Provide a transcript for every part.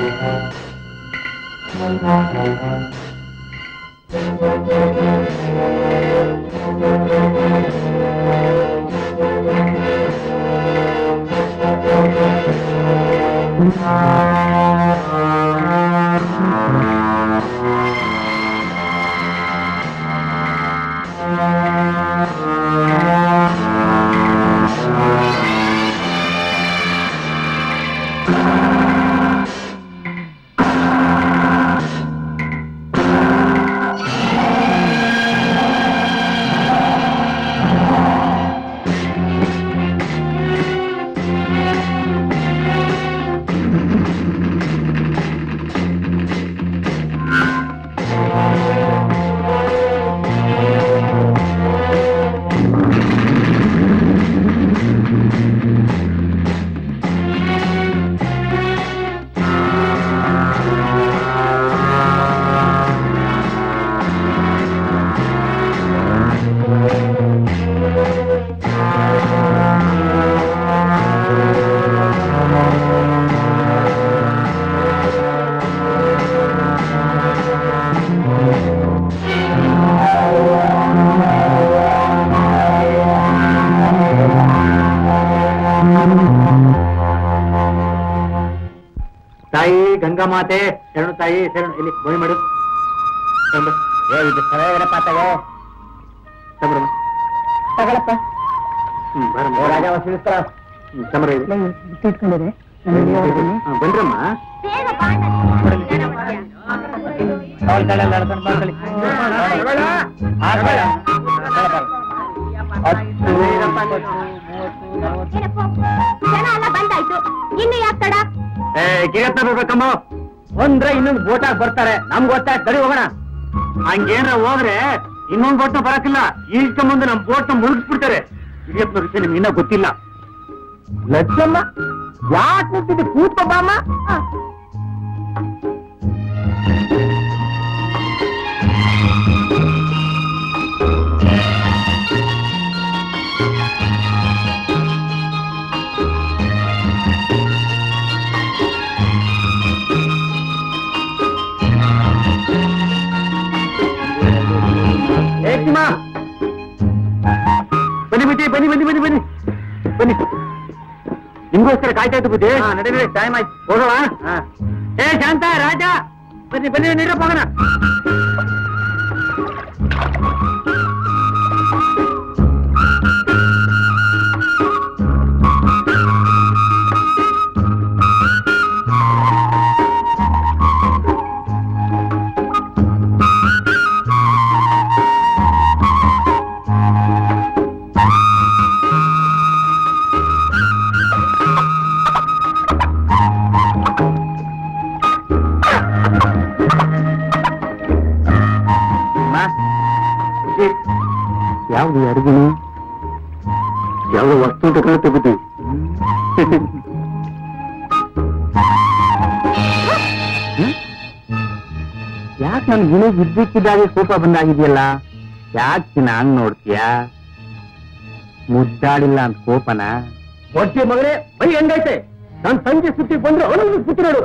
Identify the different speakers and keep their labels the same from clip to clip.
Speaker 1: ತಾಯಿ ಗಂಗಾ ಮಾತೆ ಶರಣು ತಾಯಿ ಶರಣು ಇಲ್ಲಿ ಬೋಯ್ ಮಾಡು ತಗೊಂಬ. ಏ, ಇದು ಚೆನ್ನಾಗಿರಪ್ಪ ತಗೋ ತಗೊಂಬರಮ್ಮ.
Speaker 2: ತಗೊಳಪ್ಪ
Speaker 1: ಹ್ಮ್, ಬರಮ್ಮ.
Speaker 2: ಏ, ರಾಜ, ಒಂದ್ ಸ್ವೀಟ್ ಕೊಡು.
Speaker 1: ಹ್ಮ್, ತಗೊಂಬರ್ರಿ ಇಲ್ಲಿ.
Speaker 2: ಇಟ್ಕೊಂಡಿರಿ ನಾನು ಇಲ್ಲಿ ಹೋಗ್ತೀನಿ.
Speaker 1: ಹಾ, ಬನ್ರಮ್ಮ
Speaker 3: ಬೇಗ ಬಾ ನನ್ನ ಜನ ಮಧ್ಯ.
Speaker 2: ಅವ್ಳ್ ಕಡೆ ಎಲ್ಲ ಎಳ್ಕೊಂಡ್ ಬಾ ಕಳಿ. ಆ ಕಡೆ. ಹತ್ತು, ಇಪ್ಪತ್ತು, ಮೂವತ್ತು, ನಲವತ್ತು.
Speaker 3: ಏನಪ್ಪ ಜನ ಎಲ್ಲ ಬಂದಾಯ್ತು ಇನ್ನು ಯಾಕೆ ತಡ
Speaker 1: ಏ ಕಿರತ್ತ ಬರ್ಬೇಕಮ್ಮ ಒಂದ್ರೆ ಇನ್ನೊಂದು ಬೋಟಾಗ್ ಬರ್ತಾರೆ ನಮ್ಗೆ ಗೊತ್ತಾಯ್ತು ಸರಿ ಹೋಗೋಣ ಹಂಗೇನ್ರ ಹೋದ್ರೆ ಇನ್ನೊಂದ್ ಬೋಟ್ನ ಬರಕಿಲ್ಲ ಈಸ್ಕೊಂಬಂದು ನಮ್ ಬೋಟ್ನ ಮುಳುಗಿಸ್ಬಿಡ್ತಾರೆ ಹಿರಿಯಪ್ಪನ ವಿಷಯ ನಿಮ್ಗೆ ಇನ್ನೂ ಗೊತ್ತಿಲ್ಲ
Speaker 2: ಲಚ್ಚಮ್ಮ ಯಾಕೆ ನಿಂತಿದ್ದಿ ಕೂತ್ಕೋ ಬಾಮ್ಮ
Speaker 1: ಏಕ್ತಿಮಾ ಬನ್ನಿ ಬುದ್ಧಿ ಬನ್ನಿ ಬನ್ನಿ ಬನ್ನಿ ಬನ್ನಿ ಬನ್ನಿ ನಿಮ್ಗೋಸ್ಕರ ಕಾಯ್ತಾ ಇದ್ದು ಬುದ್ಧಿ ನಡೀರಿ ಟೈಮ್ ಆಯ್ತು ಹೋಗೋಣ ಏ ಶಾಂತ ರಾಜ ಬನ್ನಿ ಬನ್ನಿ ನೀರಪ್ಪ ಹೋಗೋಣ ಯಾವ್ದು ಅಡುಗೆನು ಯಾವ್ದು ವಸ್ತು ಅಂತ ಕಾಣುತ್ತೆ ಬುದ್ಧಿ ಯಾಕೆ ನನ್ ಗಿಣಿಗ್ ಇದ್ದಕ್ಕಿದ್ದಾಗೆ ಕೋಪ ಬಂದಾಗಿದೆಯಲ್ಲ ಯಾಕೆ ಚಿನ್ನ ಹಂಗ್ ನೋಡ್ತೀಯಾ ಮುದ್ದಾಡಿಲ್ಲ ಅಂತ ಕೋಪನ ಹೊಟ್ಟೆ ಮಗನೇ ಬೈ ಹೆಂಗೈತೆ ನನ್ ಸಂಜೆ ಸುತ್ತಿ ಬಂದ್ರು ಅವನಿಗೆ ಸುತ್ತಿ ನೋಡು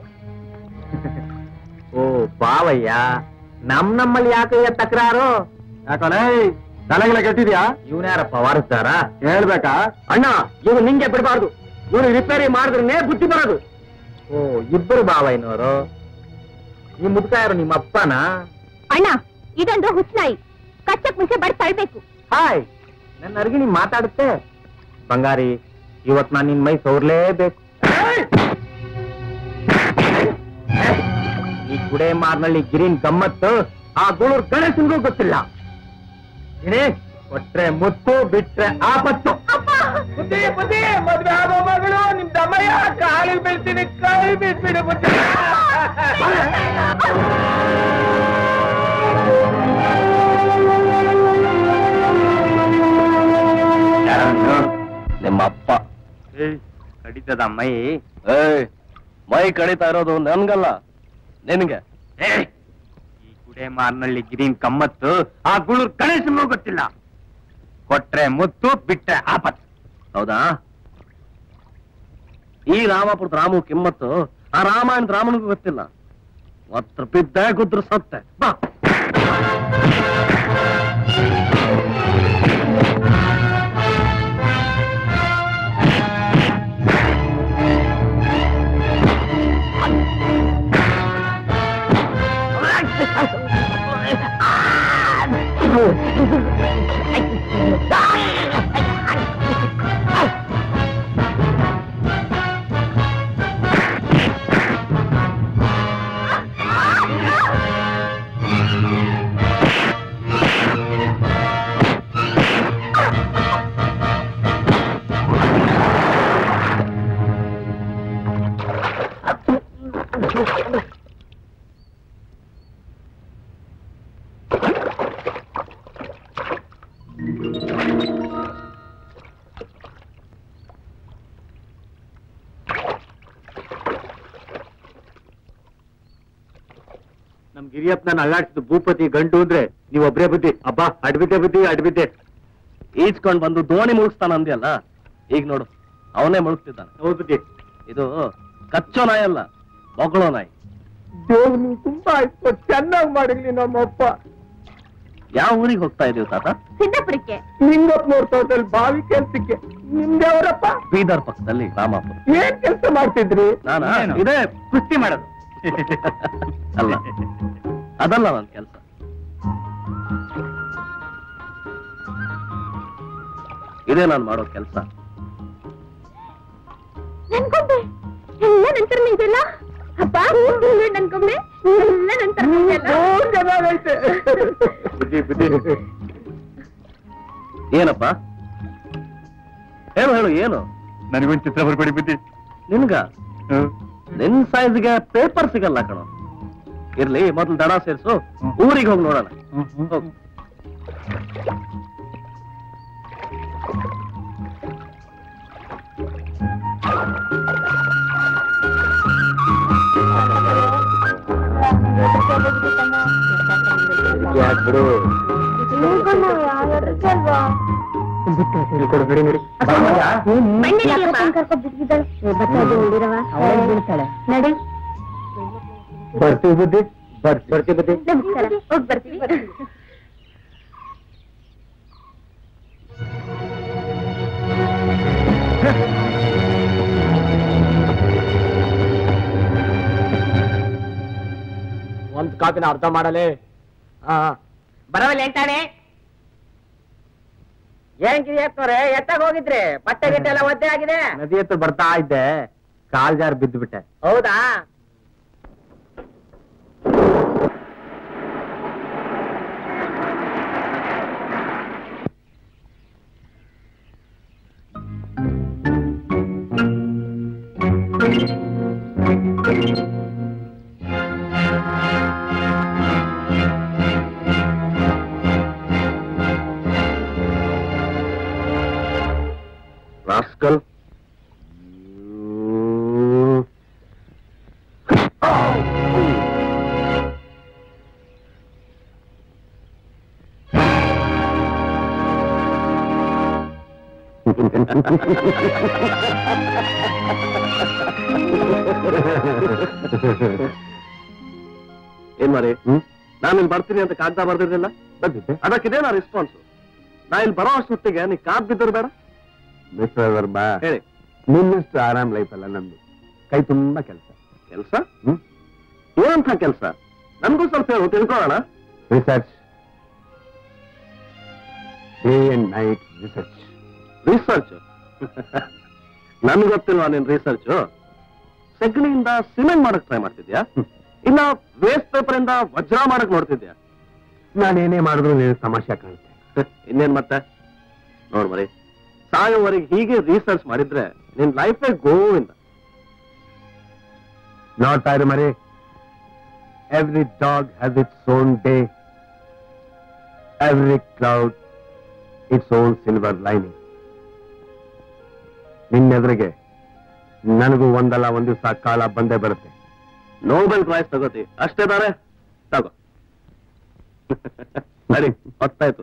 Speaker 1: ಓ ಬಾವಯ್ಯ ನಮ್ ನಮ್ಮಲ್ಲಿ ಯಾಕಯ್ಯ ತಕರಾರು ಯಾಕಣೆ ತಲೆಗೆಲ್ಲ ಕೆಟ್ಟಿದ್ಯಾ ಇವನ್ಯಾರಪ್ಪ ವಾರಸ್ತಾರ ಹೇಳ್ಬೇಕಾ ಅಣ್ಣ ಇವ್ರು ನಿಂಗೆ ಬಿಡಬಾರ್ದು ಇವ್ರು ರಿಪೇರಿ ಮಾಡಿದ್ರೆ ಬುದ್ಧಿ ಬರೋದು ಓ ಇಬ್ಬರು ಬಾವಯ್ಯನವರು ಈ ಮುದ್ಕ ಯಾರು ನಿಮ್ಮ ಅಪ್ಪನ
Speaker 3: ಅಣ್ಣ ಇದೊಂದು ಹುಚ್ಚನಾಯಿ ಕಚ್ಚಕ್ ಮುಂಚೆ ಬಡ್ ತಳ್ಬೇಕು
Speaker 1: ಹಾಯ್ ನನ್ನ ಅರ್ಗಿಣಿ ಮಾತಾಡುತ್ತೆ ಬಂಗಾರಿ ಇವತ್ ನಾನ್ ನಿನ್ ಮೈ ಸೋರ್ಲೇಬೇಕು ಈ ಗುಡೆ ಮಾರ್ನಳ್ಳಿ ಗಿರಿನ್ ಗಮ್ಮತ್ತು ಆ ಗುಳೂರ್ ಗಣೇಶನ್ಗೂ ಗೊತ್ತಿಲ್ಲ ಏನೇ ಕೊಟ್ರೆ ಮುತ್ತು ಬಿಟ್ರೆ ಆಪತ್ತು ಬುದ್ಧಿ ಬುದ್ಧಿ ಮದ್ವೆ ಆಗೋ ಮಗಳು ನಿಮ್ ದಮ್ಮಯ್ಯ ಕಾಲಿಗೆ ಬೀಳ್ತೀನಿ ಕೈ ಬಿಟ್ಬಿಡು ಬುದ್ಧಿ
Speaker 4: ನಿಮ್ಮ ಅಪ್ಪ
Speaker 1: ಕಡಿತದ ಮೈ
Speaker 4: ಏಯ್ ಮೈ ಕಡಿತಾ ಇರೋದು ನನ್ಗಲ್ಲ ನಿನ್ಗೆ
Speaker 1: ಈ ಗುಡೆ ಮಾರ್ನಳ್ಳಿ ಗಿರಿನ್ ಕಮ್ಮತ್ತು ಆ ಗುಳೂರ್ ಗಣೇಶನ್ಗೂ ಗೊತ್ತಿಲ್ಲ ಕೊಟ್ರೆ ಮುತ್ತು ಬಿಟ್ರೆ ಆಪತ್ತು
Speaker 4: ಹೌದಾ ಈ ರಾಮಾಪುರದ ರಾಮು ಕಿಮ್ಮತ್ತು ಆ ರಾಮಾಯಣದ ರಾಮನಿಗೂ ಗೊತ್ತಿಲ್ಲ ಒತ್ರ ಬಿದ್ದೆ ಗುದ್ರ ಸತ್ತೆ ಬಾ
Speaker 1: ನಮ್ ಗಿರಿಯಪ್ಪನ ಅಲ್ಲಾಡ್ಸಿದ ಭೂಪತಿ ಗಂಡು ಅಂದ್ರೆ ನೀವ್ ಒಬ್ರೇ ಬುದ್ಧಿ ಅಬ್ಬಾ ಅಡ್ಬಿದ್ದೆ ಬುದ್ಧಿ ಅಡ್ಬಿದ್ದೆ
Speaker 4: ಈಜ್ಕೊಂಡ್ ಬಂದು ದೋಣಿ ಮುಳುಗಿಸ್ತಾನ ಅಂದ್ಯಲ್ಲ ಈಗ ನೋಡು ಅವನೇ ಮುಳುಗ್ತಿದ್ದಾನೆ
Speaker 1: ಹೌದು ಬುದ್ಧಿ
Speaker 4: ಇದು ಕಚ್ಚೋ ನಾಯಿ ಅಲ್ಲ ಬೊಗಳೋ ನಾಯಿ
Speaker 1: ದೇವ್ರು ತುಂಬಾ ಆಯ್ತು ಚೆನ್ನಾಗಿ ಮಾಡಿರ್ಲಿ ನಮ್ಮಪ್ಪ
Speaker 4: ಯಾವ ಊರಿಗೆ ಹೋಗ್ತಾ ಇದೀವಿ ತಾತ
Speaker 3: ಸಿದ್ದಾಪುರಕ್ಕೆ
Speaker 1: ನಿಂಗಪ್ಪನವ್ರ ತೋಟದಲ್ಲಿ ಬಾವಿ ಕೆಲ್ಸಕ್ಕೆ ನಿಮ್ದೇವರಪ್ಪ
Speaker 4: ಬೀದರ್ ಪಕ್ಕದಲ್ಲಿ ರಾಮಾಪುರ
Speaker 1: ಏನ್ ಕೆಲಸ ಮಾಡ್ತಿದ್ರಿ
Speaker 4: ನಾನಾ
Speaker 2: ಏನು?
Speaker 4: ಇದೇ
Speaker 2: ಕುಸ್ತಿ ಮಾಡೋದು
Speaker 4: ಅಲ್ಲ ಅದಲ್ಲ ನನ್ ಕೆಲಸ ಇದೇ ನಾನು ಮಾಡೋ ಕೆಲಸ
Speaker 3: ನನ್ಕೊಂಡೆ ಎಲ್ಲ ನಂತರ ಇದೆಲ್ಲ ಅಪ್ಪ ಇಲ್ಲ ನನ್ಕೊಂಡೆ ಎಲ್ಲ ನಂತರ
Speaker 1: ಚೆನ್ನಾಗೈತೆ ಬುದ್ಧಿ ಬುದ್ಧಿ
Speaker 4: ಏನಪ್ಪ ಹೇಳು ಹೇಳು ಏನು
Speaker 1: ನನಗೊಂದು ಚಿತ್ರ ಬರ್ಬೇಡಿ ಬುದ್ಧಿ
Speaker 4: ನಿನ್ಗ ನಿನ್ ಸೈಜ್ಗೆ ಪೇಪರ್ ಸಿಗಲ್ಲ ಕಣೋ ಇರ್ಲಿ ಮೊದ್ಲು ದಡ ಸೇರ್ಸು ಊರಿಗೆ ಹೋಗಿ ನೋಡೋಣ ಹೋಗು
Speaker 1: ಬಿಡು ಕೊಡ್ಬೇಡಿ ನೋಡಿ
Speaker 3: ನಡಿ
Speaker 1: ಬರ್ತೀವಿ ಬುದ್ಧಿ ಬರ್ತೀವಿ ಬರ್ತೀವಿ ಬುದ್ಧಿ
Speaker 3: ನಮಸ್ಕಾರ ಹೋಗ್ ಬರ್ತೀವಿ
Speaker 1: ಒಂದ್ ಕಾಪಿನ ಅರ್ಥ ಮಾಡಲೇ ಹಾ
Speaker 2: ಬರವಲ್ಲ ಹೇಳ್ತಾನೆ ಏನ್ ಕಿರಿಯಪ್ಪನವ್ರೆ ಎತ್ತಾಗ ಹೋಗಿದ್ರಿ ಬಟ್ಟೆ ಗಿಟ್ಟೆ ಎಲ್ಲ ಒದ್ದೆ ಆಗಿದೆ
Speaker 1: ನದಿ ಹತ್ರ ಬರ್ತಾ ಇದ್ದೆ ಕಾಲ್ ಜಾರ್ ಬಿದ್ದು ಬಿಟ್ಟೆ
Speaker 2: ಹೌದಾ
Speaker 4: ರಾಸ್ಕಲ್ ಏನ್ ಮಾಡಿ ನಾನು ಇಲ್ಲಿ ಬರ್ತೀನಿ ಅಂತ ಕಾಗ್ದ ಬರ್ದಿರ್ಲಿಲ್ಲ
Speaker 1: ಬಂದಿದ್ದೆ
Speaker 4: ಅದಕ್ಕಿದೇನಾ ರೆಸ್ಪಾನ್ಸ್ ನಾ ಇಲ್ಲಿ ಬರೋ ಅಷ್ಟೊತ್ತಿಗೆ ನೀ ಕಾದ್ ಬಿದ್ದರು ಬೇಡ
Speaker 1: ಮಿಸ್ಟರ್ ವರ್ಮಾ
Speaker 4: ಹೇಳಿ
Speaker 1: ನಿನ್ನಷ್ಟು ಆರಾಮ್ ಲೈಫ್ ಅಲ್ಲ ನಂದು ಕೈ ತುಂಬಾ ಕೆಲಸ
Speaker 4: ಕೆಲಸ ಏನಂತ ಕೆಲಸ ನನ್ಗೂ ಸ್ವಲ್ಪ ಹೇಳು ತಿಳ್ಕೊಳ್ಳೋಣ
Speaker 1: research day and night research
Speaker 4: research ನನ್ಗೆ ಗೊತ್ತಿಲ್ವಾ ನಿನ್ ರಿಸರ್ಚ್ ಸೆಗಣಿಯಿಂದ ಸಿಮೆಂಟ್ ಮಾಡಕ್ ಟ್ರೈ ಮಾಡ್ತಿದ್ಯಾ ಇಲ್ಲ ವೇಸ್ಟ್ ಪೇಪರ್ ಇಂದ ವಜ್ರ ಮಾಡಕ್ ನೋಡ್ತಿದ್ಯಾ
Speaker 1: ನಾನೇನೇ ಮಾಡಿದ್ರು ನೀನು ತಮಾಷೆ ಕಾಣುತ್ತೆ
Speaker 4: ಇನ್ನೇನ್ ಮತ್ತೆ ನೋಡ್ ಮರಿ ಸಾಯೋವರೆಗೆ ಹೀಗೆ ರಿಸರ್ಚ್ ಮಾಡಿದ್ರೆ ನಿನ್ ಲೈಫೇ ಗೋವಿಂದ
Speaker 1: ನೋಡ್ತಾ ಇರು ಮರಿ every dog has its own day every cloud its own silver lining ನಿನ್ನೆದುರಿಗೆ ನನಗೂ ಒಂದಲ್ಲ ಒಂದ್ ದಿವಸ ಕಾಲ ಬಂದೇ ಬರುತ್ತೆ
Speaker 4: ನೋಬೆಲ್ ಪ್ರೈಸ್ ತಗೋತಿ ಅಷ್ಟೇ ತಾರೆ ತಗೋ ಸರಿ ಹೊತ್ತಾಯ್ತು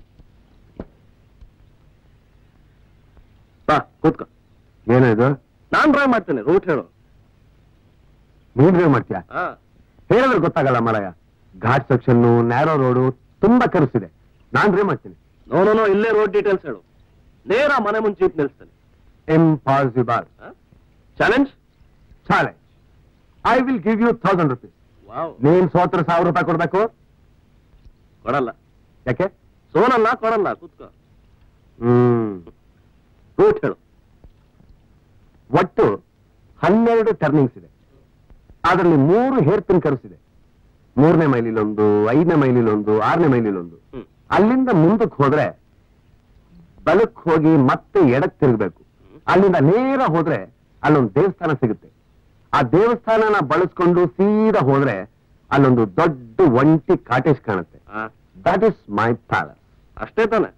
Speaker 4: ಬಾ ಕೂತ್ಕೋ
Speaker 1: ಏನು ಇದು
Speaker 4: ನಾನ್ ಡ್ರೈವ್ ಮಾಡ್ತೇನೆ ರೂಟ್ ಹೇಳು
Speaker 1: ನೀನ್ ಡ್ರೈವ್ ಮಾಡ್ತೀಯಾ
Speaker 4: ಹಾ
Speaker 1: ಹೇಳಿದ್ರೆ ಗೊತ್ತಾಗಲ್ಲ Malaya Ghat section narrow road ತುಂಬಾ ಕರುಸಿದೆ ನಾನ್ ಡ್ರೈವ್ ಮಾಡ್ತೀನಿ
Speaker 4: ನೋ ನೋ ನೋ ಇಲ್ಲೇ ರೋಡ್ ಡೀಟೇಲ್ಸ್ ಹೇಳು ನೇರ ಮನೆ ಮುಂಚೆ ಜೀಪ್ ನಿಲ್ಸ್ತೇನೆ
Speaker 1: impossible
Speaker 4: challenge
Speaker 1: challenge I will give you thousand rupees
Speaker 4: wow
Speaker 1: ನೀನ್ ಸೋತ್ರ ಸಾವಿರ ರೂಪಾಯಿ ಕೊಡ್ಬೇಕು
Speaker 4: ಕೊಡಲ್ಲ
Speaker 1: ಯಾಕೆ
Speaker 4: ಸೋನಲ್ಲ ಕೊಡಲ್ಲ ಕೂತ್ಕೋ
Speaker 1: ಹ್ಮ್
Speaker 4: ರೂಟ್ ಹೇಳು
Speaker 1: ಒಟ್ಟು ಹನ್ನೆರಡು ಟರ್ನಿಂಗ್ಸ್ ಇದೆ ಅದರಲ್ಲಿ ಮೂರು ಹೇರ್ ಪಿನ್ ಕರ್ಸಿದೆ ಮೂರನೇ ಮೈಲಿಲೊಂದು ಐದನೇ ಮೈಲಿಲೊಂದು ಆರನೇ ಮೈಲಿಲೊಂದು
Speaker 4: ಹ್ಮ್
Speaker 1: ಅಲ್ಲಿಂದ ಮುಂದಕ್ಕೆ ಹೋದ್ರೆ ಬಲಕ್ ಹೋಗಿ ಮತ್ತೆ ಎಡಕ್ ತಿರುಗಬೇಕು ಅಲ್ಲಿಂದ ನೇರ ಹೋದ್ರೆ ಅಲ್ಲೊಂದು ದೇವಸ್ಥಾನ ಸಿಗುತ್ತೆ ಆ ದೇವಸ್ಥಾನನ ಬಳಸ್ಕೊಂಡು ಸೀದಾ ಹೋದ್ರೆ ಅಲ್ಲೊಂದು ದೊಡ್ಡ ಒಂಟಿ ಕಾಟೇಜ್ ಕಾಣುತ್ತೆ
Speaker 4: ಆ,
Speaker 1: ದಟ್ ಇಸ್ ಮೈ ಪ್ಯಾಲಸ್
Speaker 4: ಅಷ್ಟೇ ತಾನೆ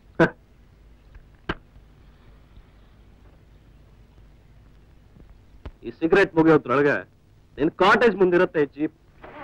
Speaker 4: ಈ ಸಿಗರೇಟ್ ಮುಗಿಯೋದ್ರೊಳಗೆ ನಿನ್ ಕಾಟೇಜ್ ಮುಂದಿರುತ್ತೆ jeep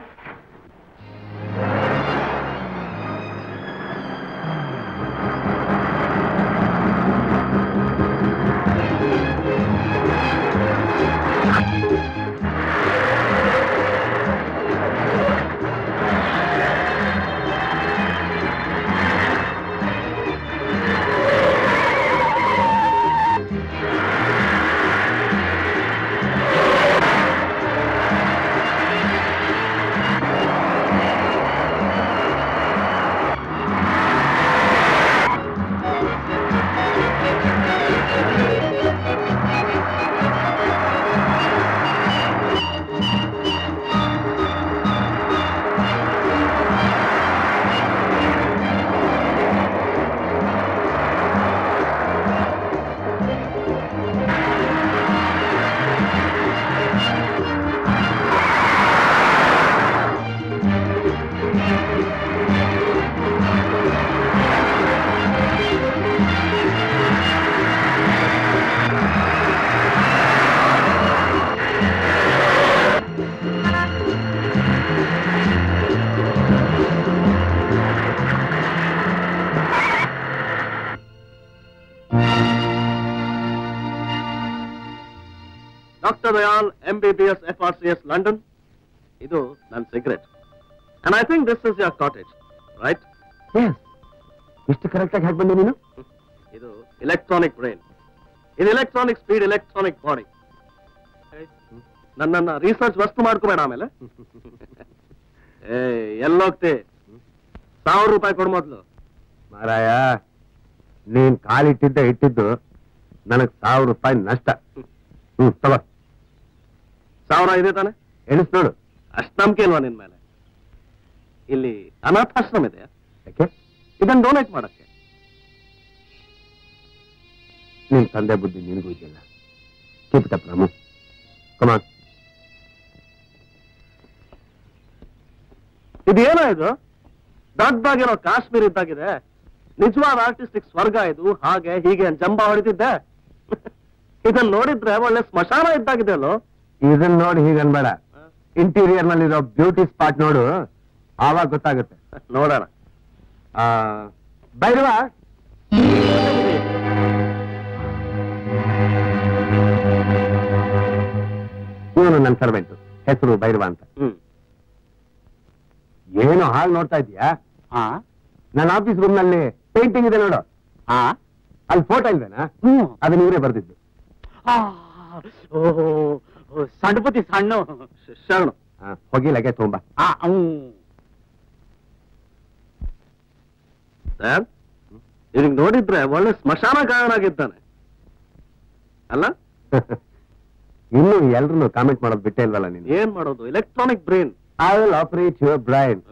Speaker 4: doctor Dayal M B B S F R C S London ಇದು ನನ್ನ cigarette and I think this is your cottage right
Speaker 1: yes ಇಷ್ಟು ಕರೆಕ್ಟ್ ಆಗಿ ಹಾಕಿ ಬಂದೆ ನೀನು
Speaker 4: ಇದು ಇಲೆಕ್ಟ್ರಾನಿಕ್ ಬ್ರೈನ್ ಇದು ಎಲೆಕ್ಟ್ರಾನಿಕ್ ಸ್ಪೀಡ್ ಎಲೆಕ್ಟ್ರಾನಿಕ್ ಬಾಡಿ ನನ್ನನ್ನ ರಿಸರ್ಚ್ ವಸ್ತು ಮಾಡ್ಕೋಬೇಡ ಆಮೇಲೆ ಏ ಎಲ್ಲೋಗ್ತಿ ಸಾವಿರ ರೂಪಾಯಿ ಕೊಡು ಮೊದ್ಲು
Speaker 1: ಮಾರಾಯ ನೀನ್ ಕಾಲಿಟ್ಟಿದ್ದ ಇಟ್ಟಿದ್ದು ನನಗ್ ಸಾವಿರ ರೂಪಾಯಿ ನಷ್ಟ ಹ್ಮ್ ತಗೋ
Speaker 4: ಸಾವಿರ ಇದೆ ತಾನೆ
Speaker 1: ಎಣಿಸ್ ನೋಡು
Speaker 4: ಅಷ್ಟ್ ನಂಬಿಕೆ ಇಲ್ವಾ ನಿನ್ ಮೇಲೆ ಇಲ್ಲಿ ಅನಾಥಾಶ್ರಮ ಇದೆ
Speaker 1: ಯಾಕೆ
Speaker 4: ಇದನ್ನ ಡೊನೇಟ್ ಮಾಡಕ್ಕೆ
Speaker 1: ನಿನ್ ತಂದೆ ಬುದ್ಧಿ ನಿನಗೂ ಇದೆಯಲ್ಲ keep it up Ramu come on
Speaker 4: ಇದೇನೋ ಇದು ದೊಡ್ಡದಾಗಿರೋ ಕಾಶ್ಮೀರ ಇದ್ದಾಗಿದೆ ನಿಜವಾದ ಆರ್ಟಿಸ್ಟಿಕ್ ಸ್ವರ್ಗ ಇದು ಹಾಗೆ ಹೀಗೆ ಅಂತ ಜಂಬ ಹೊಡಿತಿದ್ದೆ ಇದನ್ನ ನೋಡಿದ್ರೆ ಒಳ್ಳೆ ಸ್ಮಶಾನ ಇದ್ದಾಗಿದೆ ಅಲ್ಲೋ
Speaker 1: ಇದನ್ನ ನೋಡಿ ಹೀಗೆ ಅನ್ಬೇಡ ಇಂಟೀರಿಯರ್ ನಲ್ಲಿರೋ ಬ್ಯೂಟಿ ಸ್ಪಾಟ್ ನೋಡು ಆವಾಗ ಗೊತ್ತಾಗುತ್ತೆ
Speaker 4: ನೋಡೋಣ
Speaker 1: ಆ, ಭೈರವ ಇವನು ನನ್ನ ಸರ್ವೆಂಟ್ ಹೆಸರು ಭೈರವ ಅಂತ
Speaker 4: ಹ್ಮ್
Speaker 1: ಏನೋ ಹಾಗೆ ನೋಡ್ತಾ ಇದೀಯಾ
Speaker 2: ಹಾ
Speaker 1: ನನ್ನ ಆಫೀಸ್ ರೂಮ್ ನಲ್ಲಿ ಪೇಂಟಿಂಗ್ ಇದೆ ನೋಡು
Speaker 2: ಹಾ
Speaker 1: ಅಲ್ಲಿ ಫೋಟೋ ಇಲ್ವೇನಾ
Speaker 2: ಹ್ಮ್
Speaker 1: ಅದನ್ನ ಇವರೇ ಬರ್ದಿದ್ದು
Speaker 2: ಆ, ಓಹೋ ಸಣ್ಣಪತಿ ಸಣ್ಣ
Speaker 4: ಶ- ಶರಣು
Speaker 1: ಆ, ಹೋಗಿ ಲಗೇಜ್ ತಗೊಂಬ
Speaker 2: ಆ, ಹ್ಞೂ
Speaker 4: ಸರ್ ಇದಕ್ಕೆ ನೋಡಿದ್ರೆ ಒಳ್ಳೆ ಸ್ಮಶಾನ ಗಾಯನಾಗಿದ್ದಾನೆ ಅಲ್ಲ
Speaker 1: ಇನ್ನು ಎಲ್ರು ಕಾಮೆಂಟ್ ಮಾಡೋದು ಬಿಟ್ಟೇ ಇಲ್ವಲ್ಲ ನೀನು
Speaker 4: ಏನ್ ಮಾಡೋದು electronic brain
Speaker 1: I will operate your brain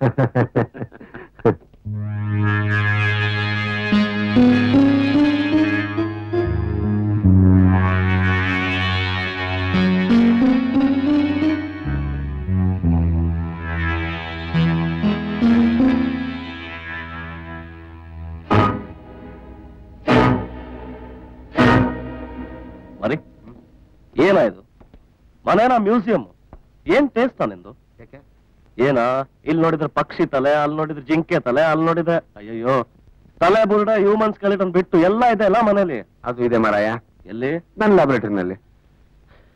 Speaker 4: ಮರಿ ಏನಾಯ್ತು ಮನೇನ ಮ್ಯೂಸಿಯಂ ಏನ್ ಟೇಸ್ಟ್ ನಿಂದು ಏನ ಇಲ್ಲಿ ನೋಡಿದ್ರೆ ಪಕ್ಷಿ ತಲೆ ಅಲ್ಲಿ ನೋಡಿದ್ರೆ ಜಿಂಕೆ ತಲೆ ಅಲ್ಲಿ ನೋಡಿದ್ರೆ ಅಯ್ಯಯ್ಯೋ ತಲೆ ಬುರುಡೆ ಹ್ಯೂಮನ್ ಸ್ಕೆಲಿಟನ್ ಬಿಟ್ಟು ಎಲ್ಲ ಇದೆ ಅಲ್ಲ ಮನೇಲಿ
Speaker 1: ಅದು ಇದೆ ಮಾರಾಯ
Speaker 4: ಎಲ್ಲಿ
Speaker 1: ನನ್ನ ಲ್ಯಾಬೊರೇಟರಿನಲ್ಲಿ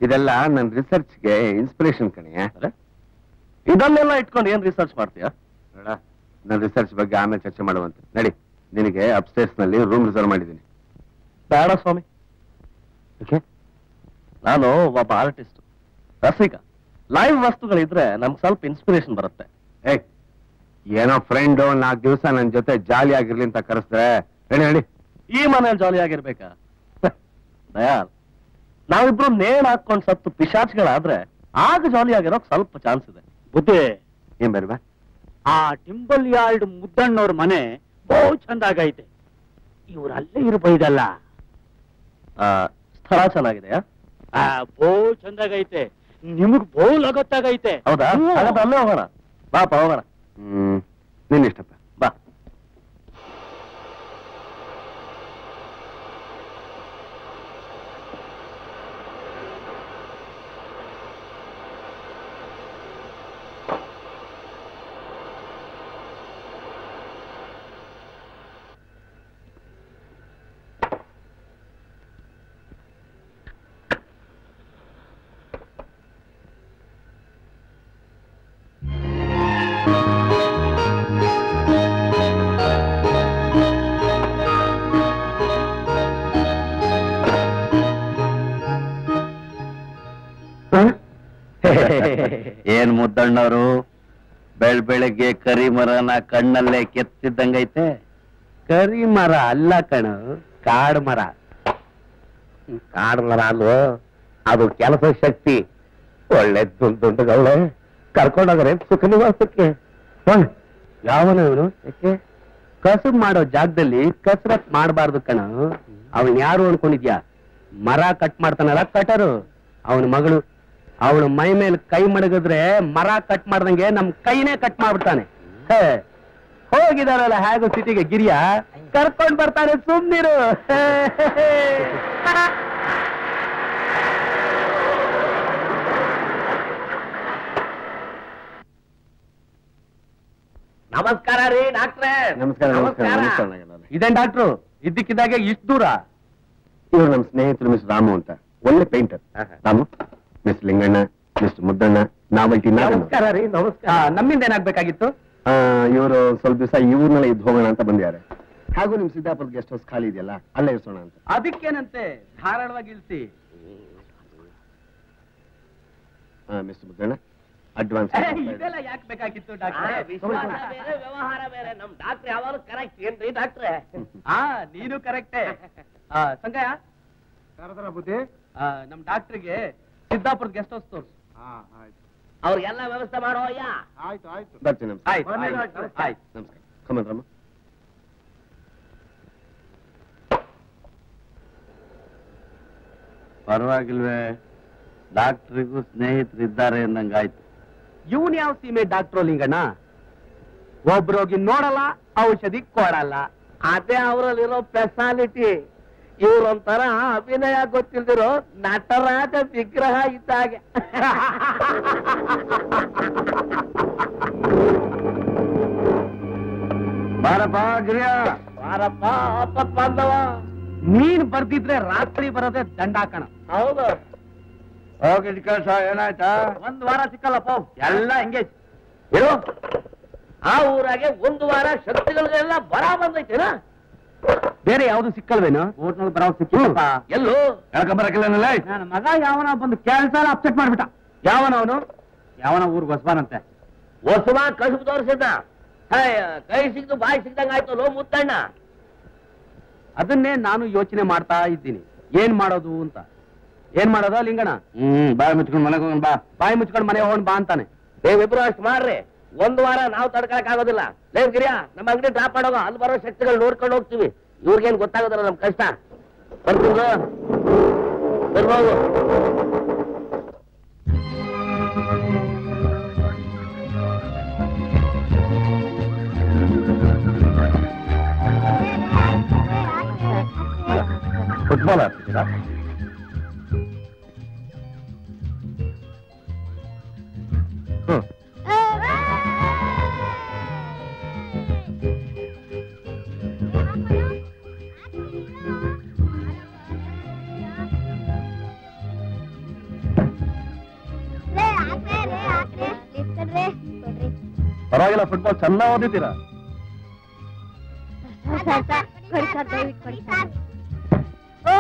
Speaker 1: ಇದೆಲ್ಲ ನನ್ನ ರಿಸರ್ಚ್ಗೆ ಇನ್ಸ್ಪಿರೇಷನ್ ಕಣೆಯ
Speaker 4: ಅರೆ? ಇದನ್ನೆಲ್ಲ ಇಟ್ಕೊಂಡು ಏನ್ ರಿಸರ್ಚ್ ಮಾಡ್ತೀಯಾ
Speaker 1: ನೋಡ ನನ್ನ ರಿಸರ್ಚ್ ಬಗ್ಗೆ ಆಮೇಲೆ ಚರ್ಚೆ ಮಾಡುವಂತೆ ನಡಿ ನಿನಗೆ ಅಪ್ಸ್ಟೇರ್ಸ್ ನಲ್ಲಿ ರೂಮ್ ರಿಸರ್ವ್ ಮಾಡಿದ್ದೀನಿ
Speaker 4: ಬೇಡ ಸ್ವಾಮಿ
Speaker 1: ಓಕೆ
Speaker 4: ನಾನು ಒಬ್ಬ ಆರ್ಟಿಸ್ಟ್ ರಸಿಕ ಲೈವ್ ವಸ್ತುಗಳಿದ್ರೆ ನಮ್ಗೆ ಸ್ವಲ್ಪ ಇನ್ಸ್ಪಿರೇಷನ್ ಬರುತ್ತೆ
Speaker 1: ಏ ಏನೋ ಫ್ರೆಂಡ್ ನಾಲ್ಕು ದಿವಸ ನನ್ನ ಜೊತೆ ಜಾಲಿ ಆಗಿರ್ಲಿ ಅಂತ ಕರೆಸಿದ್ರೆ ನಡಿ ನಡಿ
Speaker 4: ಈ ಮನೇಲಿ ಜಾಲಿ ಆಗಿರ್ಬೇಕಾ ದಯಾಲ್ ನಾವಿಬ್ರು ನೇಣ್ ಹಾಕೊಂಡು ಸತ್ತು ಪಿಶಾಚ್ಗಳಾದ್ರೆ ಆಗ ಜಾಲಿ ಆಗಿರೋಕ್ ಸ್ವಲ್ಪ ಚಾನ್ಸ್ ಇದೆ
Speaker 2: ಬುದ್ಧಿ
Speaker 1: ಏನ್ ಬರುವ
Speaker 2: ಆ ಟಿಂಬಲ್ ಯಾರ್ಡ್ ಮುದ್ದಣ್ಣವ್ರ ಮನೆ ಬಹು ಚಂದಾಗೈತೆ ಇವ್ರು ಅಲ್ಲೇ ಇರ್ಬೋದಲ್ಲ
Speaker 4: ಆ, ಸ್ಥಳ ಚೆನ್ನಾಗಿದೆಯಾ
Speaker 2: ಆ ಬಹು ಚಂದಾಗೈತೆ ನಿಮಗ್ ಬಹು ಲಗತ್ತಾಗೈತೆ
Speaker 4: ಹೌದಾ
Speaker 2: ಹ್ಞೂ.
Speaker 4: ಹಾಗಾದ್ರೆ ಅಲ್ಲೇ ಹೋಗೋಣ ಬಾಪ ಹೋಗೋಣ
Speaker 1: ಹ್ಮ್ ನಿನ್ನ ಇಷ್ಟಪ್ಪ
Speaker 4: ಬಾ
Speaker 1: ಏನ್ ಮುದ್ದಣ್ಣವರು ಬೆಳ್ ಬೆಳಗ್ಗೆ ಕರಿ ಮರನ ಕಣ್ಣಲ್ಲೇ ಕೆತ್ತಿದ್ದಂಗೈತೆ ಕರಿ ಮರ ಅಲ್ಲ ಕಣ ಕಾಡ್ ಮರ ಕಾಡ್ ಮರ ಅಲ್ವೋ ಅದು ಕೆಲಸ ಶಕ್ತಿ ಒಳ್ಳೆ ದುಂಡ್ ದುಂಡುಗಳೇ ಕರ್ಕೊಂಡೋಗ್ರೆ ಸುಖ ನಿವಾಸಕ್ಕೆ ಯಾವನ ಇವನು ಯಾಕೆ ಕಸಬ್ ಮಾಡೋ ಜಾಗದಲ್ಲಿ ಕಸರತ್ ಮಾಡಬಾರ್ದು ಕಣ ಅವನ್ ಯಾರು ಅನ್ಕೊಂಡಿದ್ಯಾ ಮರ ಕಟ್ ಮಾಡ್ತಾನಲ್ಲ ಕಟರು ಅವನ ಮಗಳು ಅವಳ ಮೈ ಮೇಲೆ ಕೈ ಮಡಗಿದ್ರೆ ಮರ ಕಟ್ ಮಾಡ್ದಂಗೆ ನಮ್ ಕೈನೇ ಕಟ್ ಮಾಡ್ಬಿಡ್ತಾನೆ ಹೇ, ಹೋಗಿದಾರಲ್ಲ ಹೇಗೋ ಸಿಟಿಗೆ ಗಿರಿಯ ಕರ್ಕೊಂಡ್ ಬರ್ತಾನೆ ಸುಮ್ನಿರು ಹೇ, ಹೇ, ಹೇ.
Speaker 4: ನಮಸ್ಕಾರ ರೀ ಡಾಕ್ಟ್ರೇ
Speaker 1: ನಮಸ್ಕಾರ ನಮಸ್ಕಾರ ನಮಸ್ಕಾರ
Speaker 4: ಇದೇನ್ ಡಾಕ್ಟ್ರು ಇದ್ದಕ್ಕಿದ್ದಾಗೆ ಇಷ್ಟು ದೂರ
Speaker 1: ಇವ್ರು ನಮ್ಮ ಸ್ನೇಹಿತರು ಮಿಸ್ ರಾಮು ಅಂತ ಒಳ್ಳೆ painter Ramu miss Linganna miss Muddanna novelty
Speaker 4: ನಮಸ್ಕಾರ ರೀ ನಮಸ್ಕಾರ ನಮ್ಮಿಂದ ಏನಾಗ್ಬೇಕಾಗಿತ್ತು
Speaker 1: ಇವರು ಸ್ವಲ್ಪ ದಿವಸ ಈ ಊರ್ನಲ್ಲೇ ಇದ್ದು ಹೋಗೋಣ ಅಂತ ಬಂದಿದ್ದಾರೆ ಹಾಗೂ ನಿಮ್ ಸಿದ್ದಾಪುರದ ಗೆಸ್ಟ್ ಹೌಸ್ ಖಾಲಿ ಇದೆಯಲ್ಲ ಅಲ್ಲೇ ಇರ್ಸೋಣ ಅಂತ
Speaker 4: ಅದಕ್ಕೇನಂತೆ ಧಾರಾಳವಾಗಿ ಇಳಿಸಿ
Speaker 1: ಮಿಸ್ ಮುದ್ದಣ್ಣ ಅಡ್ವಾನ್ಸ್
Speaker 4: ಇದೆಲ್ಲ ಯಾಕೆ ಬೇಕಾಗಿತ್ತು
Speaker 2: ವ್ಯವಹಾರ ಬೇರೆ ನಮ್ ಡಾಕ್ಟರ್ ಯಾವಾಗ ಕರೆಕ್ಟ್ ಏನ್ರಿ ಡಾಕ್ಟ್ರೆ
Speaker 4: ಹಾ ನೀನು ಕರೆಕ್ಟೇ ಸಂಗಯ್ಯ
Speaker 1: ಬುದ್ಧಿ
Speaker 4: ಆ, ನಮ್ ಡಾಕ್ಟ್ರಿಗೆ ಸಿದ್ದಾಪುರದ ಗೆಸ್ಟ್ ಹೌಸ್ ತೋರ್ಸು
Speaker 2: ಅವ್ರಿಗೆಲ್ಲ ವ್ಯವಸ್ಥೆ ಮಾಡೋ ಅಯ್ಯ
Speaker 1: ಆಯ್ತು ಆಯ್ತು ಬರ್ತೀನಿ ನಮಸ್ಕಾರ
Speaker 4: ಆಯ್ತು ಆಯ್ತು, ಆಯ್ತು
Speaker 1: ನಮಸ್ಕಾರ ಕಮಲ್ ರಾಮ
Speaker 5: ಪರವಾಗಿಲ್ವೇ ಡಾಕ್ಟ್ರಿಗೂ ಸ್ನೇಹಿತರಿದ್ದಾರೆ ಅಂದಂಗಾಯ್ತು
Speaker 4: ಇವನ್ ಯಾವ ಸೀಮೆ ಡಾಕ್ಟ್ರು ಲಿಂಗಣ್ಣ ಒಬ್ರೋಗಿ ನೋಡಲ್ಲ ಔಷಧಿ ಕೊಡಲ್ಲ
Speaker 2: ಅದೇ ಅವರಲ್ಲಿರೋ ಸ್ಪೆಷಾಲಿಟಿ ಇವ್ರೊಂಥರ ಅಭಿನಯ ಗೊತ್ತಿಲ್ದಿರೋ ನಟರಾಜ ವಿಗ್ರಹ ಇದ್ದಾಗೆ
Speaker 5: ಬಾರಪ್ಪ ಗಿರಿಯ
Speaker 2: ಬಾರಪ್ಪ ಆಪತ್ ಬಾಂಧವ
Speaker 4: ನೀನ್ ಬರ್ದಿದ್ರೆ ರಾತ್ರಿ ಬರೋದೇ ದಂಡಾಕಣ
Speaker 2: ಹೌದು
Speaker 5: ಹೋಗಿದ್ ಕೆಲಸ ಏನಾಯ್ತಾ
Speaker 4: ಒಂದ್ ವಾರ ಸಿಕ್ಕಲ್ಲಪ್ಪ ಎಲ್ಲ ಎಂಗೇಜ್
Speaker 2: ಏನು ಆ ಊರಾಗೆ ಒಂದು ವಾರ ಶಕ್ತಿಗಳಿಗೆಲ್ಲ ಬರ ಬಂದೈತೇನ
Speaker 4: ಬೇರೆ ಯಾವ್ದು ಸಿಕ್ಕಲ್ವೇನು ಊಟ್ನಲ್ಲಿ ಬರೋ ಸಿಕ್ಕಿಲ್ಲಪ್ಪ
Speaker 2: ಎಲ್ಲೂ
Speaker 5: ಹೇಳ್ಕೊಂಬರಕ್ಕಿಲ್ಲ
Speaker 4: ನನ್ನ ಮಗ ಯಾವನ ಬಂದು ಕೆಲಸ ಅಪ್ಸೆಟ್ ಮಾಡ್ಬಿಟ್ಟ ಯಾವನವನು ಯಾವನ ಊರ್ಗ್ ಹೊಸಬಾನಂತೆ
Speaker 2: ಹೊಸವ ಕಸುಬು ತೋರಿಸಿದ್ದ ಕೈ ಸಿಕ್ತು ಬಾಯಿ ಸಿಕ್ದಂಗ ಆಯ್ತು ಲೋ ಮುತ್ತಣ್ಣ
Speaker 4: ಅದನ್ನೇ ನಾನು ಯೋಚನೆ ಮಾಡ್ತಾ ಇದ್ದೀನಿ ಏನ್ ಮಾಡೋದು ಅಂತ ಏನ್ ಮಾಡೋದ ಲಿಂಗಣ
Speaker 5: ಹ್ಮ್ ಬಾಯ್ ಮುಚ್ಕೊಂಡು ಮನೆಗೆ ಹೋಗೋಣ ಬಾ
Speaker 4: ಬಾಯಿ ಮುಚ್ಕೊಂಡು ಮನೆ ಹೋಗೋಣ ಬಾ ಅಂತಾನೆ
Speaker 2: ನೀವಿಬ್ರು ಅಷ್ಟು ಮಾಡ್ರಿ ಒಂದ್ ವಾರ ನಾವು ತಡ್ಕೊಳಕ್ ಆಗೋದಿಲ್ಲ ಲೇವ್ ಗಿರಿಯ ನಮ್ಮ ಅಂಗಡಿ ಡ್ರಾಪ್ ಮಾಡೋಗ ಅಲ್ಲಿ ಬರೋ ಶಕ್ತಿಗಳು ನೋಡ್ಕೊಂಡು ಹೋಗ್ತೀವಿ ಇವ್ರಿಗೇನ್ ಗೊತ್ತಾಗೋದಿಲ್ಲ ನಮ್ ಕಷ್ಟ ಬರ್ತೀವಿ ಬರ್ಬೋದು
Speaker 4: ಫುಟ್ಬಾಲ್ ಆಡ್ತಿದ್ದೀರಾ ಹ್ಮ್ ಪರವಾಗಿಲ್ಲ ಫುಟ್ಬಾಲ್ ಚೆನ್ನಾಗಿ ಓದಿದ್ದೀರಾ
Speaker 3: ಸರ್ ಸರ್ ಕೊಡಿ ಸರ್ ದಯವಿಟ್ಟು ಕೊಡಿ ಸರ್ ಓ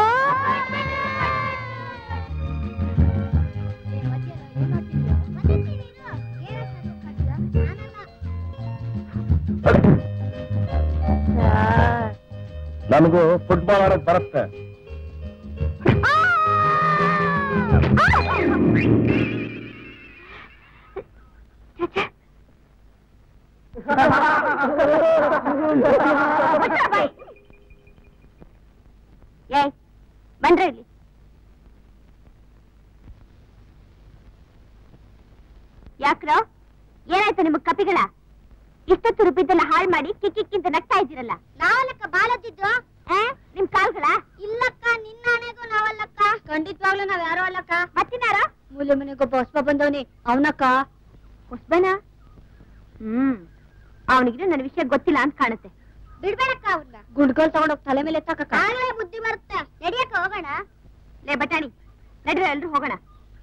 Speaker 3: ಸರ್
Speaker 4: ನನಗೂ ಫುಟ್ಬಾಲ್ ಆಡಕ್ ಬರುತ್ತೆ
Speaker 3: ಏಯ್ ಬಂದ್ರೆ ಇಲ್ಲಿ ಯಾಕ್ರೋ ಏನಾಯ್ತು ನಿಮಗ್ ಕಪಿಗಳ ಇಷ್ಟೊತ್ತು ರುಬ್ಬಿದ್ದೆಲ್ಲ ಹಾಳು ಮಾಡಿ ಕಿಕ್ಕಿಕ್ಕಿಂತ ನಗ್ತಾ ಇದ್ದೀರಲ್ಲ ನಾವಲ್ಲಕ್ಕ ಬಾಲದಿದ್ದು ನಿಮ್ ಕಾಲ್ಗಳ ಇಲ್ಲಕ್ಕ ನಿನ್ನಾಣೆಗೂ ನಾವಲ್ಲಕ್ಕ ಖಂಡಿತವಾಗ್ಲೂ ನಾವ್ ಯಾರೋ ಅಲ್ಲಕ್ಕ ಮತ್ತಿನಾರ ಮೂಲೆ ಮನೆಗೊಬ್ಬ ಹೊಸ್ಬ ಬಂದವನಿ ಅವನಕ್ಕ ಹೊಸ್ಬನ ಹ್ಮ್ ಅವನಿಗೆ ನನ್ನ ವಿಷಯ ಗೊತ್ತಿಲ್ಲ ಅಂತ ಕಾಣುತ್ತೆ ಬಿಡ್ಬೇಡಕ್ಕ ಅವ್ರನ್ನ ಗುಂಡ್ಗೋಲ್ ತಗೊಂಡೋಗ್ ತಲೆ ಮೇಲೆ ಎತ್ತಕ್ಕ ಬುದ್ಧಿ ಬರುತ್ತೆ ನಡಿಯಕ್ಕ ಹೋಗೋಣ ಲೇ ಬಟಾಣಿ ನಡ್ರಿ ಎಲ್ರು ಹೋಗೋಣ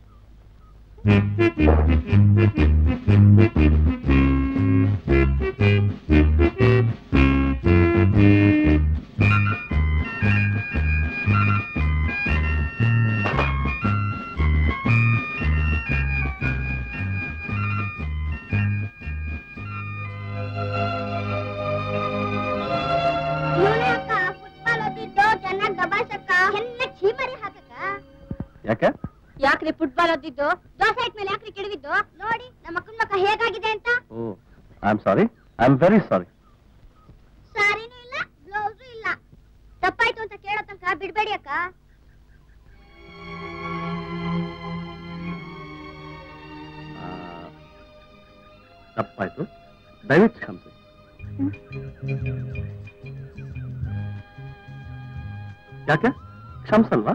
Speaker 3: ಫುಟ್ಬಾಲ್ ಓದಿದ್ದು ಚೆನ್ನಾಗಿ ದಬಾಸಕ್ಕ ಎಲ್ಲ ಚೀಮರಿ ಹಾಕಕ್ಕ
Speaker 4: ಯಾಕೆ
Speaker 3: ಯಾಕ್ರಿ ಫುಟ್ಬಾಲ್ ಓದಿದ್ದು ದೋಸೆ ಇಟ್ಮೇಲೆ ಯಾಕ್ರಿ ಕೆಡವಿದ್ದು ನೋಡಿ ನಮ್ಮ ಅಕ್ಕನ ಮಕ್ಕ ಹೇಗಾಗಿದೆ ಅಂತ
Speaker 4: oh I am sorry I am very sorry
Speaker 3: ಸಾರಿನೂ ಇಲ್ಲ ಬ್ಲೌಸು ಇಲ್ಲ ತಪ್ಪಾಯ್ತು ಅಂತ ಕೇಳೋ ತನಕ ಬಿಡ್ಬೇಡಿ ಅಕ್ಕ
Speaker 4: ತಪ್ಪಾಯ್ತು ದಯವಿಟ್ಟು ಕ್ಷಮಿಸಿ ಯಾಕೆ ಕ್ಷಮಿಸಲ್ವಾ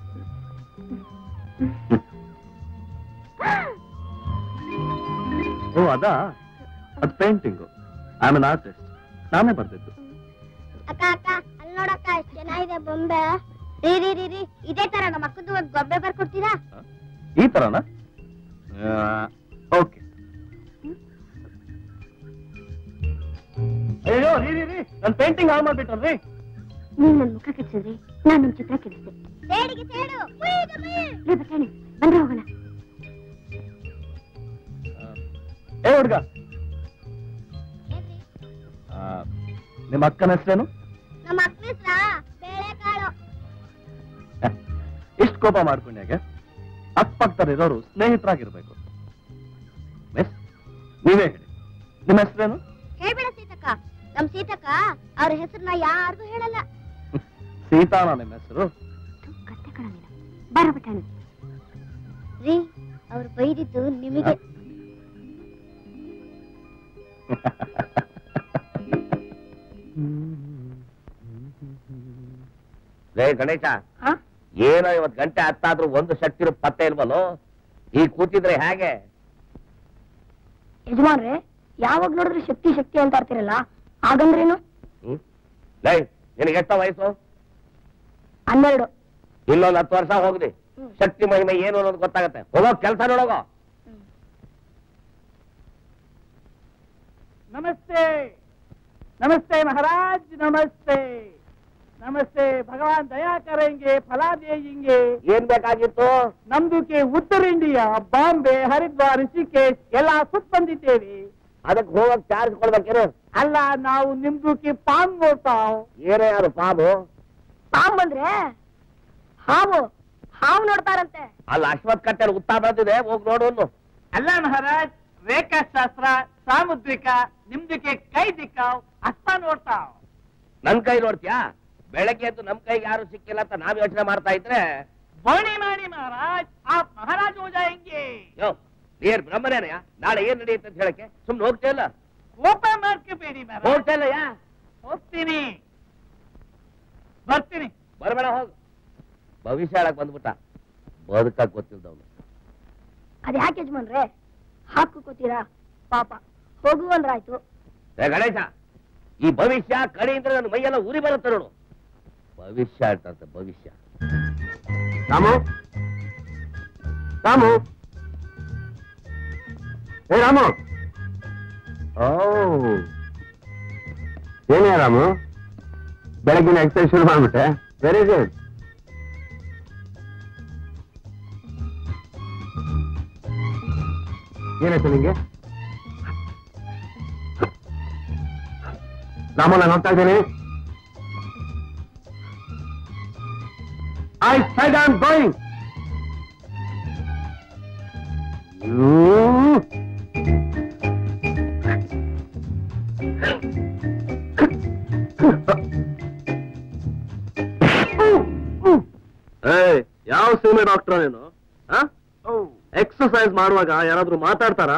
Speaker 4: ಓ ಅದಾ ಅದು painting I am an artist ನಾನೇ ಬರ್ದಿದ್ದು
Speaker 3: ಅಕ್ಕ ಅಕ್ಕ ಅಲ್ಲಿ ನೋಡಕ್ಕ ಎಷ್ಟು ಚೆನ್ನಾಗಿದೆ ಬೊಂಬೆ ರೀ ರೀ ರೀ ರೀ ಇದೇ ತರ ನಮ್ಮ ಅಕ್ಕದ್ದು ಒಂದು ಗೊಂಬೆ ಬರ್ಕೊಡ್ತೀರಾ
Speaker 4: ಈ ತರನಾ ಓಕೆ ಅಯ್ಯೋ ರೀ ರೀ ರೀ ನನ್ನ ಪೇಂಟಿಂಗ್ ಹಾಳು ಮಾಡ್ಬಿಟ್ರಲ್ರಿ
Speaker 3: ನೀನ್ ನನ್ ಮುಖ ಕೆಡ್ಸಿದ್ರಿ ನಾನ್ ನಿಮ್ ಚಿತ್ರ ಕೆಡಿಸ್ದೆ ಸೇಡಿಗೆ ಸೇಡು ಲೇ ಬಟಾಣಿ ಬಂದ್ರೆ ಹೋಗೋಣ
Speaker 4: ಏ ಹುಡ್ಗ ಆ, ನಿಮ್ಮ ಅಕ್ಕನ ಹೆಸರೇನು
Speaker 3: ನಮ್ಮ ಅಕ್ಕನ ಹೆಸ್ರ ಬೇಳೆಕಾಳು
Speaker 4: ಇಷ್ಟು ಕೋಪ ಮಾಡ್ಕೊಂಡ್ಯಾಗೆ ಅಕ್ಕಪಕ್ಕದಲ್ಲಿರೋರು ಸ್ನೇಹಿತರಾಗಿರ್ಬೇಕು ಮಿಸ್ ನೀವೇ ಹೇಳಿ ನಿಮ್ಮ ಹೆಸರೇನು
Speaker 3: ಹೇಳ್ಬೇಡ ಸೀತಕ್ಕ ನಮ್ ಸೀತಕ್ಕ ಅವ್ರ ಹೆಸರನ್ನ ಯಾರಿಗೂ ಹೇಳಲ್ಲ
Speaker 4: ಸೀತಾನ ನಿಮ್ಮ ಹೆಸರು
Speaker 3: ಕತ್ತೆ ಕಣ ಬರ ಬಟಾಣಿ ರೀ ಅವ್ರು ಬೈದಿದ್ದು ನಿಮಗೆ
Speaker 2: ಲೇ ಗಣೇಶ ಏನೋ ಇವತ್ ಗಂಟೆ ಹತ್ತಾದ್ರೂ ಒಂದು ಶಕ್ತಿರು ಪತ್ತೆ ಇಲ್ವಲ್ಲೋ ಈ ಕೂತಿದ್ರೆ ಹೇಗೆ
Speaker 3: ಯಜಮಾನ್ರೆ ಯಾವಾಗ ನೋಡಿದ್ರೆ ಶಕ್ತಿ ಶಕ್ತಿ ಅಂತ ಇರ್ತಿರಲ್ಲ ಹಾಗಂದ್ರೇನು
Speaker 2: ಹ್ಮ್ ಲೇ ನಿನಗೆ ಎಷ್ಟೋ ವಯಸ್ಸು
Speaker 3: ಹನ್ನೆರಡು
Speaker 2: ಇನ್ನೊಂದು ಹತ್ತು ವರ್ಷ ಹೋಗ್ಲಿ ಶಕ್ತಿ ಮಹಿಮೆ ಏನು ಅನ್ನೋದು ಗೊತ್ತಾಗತ್ತೆ ಹೋಗೋ ಕೆಲಸ ನೋಡೋಗೋ
Speaker 1: नमस्ते नमस्ते महाराज नमस्ते नमस्ते भगवान दया करेंगे फला देंगे
Speaker 2: ಏನ್ ಬೇಕಾಗಿತ್ತು
Speaker 1: ನಮ್ದುಕ್ಕೆ ಉತ್ತರ ಇಂಡಿಯಾ ಬಾಂಬೆ ಹರಿದ್ವಾರ್ ಋಷಿಕೇಶ್ ಎಲ್ಲ ಸುತ್ತ ಬಂದಿದ್ದೇವೆ
Speaker 2: ಅದಕ್ಕೆ ಹೋಗಕ್ ಚಾರ್ಜ್ ಕೊಡ್ಬೇಕೇನು
Speaker 1: ಅಲ್ಲ ನಾವು ನಿಮ್ದುಕ್ಕೆ ಪಾನ್ ನೋಡ್ತಾವ್
Speaker 2: ಏನೇ ಯಾರು ಪಾಬು
Speaker 3: ಪಾಮ್ ಬಂದ್ರೆ ಹಾವು ಹಾವು ನೋಡ್ತಾರಂತೆ
Speaker 2: ಅಲ್ಲಿ ಅಶ್ವತ್ ಕಟ್ಟೆ ಉತ್ತಾ ಬಂದಿದೆ ಹೋಗಿ ನೋಡು ಒಂದು
Speaker 1: ಅಲ್ಲ ಮಹಾರಾಜ್ ರೇಖಾಶಾಸ್ತ್ರ ಸಾಮುದ್ರಿಕ ನಿಮ್ದಕ್ಕೆ ಕೈ ದಿಕ್ಕಾವ್ ಅಸ್ತ ನೋಡ್ತಾವ್
Speaker 2: ನನ್ ಕೈ ನೋಡ್ತೀಯಾ ಬೆಳಗ್ಗೆ ಎದ್ದು ನಮ್ ಕೈಗೆ ಯಾರು ಸಿಕ್ಕಿಲ್ಲ ಅಂತ ನಾವ್ ಯೋಚನೆ ಮಾಡ್ತಾ ಇದ್ರೆ
Speaker 1: ಬೋಣಿ ಮಾಡಿ ಮಹಾರಾಜ್ ಆಪ್ ಮಹಾರಾಜ್ ಹೋ ಜಾಯಂಗೆ
Speaker 2: ಯೋ ನೀರ್ ಬ್ರಹ್ಮನೇನಯ್ಯ ನಾಳೆ ಏನ್ ನಡೆಯುತ್ತೆ ಅಂತ ಹೇಳಕ್ಕೆ ಸುಮ್ನೆ ಹೋಗ್ತಾ ಇಲ್ಲ
Speaker 1: ಕೋಪ ಮಾಡ್ಕೋಬೇಡಿ ಮಹಾರಾಜ್
Speaker 2: ಹೋಗ್ತಾ ಇಲ್ಲಯ್ಯ
Speaker 1: ಹೋಗ್ತೀನಿ ಬರ್ತೀನಿ
Speaker 2: ಬರಬೇಡ ಹೋಗು ಭವಿಷ್ಯ ಹೇಳಕ್ ಬಂದ್ಬಿಟ್ಟ ಬದುಕಕ್ ಗೊತ್ತಿಲ್ದವನು
Speaker 3: ಅದ್ ಯಾಕೆ ಯಜಮಾನ್ರೆ ಹಾಕೋತೀರಾ ಪಾಪ ಹೋಗು ಅಂದ್ರಾಯ್ತು
Speaker 2: ಏ ಗಣೇಶ ಈ ಭವಿಷ್ಯ ಕಡೆ ಅಂದ್ರೆ ನನ್ನ ಮೈಯೆಲ್ಲ ಉರಿ ಬರುತ್ತೆ ನೋಡು ಭವಿಷ್ಯ ಅಂತಂತೆ ಭವಿಷ್ಯ
Speaker 4: ರಾಮು ರಾಮು ಏ ರಾಮು
Speaker 1: ಓ ಏನೇ ರಾಮು ಬೆಳಗಿನ ಎಕ್ಸರ್ಸೈಸ್ ಶುರು ಮಾಡ್ಬಿಟ್ಟೆ ವೆರಿ ಗುಡ್ ಏನಾಯ್ತು ನಿಂಗೆ ರಾಮು ನಾನು ಹೋಗ್ತಾ ಇದ್ದೇನೆ ಐ ಸೈಡ್ ಆಮ್ ಗೋಯಿಂಗ್
Speaker 4: ಏಯ್ ಯಾವ ಸೀಮೆ ಡಾಕ್ಟರ್ ನೀನು ಎಕ್ಸರ್ಸೈಸ್ ಮಾಡುವಾಗ ಯಾರಾದ್ರೂ ಮಾತಾಡ್ತಾರಾ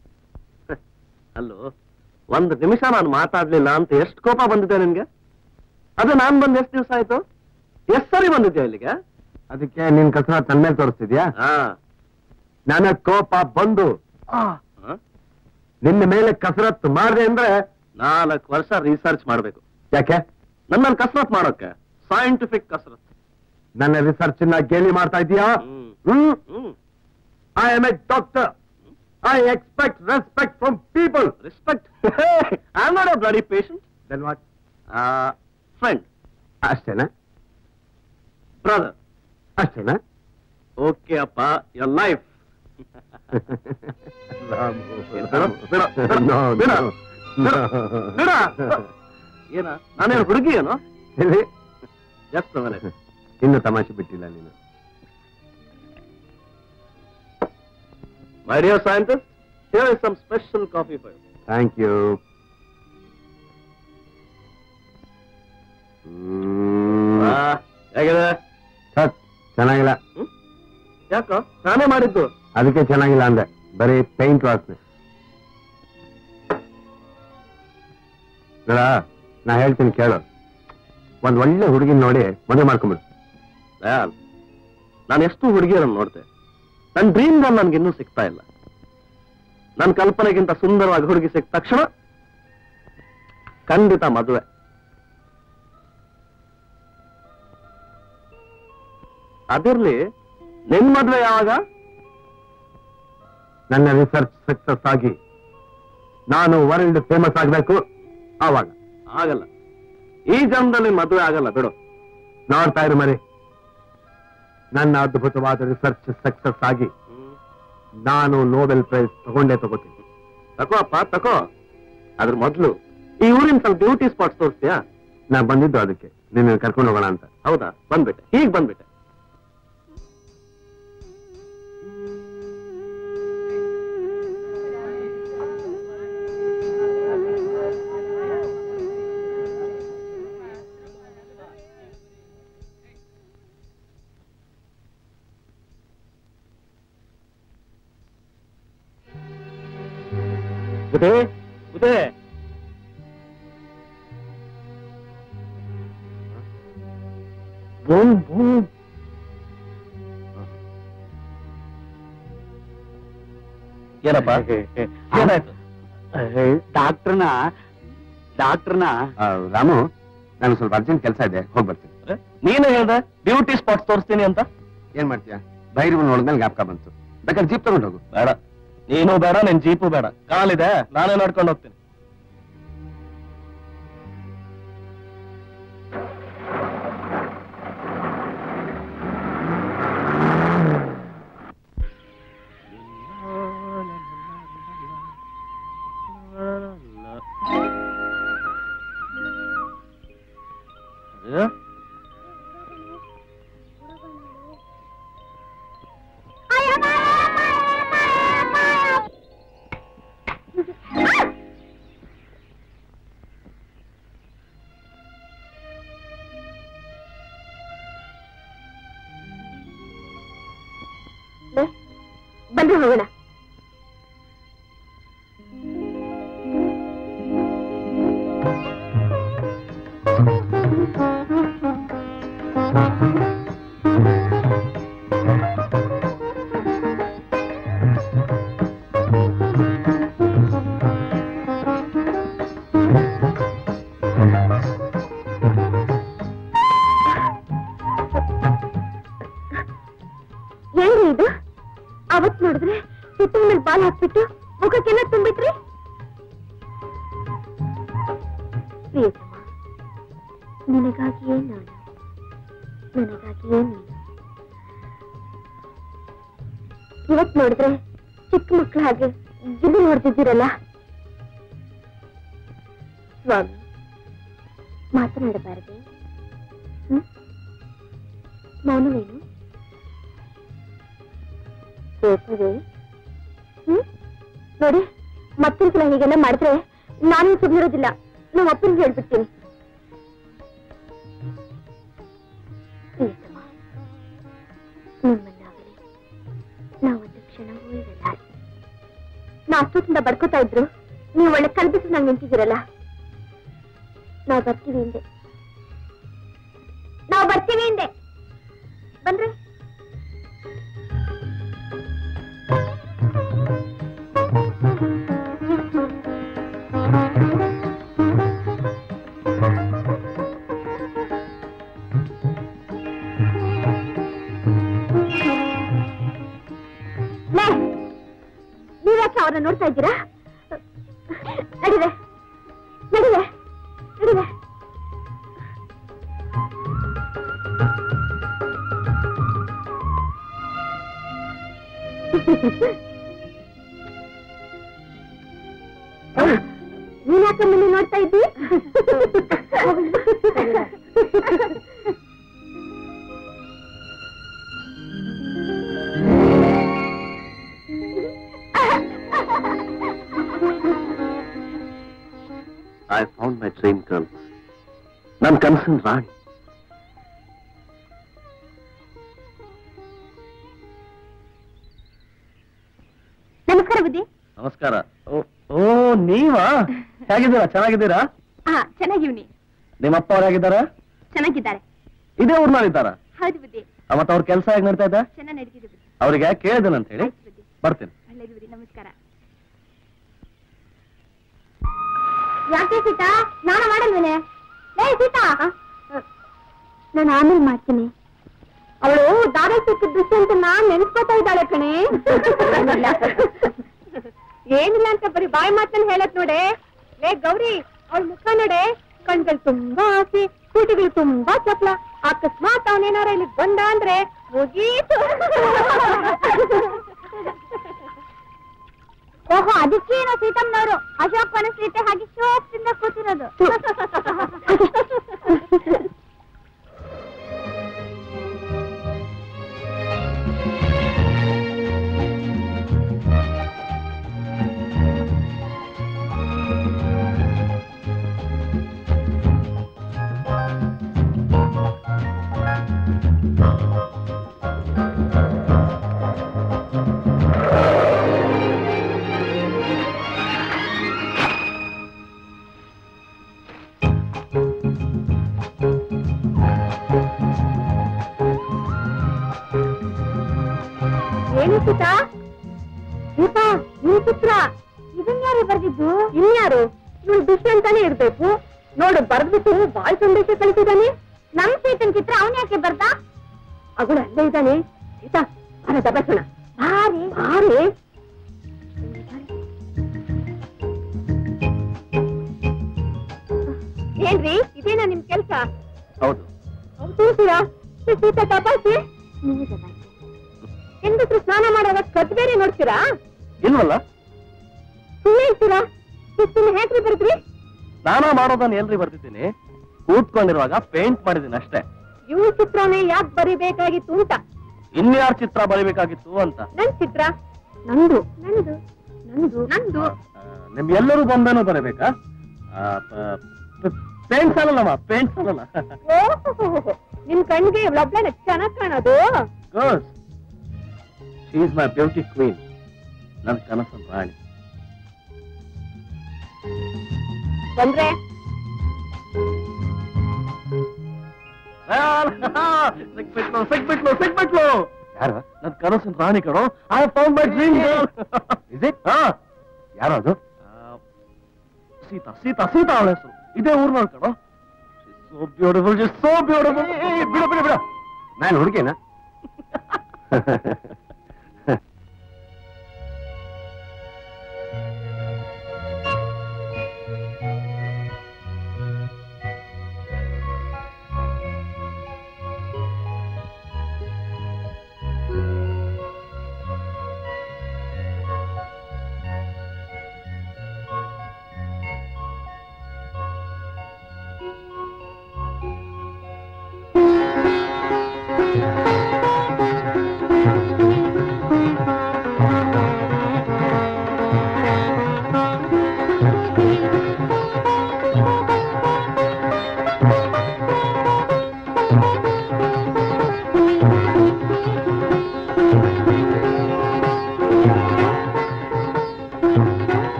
Speaker 4: ಅಲ್ಲೋ ಒಂದು ನಿಮಿಷ ನಾನು ಮಾತಾಡ್ಲಿಲ್ಲ ಅಂತ ಎಷ್ಟು ಕೋಪ ಬಂದಿದೆ ನಿನ್ಗೆ ಅದು ನಾನ್ ಬಂದ್ ಎಷ್ಟು ದಿವಸ ಆಯ್ತು ಎಷ್ಟ್ ಸರಿ ಬಂದಿದ್ಯಾ ಇಲ್ಲಿಗೆ
Speaker 1: ಅದಕ್ಕೆ ನಿನ್ ಕಸರ ತನ್ನ ಮೇಲೆ ತೋರಿಸ್ತಿದ್ಯಾ
Speaker 4: ಹಾ
Speaker 1: ನನಗ್ ಕೋಪ ಬಂದು
Speaker 4: ಹ?
Speaker 1: ನಿನ್ನ ಮೇಲೆ ಕಸರತ್ತು ಮಾಡ್ದೆ ಅಂದ್ರೆ
Speaker 4: ನಾಲ್ಕು ವರ್ಷ ರಿಸರ್ಚ್ ಮಾಡ್ಬೇಕು
Speaker 1: ಯಾಕೆ
Speaker 4: ನನ್ನಲ್ಲಿ ಕಸರತ್ ಮಾಡೋಕೆ ಸೈಂಟಿಫಿಕ್ ಕಸರತ್
Speaker 1: ನನ್ನ ರಿಸರ್ಚ್ ನ ಗೇಲಿ ಮಾಡ್ತಾ ಇದೀಯಾ
Speaker 4: hmm.
Speaker 1: Hmm
Speaker 4: hmm
Speaker 1: I am a doctor I expect respect from people
Speaker 4: respect I am not a bloody patient
Speaker 1: then what
Speaker 4: friend
Speaker 1: ಅಷ್ಟೇನಾ
Speaker 4: ಬ್ರದರ್
Speaker 1: ಅಷ್ಟೇನಾ
Speaker 4: ಓಕೆ ಅಪ್ಪ ಯರ್ ಲೈಫ್
Speaker 1: ರಾಮು,
Speaker 4: ಬಿಡ,
Speaker 1: ರಾಮು.
Speaker 4: ಬಿಡ, ಬಿಡ,
Speaker 1: No,
Speaker 4: ಬಿಡ,
Speaker 1: no,
Speaker 4: ಬಿಡ.
Speaker 1: no.
Speaker 4: ಏನ ನಾನೇನು ಹುಡುಗಿ ಏನು
Speaker 1: ಇಲ್ಲಿ
Speaker 4: ಜಸ್ಟ್ ಮನೆ
Speaker 1: ಇನ್ನು ತಮಾಷೆ ಬಿಟ್ಟಿಲ್ಲ ನೀನು
Speaker 4: my dear scientist here is some special coffee for you
Speaker 1: thank you
Speaker 4: ಹೇಗಿದೆ
Speaker 1: ಸತ್ ಚೆನ್ನಾಗಿಲ್ಲ
Speaker 4: ಹ್ಮ್? ಯಾಕ ನಾನೇ ಮಾಡಿದ್ದು
Speaker 1: ಅದಕ್ಕೆ ಚೆನ್ನಾಗಿಲ್ಲ ಅಂದೆ ಬರೀ ಪೇಂಟ್ ವಾಸನೆ ನೋಡ ನಾ ಹೇಳ್ತೀನಿ ಕೇಳು ಒಂದ್ ಒಳ್ಳೆ ಹುಡುಗಿನ ನೋಡಿ ಮದುವೆ ಮಾಡ್ಕೊಂಬಿಡು
Speaker 4: ದಯಾಲ್ ನಾನು ಎಷ್ಟು ಹುಡುಗಿಯರನ್ನು ನೋಡ್ತೆ ನನ್ನ ಡ್ರೀಮ್ ಗರ್ಲ್ ನನ್ಗೆ ಇನ್ನೂ ಸಿಗ್ತಾ ಇಲ್ಲ ನನ್ನ ಕಲ್ಪನೆಗಿಂತ ಸುಂದರವಾಗಿ ಹುಡುಗಿ ಸಿಕ್ಕ ತಕ್ಷಣ ಖಂಡಿತ ಮದುವೆ ಅದಿರ್ಲಿ ನಿನ್ ಮದುವೆ ಯಾವಾಗ
Speaker 1: ನನ್ನ ರಿಸರ್ಚ್ ಸಕ್ಸಸ್ ಆಗಿ ನಾನು ವರ್ಲ್ಡ್ ಫೇಮಸ್ ಆಗ್ಬೇಕು ಆವಾಗ
Speaker 4: ಆಗಲ್ಲ ಈ ಜನ್ಮದಲ್ಲಿ ಮದುವೆ ಆಗಲ್ಲ ಬಿಡು
Speaker 1: ನೋಡ್ತಾ ಇರು ಮರಿ ನನ್ನ ಅದ್ಭುತವಾದ ರಿಸರ್ಚ್ ಸಕ್ಸಸ್ ಆಗಿ ನಾನು ನೋಬೆಲ್ ಪ್ರೈಸ್ ತಗೊಂಡೇ ತಗೋತೀನಿ
Speaker 4: ತಕೋ ಅಪ್ಪ ತಕೋ ಅದ್ರ ಮೊದ್ಲು ಈ ಊರಿನ ಸ್ವಲ್ಪ ಬ್ಯೂಟಿ ಸ್ಪಾಟ್ಸ್ ತೋರಿಸ್ತೀಯಾ
Speaker 1: ನಾ ಬಂದಿದ್ದು ಅದಕ್ಕೆ ನಿನ್ನ ಕರ್ಕೊಂಡು ಹೋಗೋಣ ಅಂತ
Speaker 4: ಹೌದಾ ಬಂದ್ಬಿಟ್ಟೆ ಈಗ ಬಂದ್ಬಿಟ್ಟೆ ಬುಧೆ ಬುಧೆ ಬೂಮ್ ಬೂಮ್ ಏನಪ್ಪ ಏನಾಯ್ತು
Speaker 5: ಡಾಕ್ಟರ್ನ ಡಾಕ್ಟರ್ನ
Speaker 1: ಆ, ರಾಮು ನಾನು ಸ್ವಲ್ಪ ಅರ್ಜೆಂಟ್ ಕೆಲಸ ಇದೆ ಹೋಗಿ ಬರ್ತೀನಿ
Speaker 4: ಅರೆ, ನೀನೇ ಹೇಳ್ದೆ ಬ್ಯೂಟಿ ಸ್ಪಾಟ್ಸ್ ತೋರಿಸ್ತೀನಿ ಅಂತ
Speaker 1: ಏನ್ ಮಾಡ್ತೀಯಾ ಬೈರು ನೋಡಿದ್ಮೇಲೆ ಜ್ಞಾಪಕ ಬಂತು ಬೇಕಾದ್ರೆ ಜೀಪ್ ತಗೊಂಡು ಹೋಗು
Speaker 4: ಬೇಡ ನೀನು ಬೇಡ ನಿನ್ ಜೀಪು ಬೇಡ ಕಾಲಿದೆ ನಾನೇ ನಡ್ಕೊಂಡು ಹೋಗ್ತೀನಿ
Speaker 3: ಬಂದ್ರೆ ಹೋಗೋಣ ಏನ್ರಿ ಇದು ಅವತ್ ನೋಡಿದ್ರೆ ಪ್ರಿಯತಮ ನಿನಗಾಗಿಯೇ ನಾನು ನನಗಾಗಿಯೇ ನೀನು ಇವತ್ ನೋಡಿದ್ರೆ ಚಿಕ್ಕ ಮಕ್ಕಳ ಹಾಗೆ ಗಿಲ್ಲಿ ನೋಡ್ತಿದ್ದೀರಲ್ಲ ಸ್ವಾಮಿ ಮಾತನಾಡಬಾರದೆ ಹ್ಮ್ ಮೌನವೇನು ಕೋಪವೇ ಹ್ಮ್ ನೋಡಿ ಮತ್ತೊಂದ್ಸಲ ಹೀಗೆಲ್ಲ ಮಾಡಿದ್ರೆ ನಾನು ಸುಮ್ಮನಿರೋದಿಲ್ಲ ನಮ್ಮ ಅಪ್ಪನಿಗೆ ಹೇಳ್ಬಿಡ್ತೀನಿ ಪ್ರಿಯತಮ ನಿಮ್ಮನ್ನಾಗಲಿ ನಾವೊಂದು ಕ್ಷಣವೂ ಇರಲ್ಲ ನಾ ಅಷ್ಟೊತ್ತಿಂದ ಬಡ್ಕೋತಾ ಇದ್ರು ನೀವು ಒಳ್ಳೆ ಕಲ್ಪಿಸಿ ನಂಗೆ ನಿಂತಿದ್ದೀರಲ್ಲ ನಾವು ಬರ್ತೀವಿ ಹಿಂದೆ ನಾವು ಬರ್ತೀವಿ ಹಿಂದೆ ಬಂದ್ರೆ ಲೇ, ನೀವ್ಯಾಕೆ ಅವ್ರನ್ನ ನೋಡ್ತಾ ಇದ್ದೀರಾ ನಡಿವೆ ನಡಿವೆ ನಡಿವೆ ನೀನ್ ಯಾಕೆ ಮುಂದೆ ನೋಡ್ತಾ ಇದ್ದಿ
Speaker 4: I found my dream girl ನನ್ನ ಕನಸಿನ ರಾಣಿ
Speaker 3: ನಮಸ್ಕಾರ ಬುದ್ಧಿ
Speaker 4: ನಮಸ್ಕಾರ ಓ ಓ ನೀವಾ ಹೇಗಿದ್ದೀರಾ ಚೆನ್ನಾಗಿದ್ದೀರಾ
Speaker 3: ಹಾ ಚೆನ್ನಾಗಿವ್ನಿ
Speaker 4: ನಿಮ್ಮಪ್ಪ ಅವ್ರು ಹೇಗಿದ್ದಾರಾ
Speaker 3: ಚೆನ್ನಾಗಿದ್ದಾರೆ
Speaker 4: ಇದೇ ಊರ್ನಲ್ಲಿದ್ದಾರಾ
Speaker 3: ಹೌದು ಬುದ್ಧಿ
Speaker 4: ಮತ್ತೆ ಅವ್ರ ಕೆಲಸ ಹೇಗೆ ನಡೀತಾ ಇದೆ
Speaker 3: ಚೆನ್ನಾಗಿ ನಡೀತಿದೆ ಬುದ್ಧಿ
Speaker 4: ಅವ್ರಿಗೆ ಕೇಳಿದೆನಂತ ಹೇಳಿ
Speaker 3: ಆಯ್ತು ಬುದ್ಧಿ
Speaker 4: ಬರ್ತೀನಿ
Speaker 3: ಒಳ್ಳೇದು ಬುದ್ಧಿ ನಮಸ್ಕಾರ ಯಾಕೆ ಸೀತಾ ಸ್ನಾನ ಮಾಡಲ್ವೇನೆ ಏ ಸೀತಾ ನಾನು ಆಮೇಲೆ ಮಾಡ್ತೀನಿ ಅವಳು ದಾರ ಸಿಕ್ಕಿದ್ದು ಅಂತ ನಾನ್ ನೆನ್ಸ್ಕೊತಾ ಇದ್ದಾಳೆ ಕಣೆ ಏನಿಲ್ಲ ಅಂತ ಬರೀ ಬಾಯಿ ಮಾತನ್ನ ಹೇಳತ್ ನೋಡೆ ಲೇ ಗೌರಿ ಅವಳ ಮುಖ ನೋಡೆ ಕಣ್ಗಳು ತುಂಬಾ ಆಸೆ ಕೂಟಿಗಳು ತುಂಬಾ ಚಪ್ಲ ಅಕಸ್ಮಾತ್ ಅವನೇನಾರ ಇಲ್ಲಿ ಬಂದ ಅಂದ್ರೆ ಮುಗೀತು ಓಹೋ ಅದಕ್ಕೇನೋ ಸೀತಮ್ಮನವರು ಅಶೋಕ್ ಮನಸ್ಸೀತೆ ಹಾಗೆ ಶೋಕ್ತಿಂದ ಕೂತಿರೋದು ಏನು ಸೀತಾ ಸೀತಾ ನಿನ್ ಚಿತ್ರ ಇದನ್ ಯಾರು ಬರ್ದಿದ್ದು ಇನ್ಯಾರು ಇವಳು ದುಷ್ಯ ಅಂತಾನೆ ಇರ್ಬೇಕು ನೋಡು ಬರ್ದ್ಬಿಟ್ಟು ಬಾಳ್ ಸಂದೇಶ ಕಳಿಸಿದಾನೆ ನಮ್ ಸೀತನ್ ಚಿತ್ರ ಅವನ್ ಯಾಕೆ ಬರ್ದ ಅವಳು ಅಲ್ಲೇ ಇದ್ದಾನೆ ಸೀತಾ ಬರ ದಬಸೋಣ ಭಾರಿ ಭಾರಿ ಏನ್ರಿ ಇದೇನಾ ನಿಮ್ ಕೆಲ್ಸ
Speaker 4: ಹೌದು
Speaker 3: ತೋರಿಸ್ತೀರಾ ಸೀತಾ ತಪಾಸಿ ಹೆಂಗಸ್ರು ಸ್ನಾನ ಮಾಡುವಾಗ ಕತ್ ಬೇರೆ ನೋಡ್ತೀರಾ
Speaker 4: ಇಲ್ವಲ್ಲ
Speaker 3: ಸುಮ್ಮನೆ ಇರ್ತೀರಾ ಸುಮ್ಮನೆ ಹೇಗ್ರಿ ಬರ್ತೀರಿ
Speaker 4: ಸ್ನಾನ ಮಾಡೋದನ್ನ ಎಲ್ರಿ ಬರ್ತಿದ್ದೀನಿ ಕೂತ್ಕೊಂಡಿರುವಾಗ ಪೇಂಟ್ ಮಾಡಿದ್ದೀನಿ ಅಷ್ಟೇ
Speaker 3: ಇವ್ ಚಿತ್ರನೇ ಯಾಕೆ ಬರಿಬೇಕಾಗಿತ್ತು ಅಂತ
Speaker 4: ಇನ್ಯಾರ ಚಿತ್ರ ಬರಿಬೇಕಾಗಿತ್ತು ಅಂತ
Speaker 3: ನನ್ ಚಿತ್ರ ನಂದು ನಂದು ನಂದು ನಂದು
Speaker 4: ಆ, ನಿಮ್ ಎಲ್ಲರೂ ಬಂದನು ಬರಬೇಕಾ ಪೇಂಟ್ ಸಾಲಲ್ಲಮ್ಮ ಪೇಂಟ್ ಸಾಲಲ್ಲ
Speaker 3: ಓಹೋ ನಿಮ್ ಕಣ್ಗೆ ಒಬ್ಳನ್ನ ಚೆನ್ನಾಗ್ ಕಾಣೋದು
Speaker 4: good she is my beauty queen ನನ್ನ ಕನಸನ್ ರಾಣಿ
Speaker 3: ಬಂದ್ರೆ
Speaker 4: ಸಿಕ್ಬಿಟ್ಲು ಸಿಕ್ಬಿಟ್ಲು ಸಿಕ್ಬಿಟ್ಲು
Speaker 1: ಯಾರು
Speaker 4: ನನ್ ಕನಸಿನ ರಾಣಿ ಕಣೋ I found my dream girl
Speaker 1: is it ಯಾರು ಅದು
Speaker 4: ಸೀತಾ ಸೀತಾ ಸೀತಾ ಅವಳ ಹೆಸರು ಇದೇ ಊರ್ನವ್ರು ಕಣೋ ಸೋ ಬ್ಯೂಟಿಫುಲ್ ಸೋ ಬ್ಯೂಟಿಫುಲ್
Speaker 1: ಬಿಡು ಬಿಡು ಬಿಡು ನಾನು ಹುಡುಗಿನ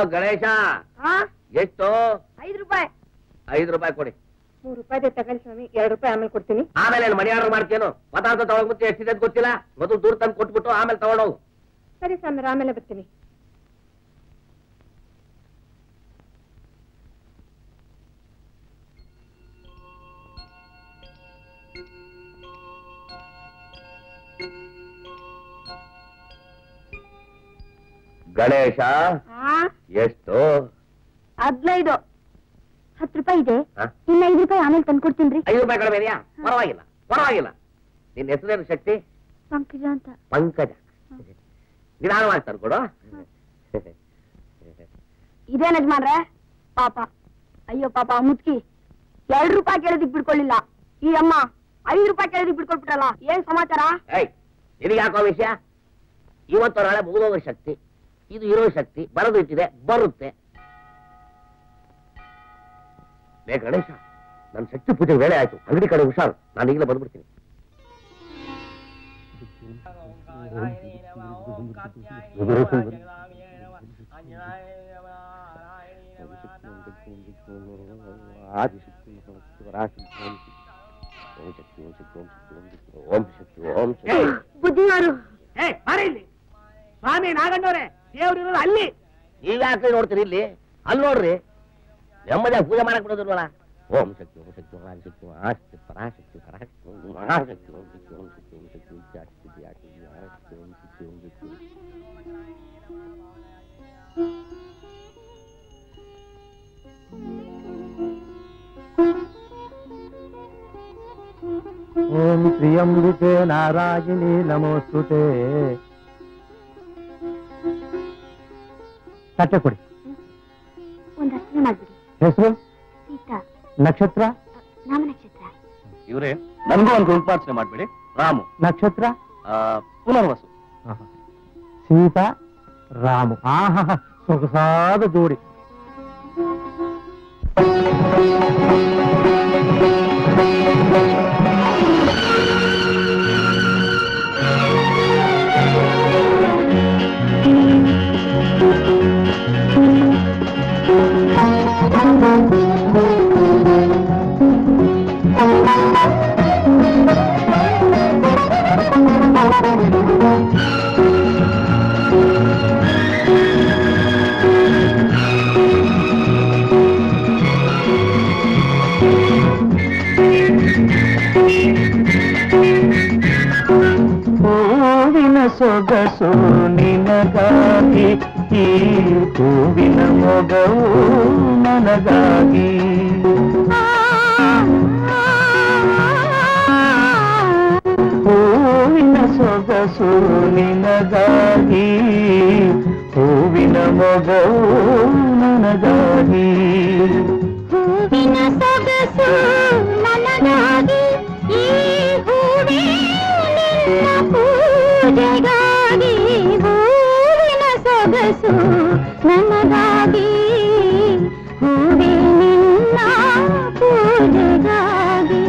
Speaker 2: ಗಣೇಶ ಎಷ್ಟು
Speaker 3: ಐದು ರೂಪಾಯಿ
Speaker 2: ಐದು ರೂಪಾಯಿ ಕೊಡಿ
Speaker 3: ಮೂರು ರೂಪಾಯಿ ತಗೊಳ್ಳಿ ಸ್ವಾಮಿ ಎರಡು ರೂಪಾಯಿ ಆಮೇಲೆ ಕೊಡ್ತೀನಿ
Speaker 2: ಆಮೇಲೆ ಏನ್ ಮನಿ ಆರ್ಡರ್ ಮಾಡ್ತೇನು ಪದಾರ್ಥ ತಗೊಳಕ್ ಮುಂಚೆ ಎಷ್ಟಿದೆ ಅಂತ ಗೊತ್ತಿಲ್ಲ ಮೊದಲು ದೂರ ತಂದು ಕೊಟ್ಬಿಟ್ಟು ಆಮೇಲೆ ತಗೊಂಡೋಗು
Speaker 3: ಸರಿ ಸ್ವಾಮಿ ಆಮೇಲೆ ಬರ್ತೀನಿ
Speaker 2: ಗಣೇಶ ಎಷ್ಟು
Speaker 3: ಹದಿನೈದು ಹತ್ತು ರೂಪಾಯಿ ಇದೆ
Speaker 2: ಹ?
Speaker 3: ಇನ್ನ ಐದು ರೂಪಾಯಿ ಆಮೇಲೆ ತಂದ್ಕೊಡ್ತೀನಿ
Speaker 2: ಐದು ರೂಪಾಯಿ ಕಡಿಮೆ ಇದೆಯಾ ಪರವಾಗಿಲ್ಲ ಪರವಾಗಿಲ್ಲ ನಿನ್ನ ಹೆಸರೇನು ಶಕ್ತಿ
Speaker 3: ಪಂಕಜ ಅಂತ
Speaker 2: ಪಂಕಜ ನಿಧಾನವಾಗಿ ತಂದ್ಕೊಡು
Speaker 3: ಇದೇನ್ ಯಜಮಾನ್ರೆ ಪಾಪ ಅಯ್ಯೋ ಪಾಪ ಮುತ್ಕಿ ಎರಡು ರೂಪಾಯಿ ಕೇಳೋದಿಕ್ ಬಿಡ್ಕೊಳ್ಳಿಲ್ಲ ಈ ಅಮ್ಮ ಐದು ರೂಪಾಯಿ ಕೇಳೋದಿಕ್ ಬಿಡ್ಕೊಳ್ಬಿಟ್ರಲ್ಲ ಏನ್ ಸಮಾಚಾರ
Speaker 2: ಏಯ್ ನಿನಗೆ ಯಾಕೋ ವಿಷಯ ಇವತ್ತು ನಾಳೆ ಮುಗಿದೋಗೋ ಶಕ್ತಿ ಇದು ಇರೋ ಶಕ್ತಿ ಬರೋದು ಇಟ್ಟಿದೆ ಬರುತ್ತೆ ಲೇ ಗಣೇಶ ನನ್ನ ಶಕ್ತಿ ಪೂಜೆ ವೇಳೆ ಆಯ್ತು ಅಂಗಡಿ ಕಡೆ ಹುಷಾರು ನಾನು ಈಗಲೇ ಬಂದ್ಬಿಡ್ತೀನಿ ಓಂ ಶಕ್ತಿ ಓಂ ಶಕ್ತಿ ಓಂ ಶಕ್ತಿ ಓಂ ಶಕ್ತಿ ಓಂ ಶಕ್ತಿ
Speaker 3: ಬುದ್ಧಿವಾರು
Speaker 1: ಏ ಬಾರಿ ಇಲ್ಲಿ ಸ್ವಾಮಿ ನಾಗಣ್ಣವ್ರೆ ದೇವ್ರಿರೋದು ಅಲ್ಲಿ
Speaker 2: ನೀವ್ಯಾಕೆ ನೋಡ್ತೀರಿ ಇಲ್ಲಿ ಅಲ್ಲಿ ನೋಡ್ರಿ ನೆಮ್ಮದಿಯಾಗಿ ಪೂಜೆ ಮಾಡಕ್ ಬಿಡೋದಿಲ್ವಲ್ಲ ಓಂ ಶಕ್ತಿ ಓಂ ಶಕ್ತಿ ಓಂ ಶಕ್ತಿ ಆಶಕ್ತಿ ಪರಾಶಕ್ತಿ ಪರಾಶಕ್ತಿ ಓಂ ಮಹಾಶಕ್ತಿ ಓಂ ಶಕ್ತಿ ಓಂ ಶಕ್ತಿ ಓಂ ಶಕ್ತಿ ವಿದ್ಯಾಶಕ್ತಿ ವಿದ್ಯಾಶಕ್ತಿ ಮಹಾಶಕ್ತಿ ಓಂ ಶಕ್ತಿ ಓಂ ಶಕ್ತಿ
Speaker 1: ಓಂ ತ್ರಿಯಂಬಿಕೆ ನಾರಾಯಣಿ ನಮೋಸ್ತುತೆ ತಟ್ಟೆ ಕೊಡಿ
Speaker 3: ಒಂದ್ ಅರ್ಚನೆ ಮಾಡ್ಬಿಡಿ
Speaker 1: ಹೆಸರು
Speaker 3: ಸೀತಾ
Speaker 1: ನಕ್ಷತ್ರ
Speaker 3: ನಾಮ ನಕ್ಷತ್ರ
Speaker 4: ಇವ್ರೆ ನನ್ಗೂ ಒಂದು ಗುಂಪಾರ್ಚನೆ ಮಾಡ್ಬೇಡಿ ರಾಮು
Speaker 1: ನಕ್ಷತ್ರ
Speaker 4: ಆ, ಪುನರ್ವಸು
Speaker 1: ಸೀತಾ ರಾಮು ಆಹಾ ಸೊಗಸಾದ ಜೋಡಿ ಹೂವಿನ ಸೊಗಸು ನಿನಗಾಗಿ ಈ ಹೂವಿನ ಮೊಗವು ನನಗಾಗಿ ಹೂವಿನ ಸೊಗಸು ನಿನಗಾಗಿ ಹೂವಿನ ಮೊಗವು ನನಗಾಗಿ
Speaker 3: ಹೂವಿನ ಸೊಗಸು ನನಗಾಗಿ ಈ ಹೂವೇ ನಿನ್ನ ಪೂಜೆಗಾಗಿ ಹೂವಿನ ಸೊಗಸು ನನಗಾಗಿ ಹೂವೇ ನಿನ್ನ ಪೂಜೆಗಾಗಿ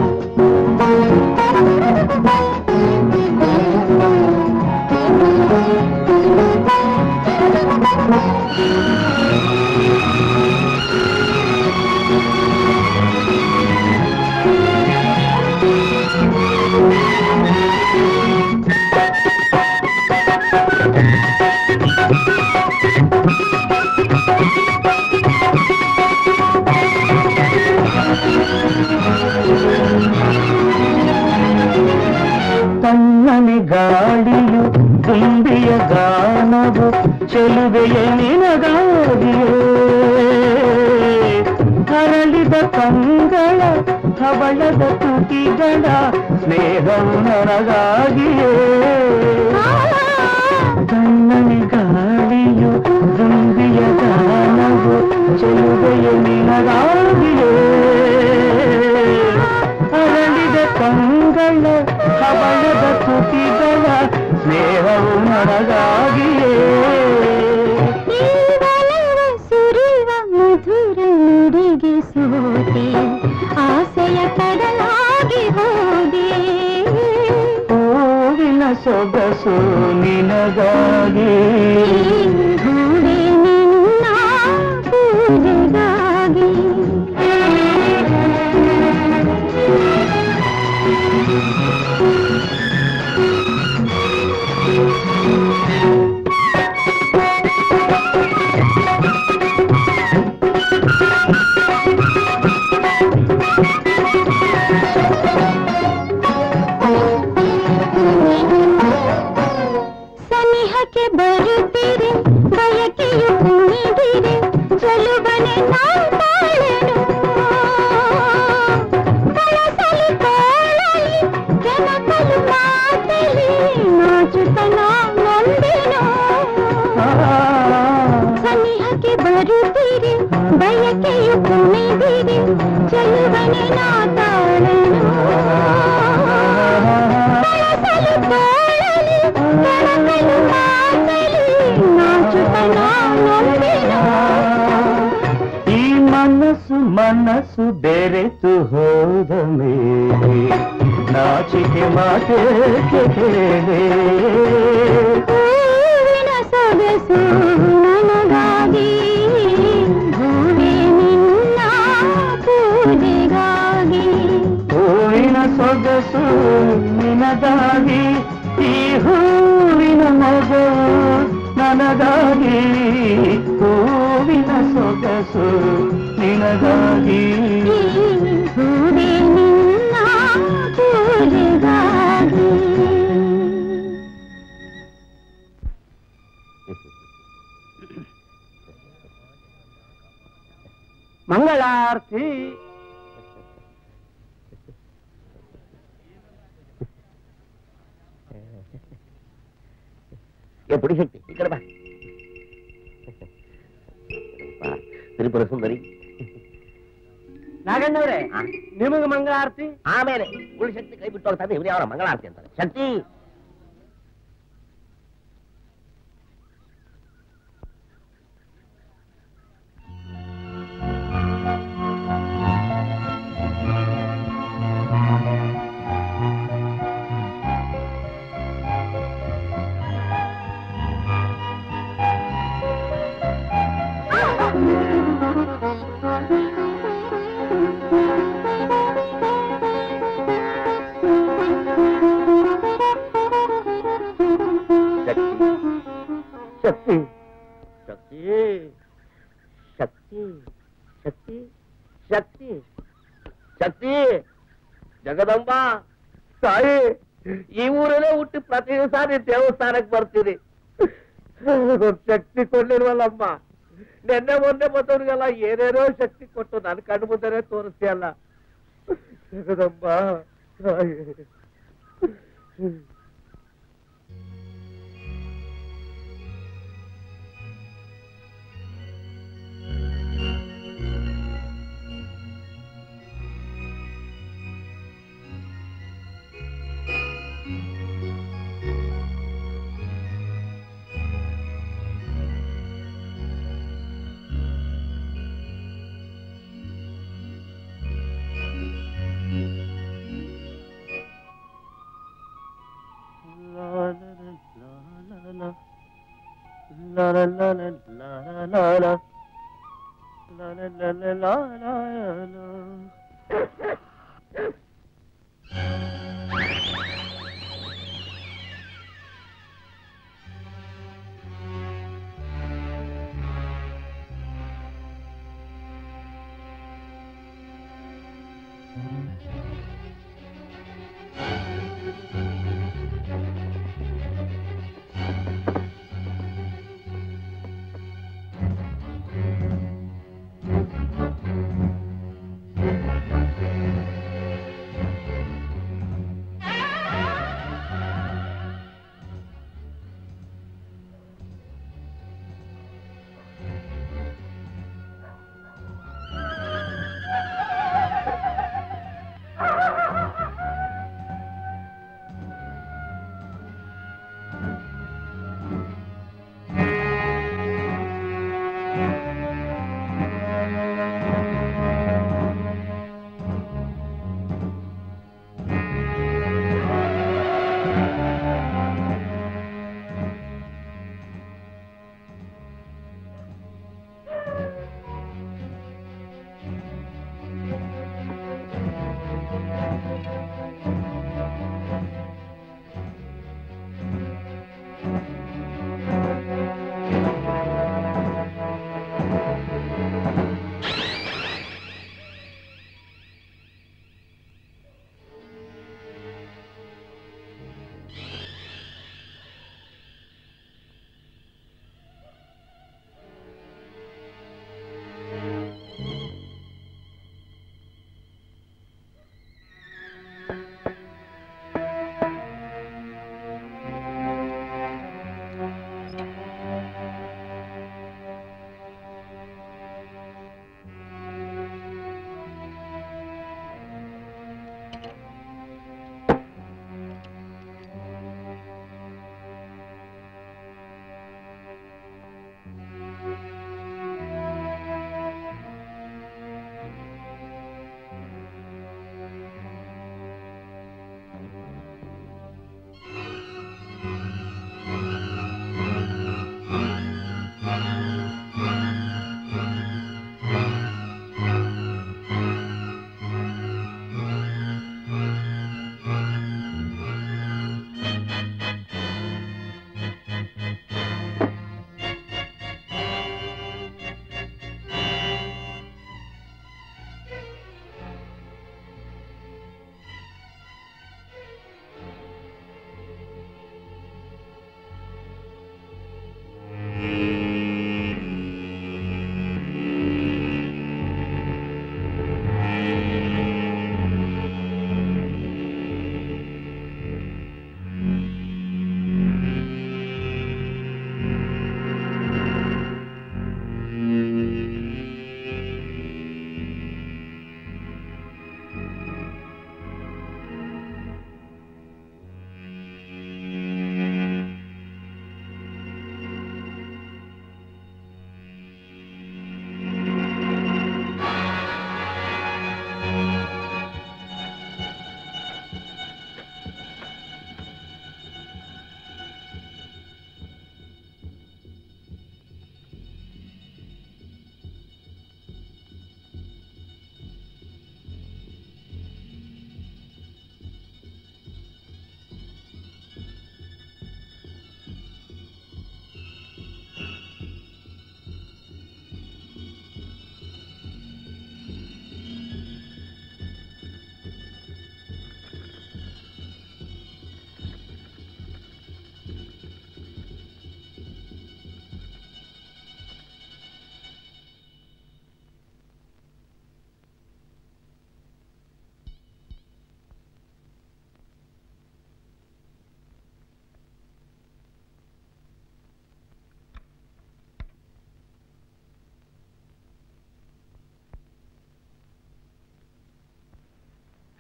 Speaker 1: ತಣ್ಣನೆ ಗಾಳಿಯು ತುಂಬಿಯ ಗಾನವು ಚೆಲುವೆಯ ನಿನಗಾಗಿಯೇ ಹರಳಿದ ಕಂಗಳ ಹವಳದ ತುಟಿಗಳ ಸ್ನೇಹವು ನನಗಾಗಿಯೇ ತಣ್ಣನೆ ಗಾಳಿಯು ತುಂಬಿಯ ಗಾನವು ಚೆಲುವೆಯ ನಿನಗಾಗಿಯೇ ಅರಳಿದ ಕಂಗಳ ಹವಳದ ತುಟಿಗಳ ಸ್ನೇಹವು ನನಗಾಗಿಯೇ
Speaker 3: ಈವಲವ ಸುರಿವ ಮಧುರ ನುಡಿಗೆ ಸೋತೆ ಆಸೆಯ ಕಡಲಾಗಿ ಹೋದೆ
Speaker 1: ಹೂವಿನ ಸೊಗಸು ನಿನಗಾಗಿ
Speaker 3: ಈ ಹೂವೇ ನಿನ್ನ ಸನಿಹಕ್ಕೆ ಬರುತ್ತೀರಿ ಬಯಕೆಯು ಕುಣಿದಿರಿ ಚೆಲುವನೆ ನಾಳೆನು ಕಳಸಲಿ ಕೋಳಲಿ ಕೆನಕಲು ಮಾತಲಿ ನಾಚುತನ ನೊಂದೆನು ಸನಿಹಕ್ಕೆ ಬರುತ್ತೀರಿ ಬಯಕೆಯು ಕುಣಿದಿರಿ ಚೆಲುವನೆ ನಾ ತಾಳೆನು ಕಳಸಲು ಕೋಳಲಿ ಕೆನಕಲು ಮಾತಲಿ ನಾಚುತನ ನೊಂದೆನು
Speaker 5: ಈ ಮನಸ್ಸು ಮನಸ್ಸು ಬೆರೆತು ಹೋದ ಮೇಲೆ ನಾಚಿಕೆ ಮಾತೇಕೆ ಕೇಳೆ
Speaker 3: ಹೂವಿನ ಸೊಗಸು ನನಗಾಗಿ ಹೂವೆ ನಿನ್ನ ಪೂಜೆಗಾಗಿ
Speaker 5: ಹೂವಿನ ಸೊಗಸು ನಿನಗಾಗಿ ಈ ಹೂವಿನ ಮಗು ನನಗಾಗಿ ಹೂವಿನ ಸೊಗಸು ನಿನಗಾಗಿ
Speaker 3: ಹೂವೆ ನಿನ್ನ ಪೂಜೆಗಾಗಿ
Speaker 5: ಮಂಗಳಾರತಿ
Speaker 2: ಏ ಪುಡಿ ಶಕ್ತಿ ಈ ಕಡೆ ಬಾ ಬಾ, ತ್ರಿಪುರ ಸುಂದರಿ
Speaker 5: ನಾಗಣ್ಣವ್ರೆ
Speaker 2: ಆ,
Speaker 5: ನಿಮಗೆ ಮಂಗಳಾರತಿ
Speaker 2: ಆಮೇಲೆ ಪುಡಿ ಶಕ್ತಿ ಕೈ ಬಿಟ್ಟು ಹೋಗ್ತಾನೆ ಇವ್ರು ಯಾವ ಮಂಗಳಾರತಿ ಅಂತಾರೆ ಶಕ್ತಿ ಶಕ್ತಿ ಶಕ್ತಿ ಶಕ್ತಿ ಶಕ್ತಿ ಶಕ್ತಿ ಶಕ್ತಿ ಜಗದಂಬ ತಾಯಿ ಈ ಊರಲ್ಲೇ ಹುಟ್ಟಿ ಪ್ರತಿ ದಿವಸ ನೀನ್ ದೇವಸ್ಥಾನಕ್ಕೆ ಬರ್ತೀನಿ ಒಂದ್ ಶಕ್ತಿ ಕೊಡ್ಲಿಲ್ವಲ್ಲಮ್ಮ ನೆನ್ನೆ ಮೊನ್ನೆ ಬಂದವ್ರಿಗೆಲ್ಲ ಏನೇನೋ ಶಕ್ತಿ ಕೊಟ್ಟು ನನ್ನ ಕಣ್ಣು ಮುಂದೆನೆ ತೋರಿಸ್ತೀಯಲ್ಲ ಜಗದಂಬ ತಾಯಿ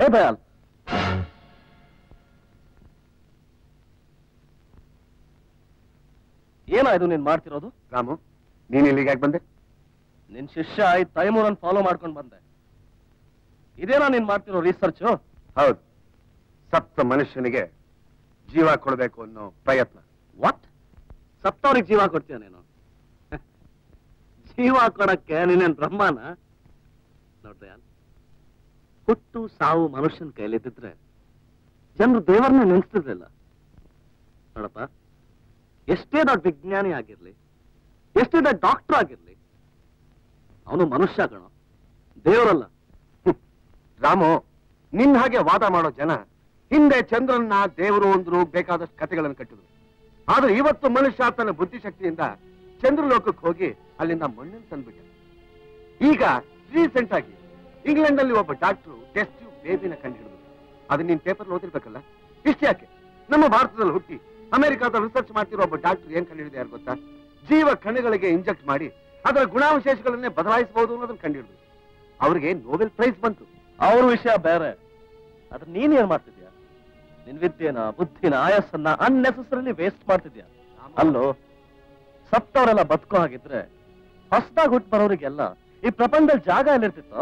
Speaker 4: ಹೇ ದಯಾಲ್ ಏನಾಯ್ತು ನೀನ್ ಮಾಡ್ತಿರೋದು
Speaker 1: ರಾಮು ನೀನ್ ಇಲ್ಲಿಗೆ ಯಾಕೆ ಬಂದೆ
Speaker 4: ನಿನ್ ಶಿಷ್ಯ ಈ ತೈಮೂರನ್ ಫಾಲೋ ಮಾಡ್ಕೊಂಡು ಬಂದೆ ಇದೇನಾ ನೀನ್ ಮಾಡ್ತಿರೋ ರಿಸರ್ಚ್
Speaker 1: ಹೌದು ಸಪ್ತ ಮನುಷ್ಯನಿಗೆ ಜೀವ ಕೊಡಬೇಕು ಅನ್ನೋ ಪ್ರಯತ್ನ
Speaker 4: ವಾಟ್ ಸತ್ತವ್ರಿಗೆ ಜೀವ ಕೊಡ್ತೀಯ ನೀನು ಜೀವ ಕೊಡಕ್ಕೆ ನೀನೇನ್ ಬ್ರಹ್ಮನ ನೋಡ್ರಿ ಹುಟ್ಟು ಸಾವು ಮನುಷ್ಯನ ಕೈಲಿದ್ದಿದ್ರೆ ಜನರು ದೇವರನ್ನ ನೆನೆಸ್ತಿರ್ಲಿಲ್ಲ ನೋಡಪ್ಪ ಎಷ್ಟೇ ದೊಡ್ಡ ವಿಜ್ಞಾನಿ ಆಗಿರ್ಲಿ ಎಷ್ಟೇ ದೊಡ್ಡ ಡಾಕ್ಟರ್ ಆಗಿರ್ಲಿ ಅವನು ಮನುಷ್ಯ ಕಣ ದೇವರಲ್ಲ
Speaker 1: ಹ್ಮ್. ರಾಮು ನಿನ್ ಹಾಗೆ ವಾದ ಮಾಡೋ ಜನ ಹಿಂದೆ ಚಂದ್ರನ್ನ ದೇವರು ಅಂದ್ರು ಬೇಕಾದಷ್ಟು ಕಥೆಗಳನ್ನು ಕಟ್ಟಿದ್ರು ಆದ್ರೆ ಇವತ್ತು ಮನುಷ್ಯ ತನ್ನ ಬುದ್ಧಿಶಕ್ತಿಯಿಂದ ಚಂದ್ರಲೋಕಕ್ಕೆ ಹೋಗಿ ಅಲ್ಲಿಂದ ಮಣ್ಣನ್ನು ತಂದ್ಬಿಟ್ಟ ಈಗ ರೀಸೆಂಟ್ ಆಗಿ ಇಂಗ್ಲೆಂಡ್ ನಲ್ಲಿ ಒಬ್ಬ ಡಾಕ್ಟರ್ ಟೆಸ್ಟ್ ಬೇಬಿನ ಕಂಡುಹಿಡಿದ್ರು ಅದು ನೀನ್ ಪೇಪರ್ ಓದಿರ್ಬೇಕಲ್ಲ ಇಷ್ಟ ಯಾಕೆ ನಮ್ಮ ಭಾರತದಲ್ಲಿ ಹುಟ್ಟಿ ಅಮೆರಿಕಾದಲ್ಲಿ ರಿಸರ್ಚ್ ಮಾಡ್ತಿರೋ ಒಬ್ಬ ಡಾಕ್ಟರ್ ಏನ್ ಕಂಡುಹಿಡಿದ ಯಾರು ಗೊತ್ತಾ ಜೀವ ಕಣಗಳಿಗೆ ಇಂಜೆಕ್ಟ್ ಮಾಡಿ ಅದರ ಗುಣಾವಶೇಷಗಳನ್ನೇ ಬದಲಾಯಿಸಬಹುದು ಅನ್ನೋದನ್ನ ಕಂಡುಹಿಡಿದ್ರು ಅವ್ರಿಗೆ ನೋಬೆಲ್ ಪ್ರೈಸ್ ಬಂತು
Speaker 4: ಅವ್ರ ವಿಷಯ ಬೇರೆ ಆದ್ರೆ ನೀನ್ ಏನ್ ಮಾಡ್ತಿದ್ಯಾ ನಿನ್ ವಿದ್ಯೆನ ಬುದ್ಧಿನ ಆಯಸ್ಸನ್ನ ಅನ್ನೆಸೆಸರಿಲಿ ವೇಸ್ಟ್ ಮಾಡ್ತಿದ್ಯಾ ಅಲ್ಲೋ ಸತ್ತವರೆಲ್ಲ ಬದುಕೋ ಹಾಗಿದ್ರೆ ಹೊಸದಾಗಿ ಹುಟ್ಟು ಬರೋರಿಗೆಲ್ಲ ಈ ಪ್ರಪಂಚದಲ್ಲಿ ಜಾಗ ಎಲ್ಲಿರ್ತಿತ್ತೋ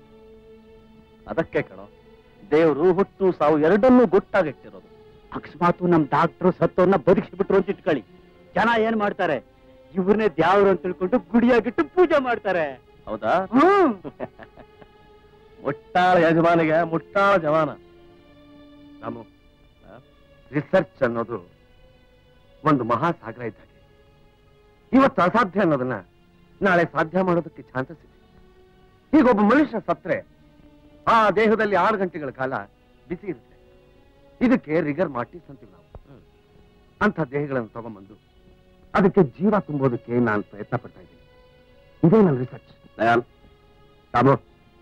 Speaker 4: ಅದಕ್ಕೆ ಕಣೋ ದೇವರು ಹುಟ್ಟು ಸಾವು ಎರಡನ್ನೂ ಗುಟ್ಟಾಗಿಟ್ಟಿರೋದು
Speaker 5: ಅಕಸ್ಮಾತ್ ನಮ್ ಡಾಕ್ಟ್ರು ಸತ್ತವ್ರನ್ನ ಬದುಕಿಸ್ಬಿಟ್ರು ಅಂತ ಇಟ್ಕೊಳ್ಳಿ ಜನ ಏನ್ ಮಾಡ್ತಾರೆ ಇವ್ರನ್ನೇ ದ್ಯಾವ್ರು ಅಂತ ತಿಳ್ಕೊಂಡು ಗುಡಿಯಾಗಿಟ್ಟು ಪೂಜೆ ಮಾಡ್ತಾರೆ
Speaker 4: ಹೌದಾ
Speaker 5: ಹ್ಮ್
Speaker 4: ಮುಟ್ಟಾಳ ಯಜಮಾನಿಗೆ ಮುಟ್ಟಾಳ ಜವಾನ
Speaker 1: ರಾಮು ರಿಸರ್ಚ್ ಅನ್ನೋದು ಒಂದು ಮಹಾಸಾಗರ ಇದ್ದಾಗೆ ಇವತ್ತು ಅಸಾಧ್ಯ ಅನ್ನೋದನ್ನ ನಾಳೆ ಸಾಧ್ಯ ಮಾಡೋದಕ್ಕೆ ಚಾನ್ಸಸ್ ಇದೆ ಈಗ ಒಬ್ಬ ಮನುಷ್ಯ ಸತ್ರೆ ಆ ದೇಹದಲ್ಲಿ ಆರು ಗಂಟೆಗಳ ಕಾಲ ಬಿಸಿ ಇರುತ್ತೆ ಇದಕ್ಕೆ ರಿಗರ್ ಮಾರ್ಟಿಸ್ ಅಂತೀವಿ ನಾವು ಅಂಥ ದೇಹಗಳನ್ನು ತಗೊಂಬಂದು ಅದಕ್ಕೆ ಜೀವ ತುಂಬೋದಕ್ಕೆ ನಾನು ಪ್ರಯತ್ನ ಪಡ್ತಾ ಇದ್ದೀನಿ ಇದೇ ನನ್ನ ರಿಸರ್ಚ್
Speaker 4: ದಯಾಲ್
Speaker 1: ರಾಮು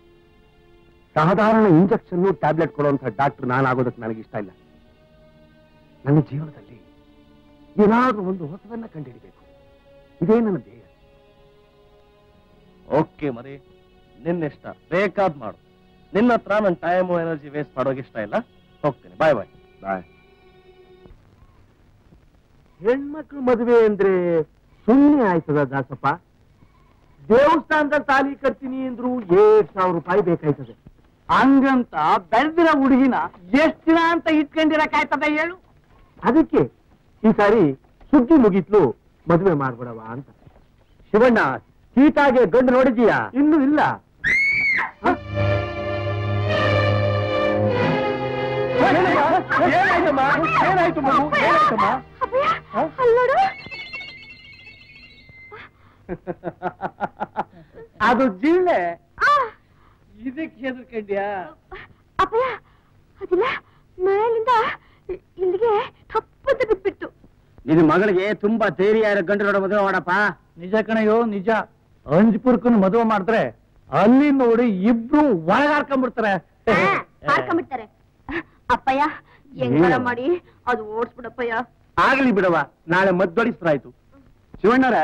Speaker 1: ಸಾಧಾರಣ ಇಂಜೆಕ್ಷನ್ ಟ್ಯಾಬ್ಲೆಟ್ ಕೊಡುವಂತ ಡಾಕ್ಟರ್ ನಾನಾಗೋದಕ್ಕೆ ನನಗೆ ಇಷ್ಟ ಇಲ್ಲ ನನ್ನ ಜೀವನದಲ್ಲಿ ಏನಾದ್ರೂ ಒಂದು ಹೊಸದನ್ನ ಕಂಡುಹಿಡಿಬೇಕು ಇದೇ ನನ್ನ ಧ್ಯೇಯ
Speaker 4: ಓಕೆ ಮರಿ ನಿನ್ನಿಷ್ಟ ಬೇಕಾದ್ ಮಾಡು ನಿನ್ನ ಹತ್ರ ನನ್ನ ಟೈಮು ಎನರ್ಜಿ ವೇಸ್ಟ್ ಮಾಡೋಕೆ ಇಷ್ಟ ಇಲ್ಲ ಹೋಗ್ತೀನಿ ಬಾಯ್ ಬಾಯ್
Speaker 1: ಬಾಯ್
Speaker 5: ಹೆಣ್ಮಕ್ಳು ಮದುವೆ ಅಂದ್ರೆ ಸುಮ್ಮನೆ ಆಯ್ತದ ದಾಸಪ್ಪ ದೇವಸ್ಥಾನದಲ್ಲಿ ತಾಲಿ ಕಟ್ತೀನಿ ಅಂದ್ರು ಏಳ್ ಸಾವಿರ ರೂಪಾಯಿ ಬೇಕಾಯ್ತದೆ ಹಂಗಂತ ಬೆಳೆದಿರೋ ಹುಡುಗಿನ ಎಷ್ಟ್ ದಿನ ಅಂತ ಇಟ್ಕೊಂಡಿರಕ್ಕಾಯ್ತದ ಹೇಳು ಅದಕ್ಕೆ ಈ ಸಾರಿ ಸುದ್ದಿ ಮುಗಿತ್ಲು ಮದುವೆ ಮಾಡ್ಬಿಡವ ಅಂತ ಶಿವಣ್ಣ ಸೀತಾಗೆ ಗಂಡು ನೋಡಿದೀಯಾ ಇನ್ನೂ ಇಲ್ಲ ಹ? ಏನಾಯ್ತಮ್ಮ ಏನಾಯ್ತು ಮಗು ಏನಾಯ್ತಮ್ಮ
Speaker 3: ಅಲ್ಲೋಡು
Speaker 5: ಅದು ಜಿಲ್ಲೆ
Speaker 3: ಆ,
Speaker 5: ಇದಕ್ಕೆ ಹೆದರ್ಕೊಂಡ್ಯಾ
Speaker 3: ಅಪ್ಪಯ್ಯ ಅದಿಲ್ಲ ಮೇಲಿಂದ ಇ- ಇಲ್ಲಿಗೆ ತಪ್ಪಂತ ಬಿಟ್ಬಿಟ್ಟು
Speaker 5: ನಿನ್ನ ಮಗಳಿಗೆ ತುಂಬಾ ಧೈರ್ಯ ಇರೋ ಗಂಡು ನೋಡೋ ಮದುವೆ ಮಾಡಪ್ಪ ನಿಜ ಕಣಯ್ಯೋ ನಿಜ ಅಂಜ್ಪುರ್ಕನ್ ಮದುವೆ ಮಾಡಿದ್ರೆ ಅಲ್ಲಿ ನೋಡಿ ಇಬ್ರು ಒಳಗಾರ್ಕೊಂಡ್ಬಿಡ್ತಾರೆ
Speaker 3: ಹಾರ್ಕೊಂಡ್ಬಿಡ್ತಾರೆ ಅಪ್ಪಯ್ಯ ಹೆಂಗಾರ ಮಾಡಿ ಅದು ಓಡಿಸ್ಬಿಡಪ್ಪಯ್ಯ
Speaker 5: ಆಗ್ಲಿ ಬಿಡವ ನಾಳೆ ಮದ್ದೊಡಿಸ್ರಾಯ್ತು ಶಿವಣ್ಣರೇ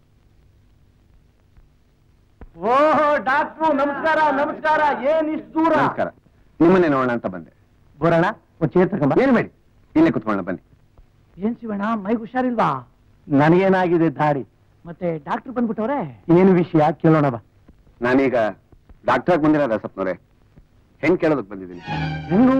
Speaker 5: ಓಹೋ ಡಾಕ್ಟ್ರು ನಮಸ್ಕಾರ ನಮಸ್ಕಾರ ಏನ್ ಇಷ್ಟು ದೂರ
Speaker 1: ನಮಸ್ಕಾರ ನಿಮ್ಮನ್ನೇ ನೋಡೋಣ ಅಂತ ಬಂದೆ
Speaker 5: ಬರೋಣ ಒಂದ್ ಚೇರ್ ತಗೊಂಬ
Speaker 1: ಏನು ಬೇಡಿ ಇಲ್ಲೇ ಕುತ್ಕೊಳ್ಳೋಣ ಬನ್ನಿ
Speaker 5: ಏನ್ ಶಿವಣ್ಣ ಮೈಗ್ ಹುಷಾರಿಲ್ವಾ ನನಗೇನಾಗಿದೆ ದಾಡಿ ಮತ್ತೆ ಡಾಕ್ಟರ್ ಬಂದ್ಬಿಟ್ಟವ್ರೆ ಏನು ವಿಷಯ ಕೇಳೋಣ ಬಾ
Speaker 1: ನಾನೀಗ ಡಾಕ್ಟರ್ ಬಂದಿರೋ ರಸಪ್ನವ್ರೆ ಹೆಂಗ್ ಕೇಳೋದಕ್ ಬಂದಿದ್ದೀನಿ
Speaker 5: ಹೆಣ್ಣು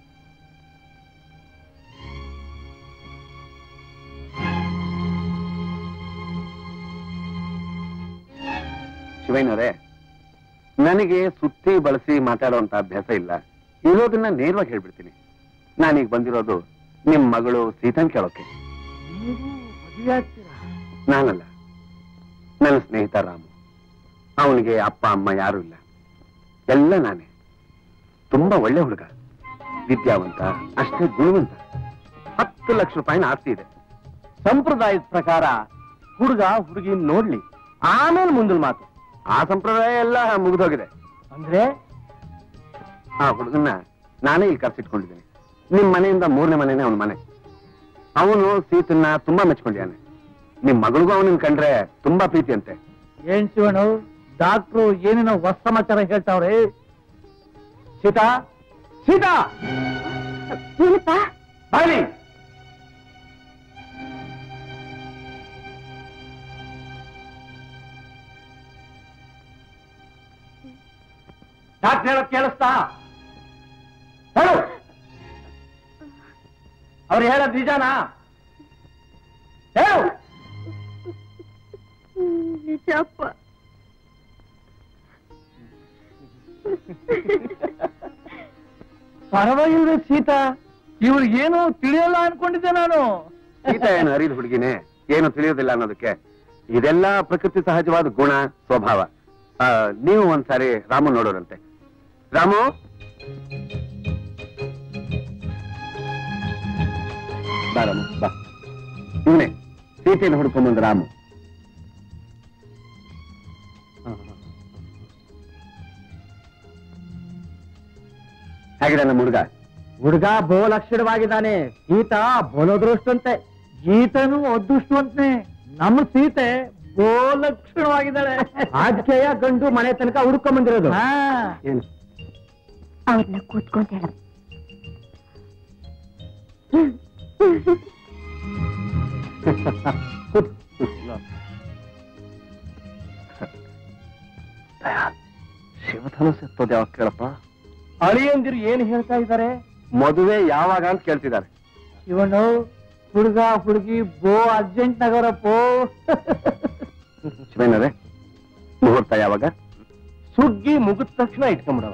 Speaker 1: ಶಿವಯ್ಯನವರೇ ನನಗೆ ಸುತ್ತಿ ಬಳಸಿ ಮಾತಾಡುವಂತ ಅಭ್ಯಾಸ ಇಲ್ಲ ಇರೋದನ್ನ ನೇರವಾಗಿ ಹೇಳ್ಬಿಡ್ತೀನಿ ನಾನೀಗ ಬಂದಿರೋದು ನಿಮ್ ಮಗಳು ಸೀತನ್ ಕೇಳೋಕೆ
Speaker 5: ನೀವು ಮದುವೆ ಆಗ್ತೀರಾ
Speaker 1: ನಾನಲ್ಲ ನನ್ನ ಸ್ನೇಹಿತ ರಾಮು ಅವನಿಗೆ ಅಪ್ಪ ಅಮ್ಮ ಯಾರು ಇಲ್ಲ ಎಲ್ಲ ನಾನೇ ತುಂಬಾ ಒಳ್ಳೆ ಹುಡುಗ ವಿದ್ಯಾವಂತ ಅಷ್ಟೇ ಗುಣವಂತ ಹತ್ತು ಲಕ್ಷ ರೂಪಾಯಿನ ಆಸ್ತಿ ಇದೆ
Speaker 5: ಸಂಪ್ರದಾಯದ ಪ್ರಕಾರ ಹುಡುಗ ಹುಡುಗಿ ನೋಡ್ಲಿ ಆಮೇಲೆ ಮುಂದಿನ ಮಾತು
Speaker 1: ಆ ಸಂಪ್ರದಾಯ ಎಲ್ಲ ಮುಗಿದೋಗಿದೆ
Speaker 5: ಅಂದ್ರೆ
Speaker 1: ಆ ಹುಡುಗನ್ನ ನಾನೇ ಇಲ್ಲಿ ಕರ್ಸಿಟ್ಕೊಂಡಿದ್ದೀನಿ ನಿಮ್ ಮನೆಯಿಂದ ಮೂರನೇ ಮನೆನೇ ಅವನ ಮನೆ ಅವನು ಸೀತನ್ನ ತುಂಬಾ ಮೆಚ್ಕೊಂಡಿದ್ದಾನೆ ನಿಮ್ ಮಗಳಿಗೂ ಅವನನ್ನ ಕಂಡ್ರೆ ತುಂಬಾ ಪ್ರೀತಿ ಅಂತೆ
Speaker 5: ಏನ್ ಶಿವಣ್ಣ ಡಾಕ್ಟ್ರು ಏನೇನೋ ಹೊಸ ಸಮಾಚಾರ ಹೇಳ್ತಾವ್ರೆ ಸೀತಾ ಸೀತಾ
Speaker 3: ಏನಪ್ಪ
Speaker 5: ಬಾಲಿ ಡಾಕ್ಟರ್ ಹೇಳೋದ್ ಕೇಳಿಸ್ತಾ ಹೇಳು ಅವ್ರು ಹೇಳೋದ್ ನಿಜಾನಾ ಹೇಳು
Speaker 3: ನಿಜಪ್ಪ
Speaker 5: ಪರವಾಗಿಲ್ವೇ ಸೀತಾ ಇವ್ರಿಗೇನು ತಿಳಿಯಲ್ಲ ಅನ್ಕೊಂಡಿದ್ದೆ ನಾನು
Speaker 1: ಸೀತಾ ಏನು ಅರಿದ ಹುಡುಗಿನೇ ಏನು ತಿಳಿಯೋದಿಲ್ಲ ಅನ್ನೋದಕ್ಕೆ ಇದೆಲ್ಲ ಪ್ರಕೃತಿ ಸಹಜವಾದ ಗುಣ ಸ್ವಭಾವ ಆ, ನೀವು ಒಂದ್ಸಾರಿ ರಾಮು ನೋಡೋರಂತೆ ರಾಮು ಬಾ ರಾಮು ಬಾ ಇವನೇ ಸೀತೆಯನ್ನು ಹುಡ್ಕೊಂಬಂದ ರಾಮು ಹೇಗಿದೆ ನಮ್ಮ ಹುಡುಗ
Speaker 5: ಹುಡುಗ ಬೋ ಲಕ್ಷಣವಾಗಿದ್ದಾನೆ ಸೀತಾ ಬೋಲೋದೃಷ್ಟಂತೆ ಗೀತನು ಅದೃಷ್ಟವಂತೆ ನಮ್ಮ ಸೀತೆ ಬೋ ಲಕ್ಷಣವಾಗಿದ್ದಾಳೆ ಆಜ್ಕೆಯ ಗಂಡು ಮನೆ ತನಕ ಹುಡ್ಕೊಂಡ್ ಬಂದಿರೋದು
Speaker 1: ಏನು
Speaker 3: ಅವ್ರನ್ನ ಕೂತ್ಕೊಂತ ಹೇಳ
Speaker 4: ಶಿವಧನುಸ್ ಎತ್ತೋದು ಯಾವಾಗ ಕೇಳಪ್ಪ
Speaker 5: ಅಳಿಯಂದಿರು ಏನ್ ಹೇಳ್ತಾ ಇದ್ದಾರೆ
Speaker 1: ಮದುವೆ ಯಾವಾಗ ಅಂತ ಕೇಳ್ತಿದ್ದಾರೆ
Speaker 5: ಇವನು ಹುಡುಗ ಹುಡುಗಿ ಬೋ ಅರ್ಜೆಂಟ್ ನಗರಪ್ಪೋ
Speaker 1: ಶಿವನರೇ ಮುಹೂರ್ತ ಯಾವಾಗ
Speaker 4: ಸುಗ್ಗಿ ಮುಗಿದ ತಕ್ಷಣ ಇಟ್ಕೊಂಡ್ಬಿಡವ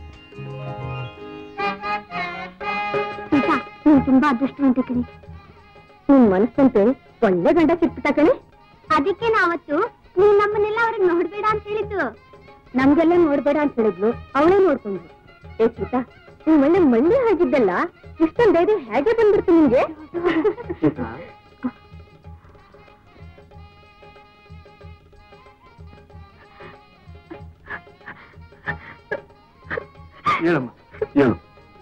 Speaker 3: ಸೀತಾ ನೀನ್ ತುಂಬಾ ಅದೃಷ್ಟವಂತ ಕಣಿ ನಿನ್ ಮನಸ್ಸಂತೆ ಒಳ್ಳೆ ಗಂಡ ಸಿಕ್ಬಿಟ್ಟ ಕಣಿ ಅದಕ್ಕೆ ನಾವತ್ತು ನೀನ್ ನಮ್ಮನ್ನೆಲ್ಲ ಅವ್ರಿಗೆ ನೋಡ್ಬೇಡ ಅಂತ ಹೇಳಿದ್ದು ನಮ್ಗೆಲ್ಲ ನೋಡ್ಬೇಡ ಅಂತ ಹೇಳಿದ್ಲು ಅವಳೇ ನೋಡ್ಕೊಂಡ್ರು ಏ ಸೀತಾ ನೀನ್ ಒಳ್ಳೆ ಮಳ್ಳಿ ಆಗಿದ್ದಲ್ಲ ಇಷ್ಟೊಂದ್ ಧೈರ್ಯ ಹೇಗೆ ಬಂದ್ಬಿಡ್ತು ನಿಂಗೆ
Speaker 5: ಹೇಳಮ್ಮ
Speaker 1: ಏನು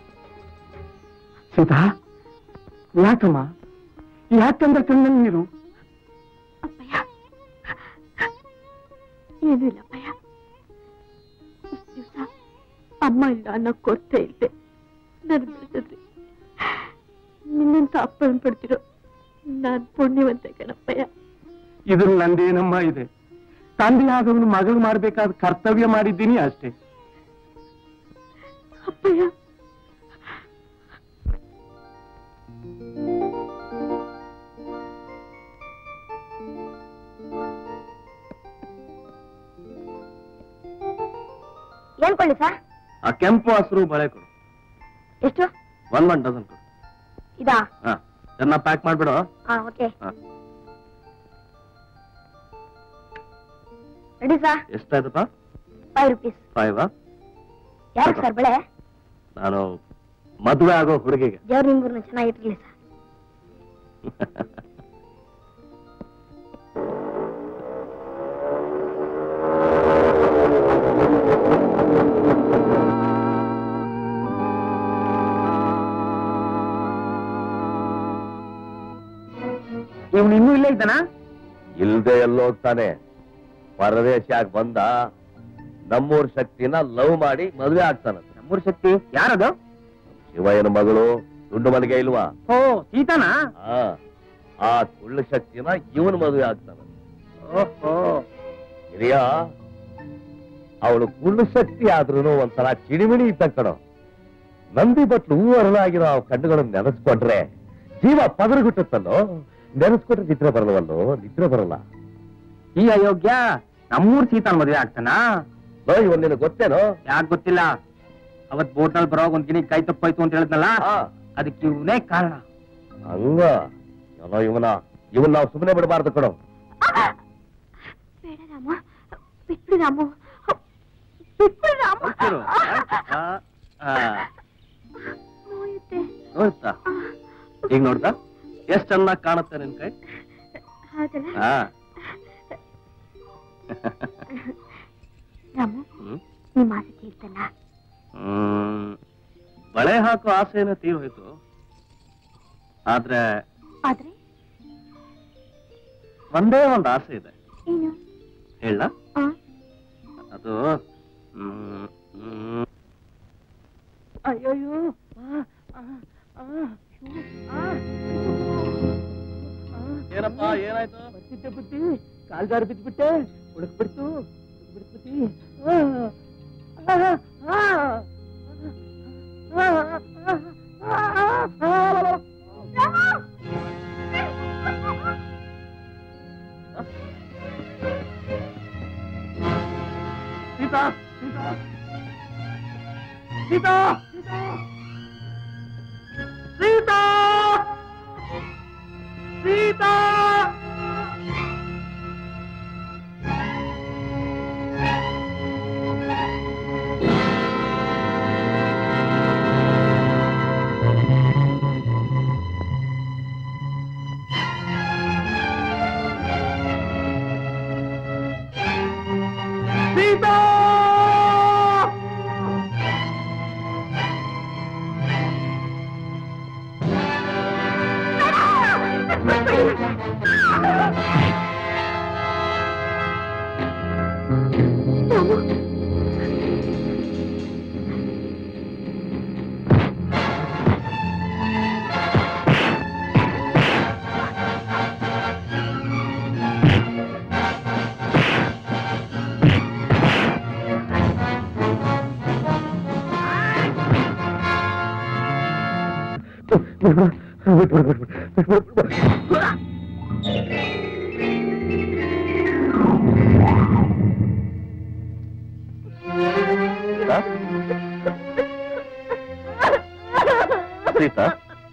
Speaker 5: ಸೀತಾ ಯಾಕಮ್ಮ ಯಾಕಂದ್ರೆ ಕಣ್ಣಲ್ಲಿ ನೀರು
Speaker 3: ಅಪ್ಪಯ್ಯ ಏನೂ ಇಲ್ಲ ಅಪ್ಪಯ್ಯ ಇಷ್ಟು ದಿವಸ ಅಮ್ಮ ಇಲ್ಲ ಅನ್ನೋ ಕೊರತೆ ಇಲ್ದೆ ನಾನು ಬೆಳೆಸಿದ್ರಿ ನಿನ್ನಂತ ಅಪ್ಪನ ಪಡ್ತಿರೋ ನಾನ್ ಪುಣ್ಯವಂತೆ ಕಣಪ್ಪಯ್ಯ
Speaker 5: ಇದ್ರಲ್ಲಿ ನಂದೇನಮ್ಮ ಇದೆ ತಂದೆ ಆದವನು ಮಗಳು ಮಾಡ್ಬೇಕಾದ ಕರ್ತವ್ಯ ಮಾಡಿದ್ದೀನಿ ಅಷ್ಟೇ
Speaker 3: ಅಪ್ಪಯ್ಯ ಏನ್ ಕೊಳ್ಳಿ ಸರ್
Speaker 4: ಆ ಕೆಂಪು ಹಸಿರು ಬಳೆ ಕೊಡು
Speaker 3: ಎಷ್ಟು
Speaker 4: ಒನ್ ಒನ್ ಡಜನ್ ಕೊಡು
Speaker 3: ಇದಾ
Speaker 4: ಹಾ ಚೆನ್ನಾಗಿ ಪ್ಯಾಕ್ ಮಾಡ್ಬಿಡು
Speaker 3: ಹಾ ಓಕೆ
Speaker 4: ಹಾ.
Speaker 3: ರೆಡಿ ಸರ್
Speaker 4: ಎಷ್ಟಾಯ್ತಪ್ಪ
Speaker 3: ಫೈವ್ ರುಪೀಸ್
Speaker 4: ಫೈವ್
Speaker 3: ಯಾರು ಸರ್ ಬೆಳೆ
Speaker 4: ನಾನು ಮದುವೆ ಆಗೋ ಹುಡುಗಿಗೆ
Speaker 3: ದೇವ್ರ ನಿಮ್ಗೂರ್ನ ಚೆನ್ನಾಗಿರ್ಲಿ ಸರ್
Speaker 5: ಇವನು ಇನ್ನೂ ಇಲ್ಲೇ ಇದ್ದಾನಾ
Speaker 4: ಇಲ್ದೆ ಎಲ್ಲೋಗ್ತಾನೆ ಪರದೇಶಾಗ್ ಬಂದ ನಮ್ಮೂರ್ ಶಕ್ತಿನ ಲವ್ ಮಾಡಿ ಮದುವೆ ಆಗ್ತಾನಂತೆ
Speaker 5: ನಮ್ಮೂರ್ ಶಕ್ತಿ ಯಾರದು
Speaker 4: ಶಿವಯ್ಯನ ಮಗಳು ದುಡ್ಡು ಮನೆಗೆ ಇಲ್ವಾ
Speaker 5: ಓ ಸೀತಾನಾ
Speaker 4: ಆ, ಆ ಸುಳ್ಳು ಶಕ್ತಿನ ಇವನ್ ಮದುವೆ ಆಗ್ತಾನಂತೆ
Speaker 5: ಓಹೋ
Speaker 4: ಹಿರಿಯ ಅವಳು ಕುಳ್ಳು ಶಕ್ತಿ ಆದ್ರೂ ಒಂಥರ ಚಿಡಿಮಿಡಿ ಇದ್ದ ಕಣೋ ನಂದಿ ಬಟ್ಲು ಹೂ ಅರಳಾಗಿರೋ ಆ ಕಣ್ಣುಗಳನ್ನು ನೆನೆಸ್ಕೊಂಡ್ರೆ ಜೀವ ಪದರಗುಟ್ಟುತ್ತಲ್ಲೋ ನೆನೆಸ್ಕೊಂಡ್ರೆ ನಿದ್ರೆ ಬರಲ್ವಲ್ಲೋ ನಿದ್ರೆ ಬರಲ್ಲ
Speaker 5: ಈ ಅಯೋಗ್ಯ ನಮ್ಮೂರ್ ಸೀತಾನ್ ಮದುವೆ ಆಗ್ತಾನಾ
Speaker 4: ನೋ ಇವನ್ ನಿನಗೆ ಗೊತ್ತೇನೋ
Speaker 5: ಯಾಕ್ ಗೊತ್ತಿಲ್ಲ ಅವತ್ ಬೋಟ್ನಲ್ಲಿ ಬರೋವಾಗ ಒಂದ್ ಗಿನಿ ಕೈ ತಪ್ಪಾಯ್ತು ಅಂತ ಹೇಳಿದ್ನಲ್ಲ
Speaker 4: ಆ,
Speaker 5: ಅದಕ್ಕೆ ಇವನೇ ಕಾರಣ
Speaker 4: ಹಂಗ ಏನೋ ಇವನ ಇವನ್ ನಾವು ಸುಮ್ಮನೆ ಬಿಡಬಾರ್ದು ಕಣೋ
Speaker 3: ಬೇಡ ರಾಮ ಬಿಟ್ಬಿಡು ರಾಮು ಬಿಟ್ಬಿಡು ರಾಮ ನೋಯುತ್ತೆ
Speaker 4: ನೋಡ್ತಾ ಈಗ ನೋಡ್ತಾ ಎಷ್ಟ್ ಚೆನ್ನಾಗಿ ಕಾಣುತ್ತೆ ನಿನ್ ಕೈ
Speaker 3: ಹೌದಲ್ಲ
Speaker 4: ಆ.
Speaker 3: ರಾಮು
Speaker 4: ಹ್ಮ್.
Speaker 3: ನಿಮ್ಮ ಆಸೆ ತೀರ್ತಲ್ಲ
Speaker 4: ಹ್ಮ್. ಬಳೆ ಹಾಕೋ ಆಸೆನ ತೀರ್ ಹೋಯ್ತು ಆದ್ರೆ
Speaker 3: ಆದ್ರೆ
Speaker 4: ಒಂದೇ ಒಂದು ಆಸೆ ಇದೆ
Speaker 3: ಏನು
Speaker 4: ಹೇಳ
Speaker 3: ಆ?
Speaker 4: ಅದು ಹ್ಮ್, ಹ್ಮ್.
Speaker 5: ಅಯ್ಯಯ್ಯೋ ಆ, ಆ, ಆ, ಆ,
Speaker 4: ಏನಪ್ಪ ಏನಾಯ್ತು
Speaker 5: ಬರ್ತಿದ್ದೆ ಬುದ್ಧಿ ಕಾಲ್ಗಾರ ಬಿದ್ಬಿಟ್ಟೆ ಹುಡುಕ್ಬಿಡ್ತು ಬಿಡ್ಬಿಡ್ತಿ ಆ, ಆ, ಆ, ಆ, ಆ, ಆ, ಆ. ಸೀತಾ ಸೀತಾ ಸೀತಾ ಸೀತಾ ಸೀತಾ ಸೀತಾ
Speaker 4: ಸೀತಾ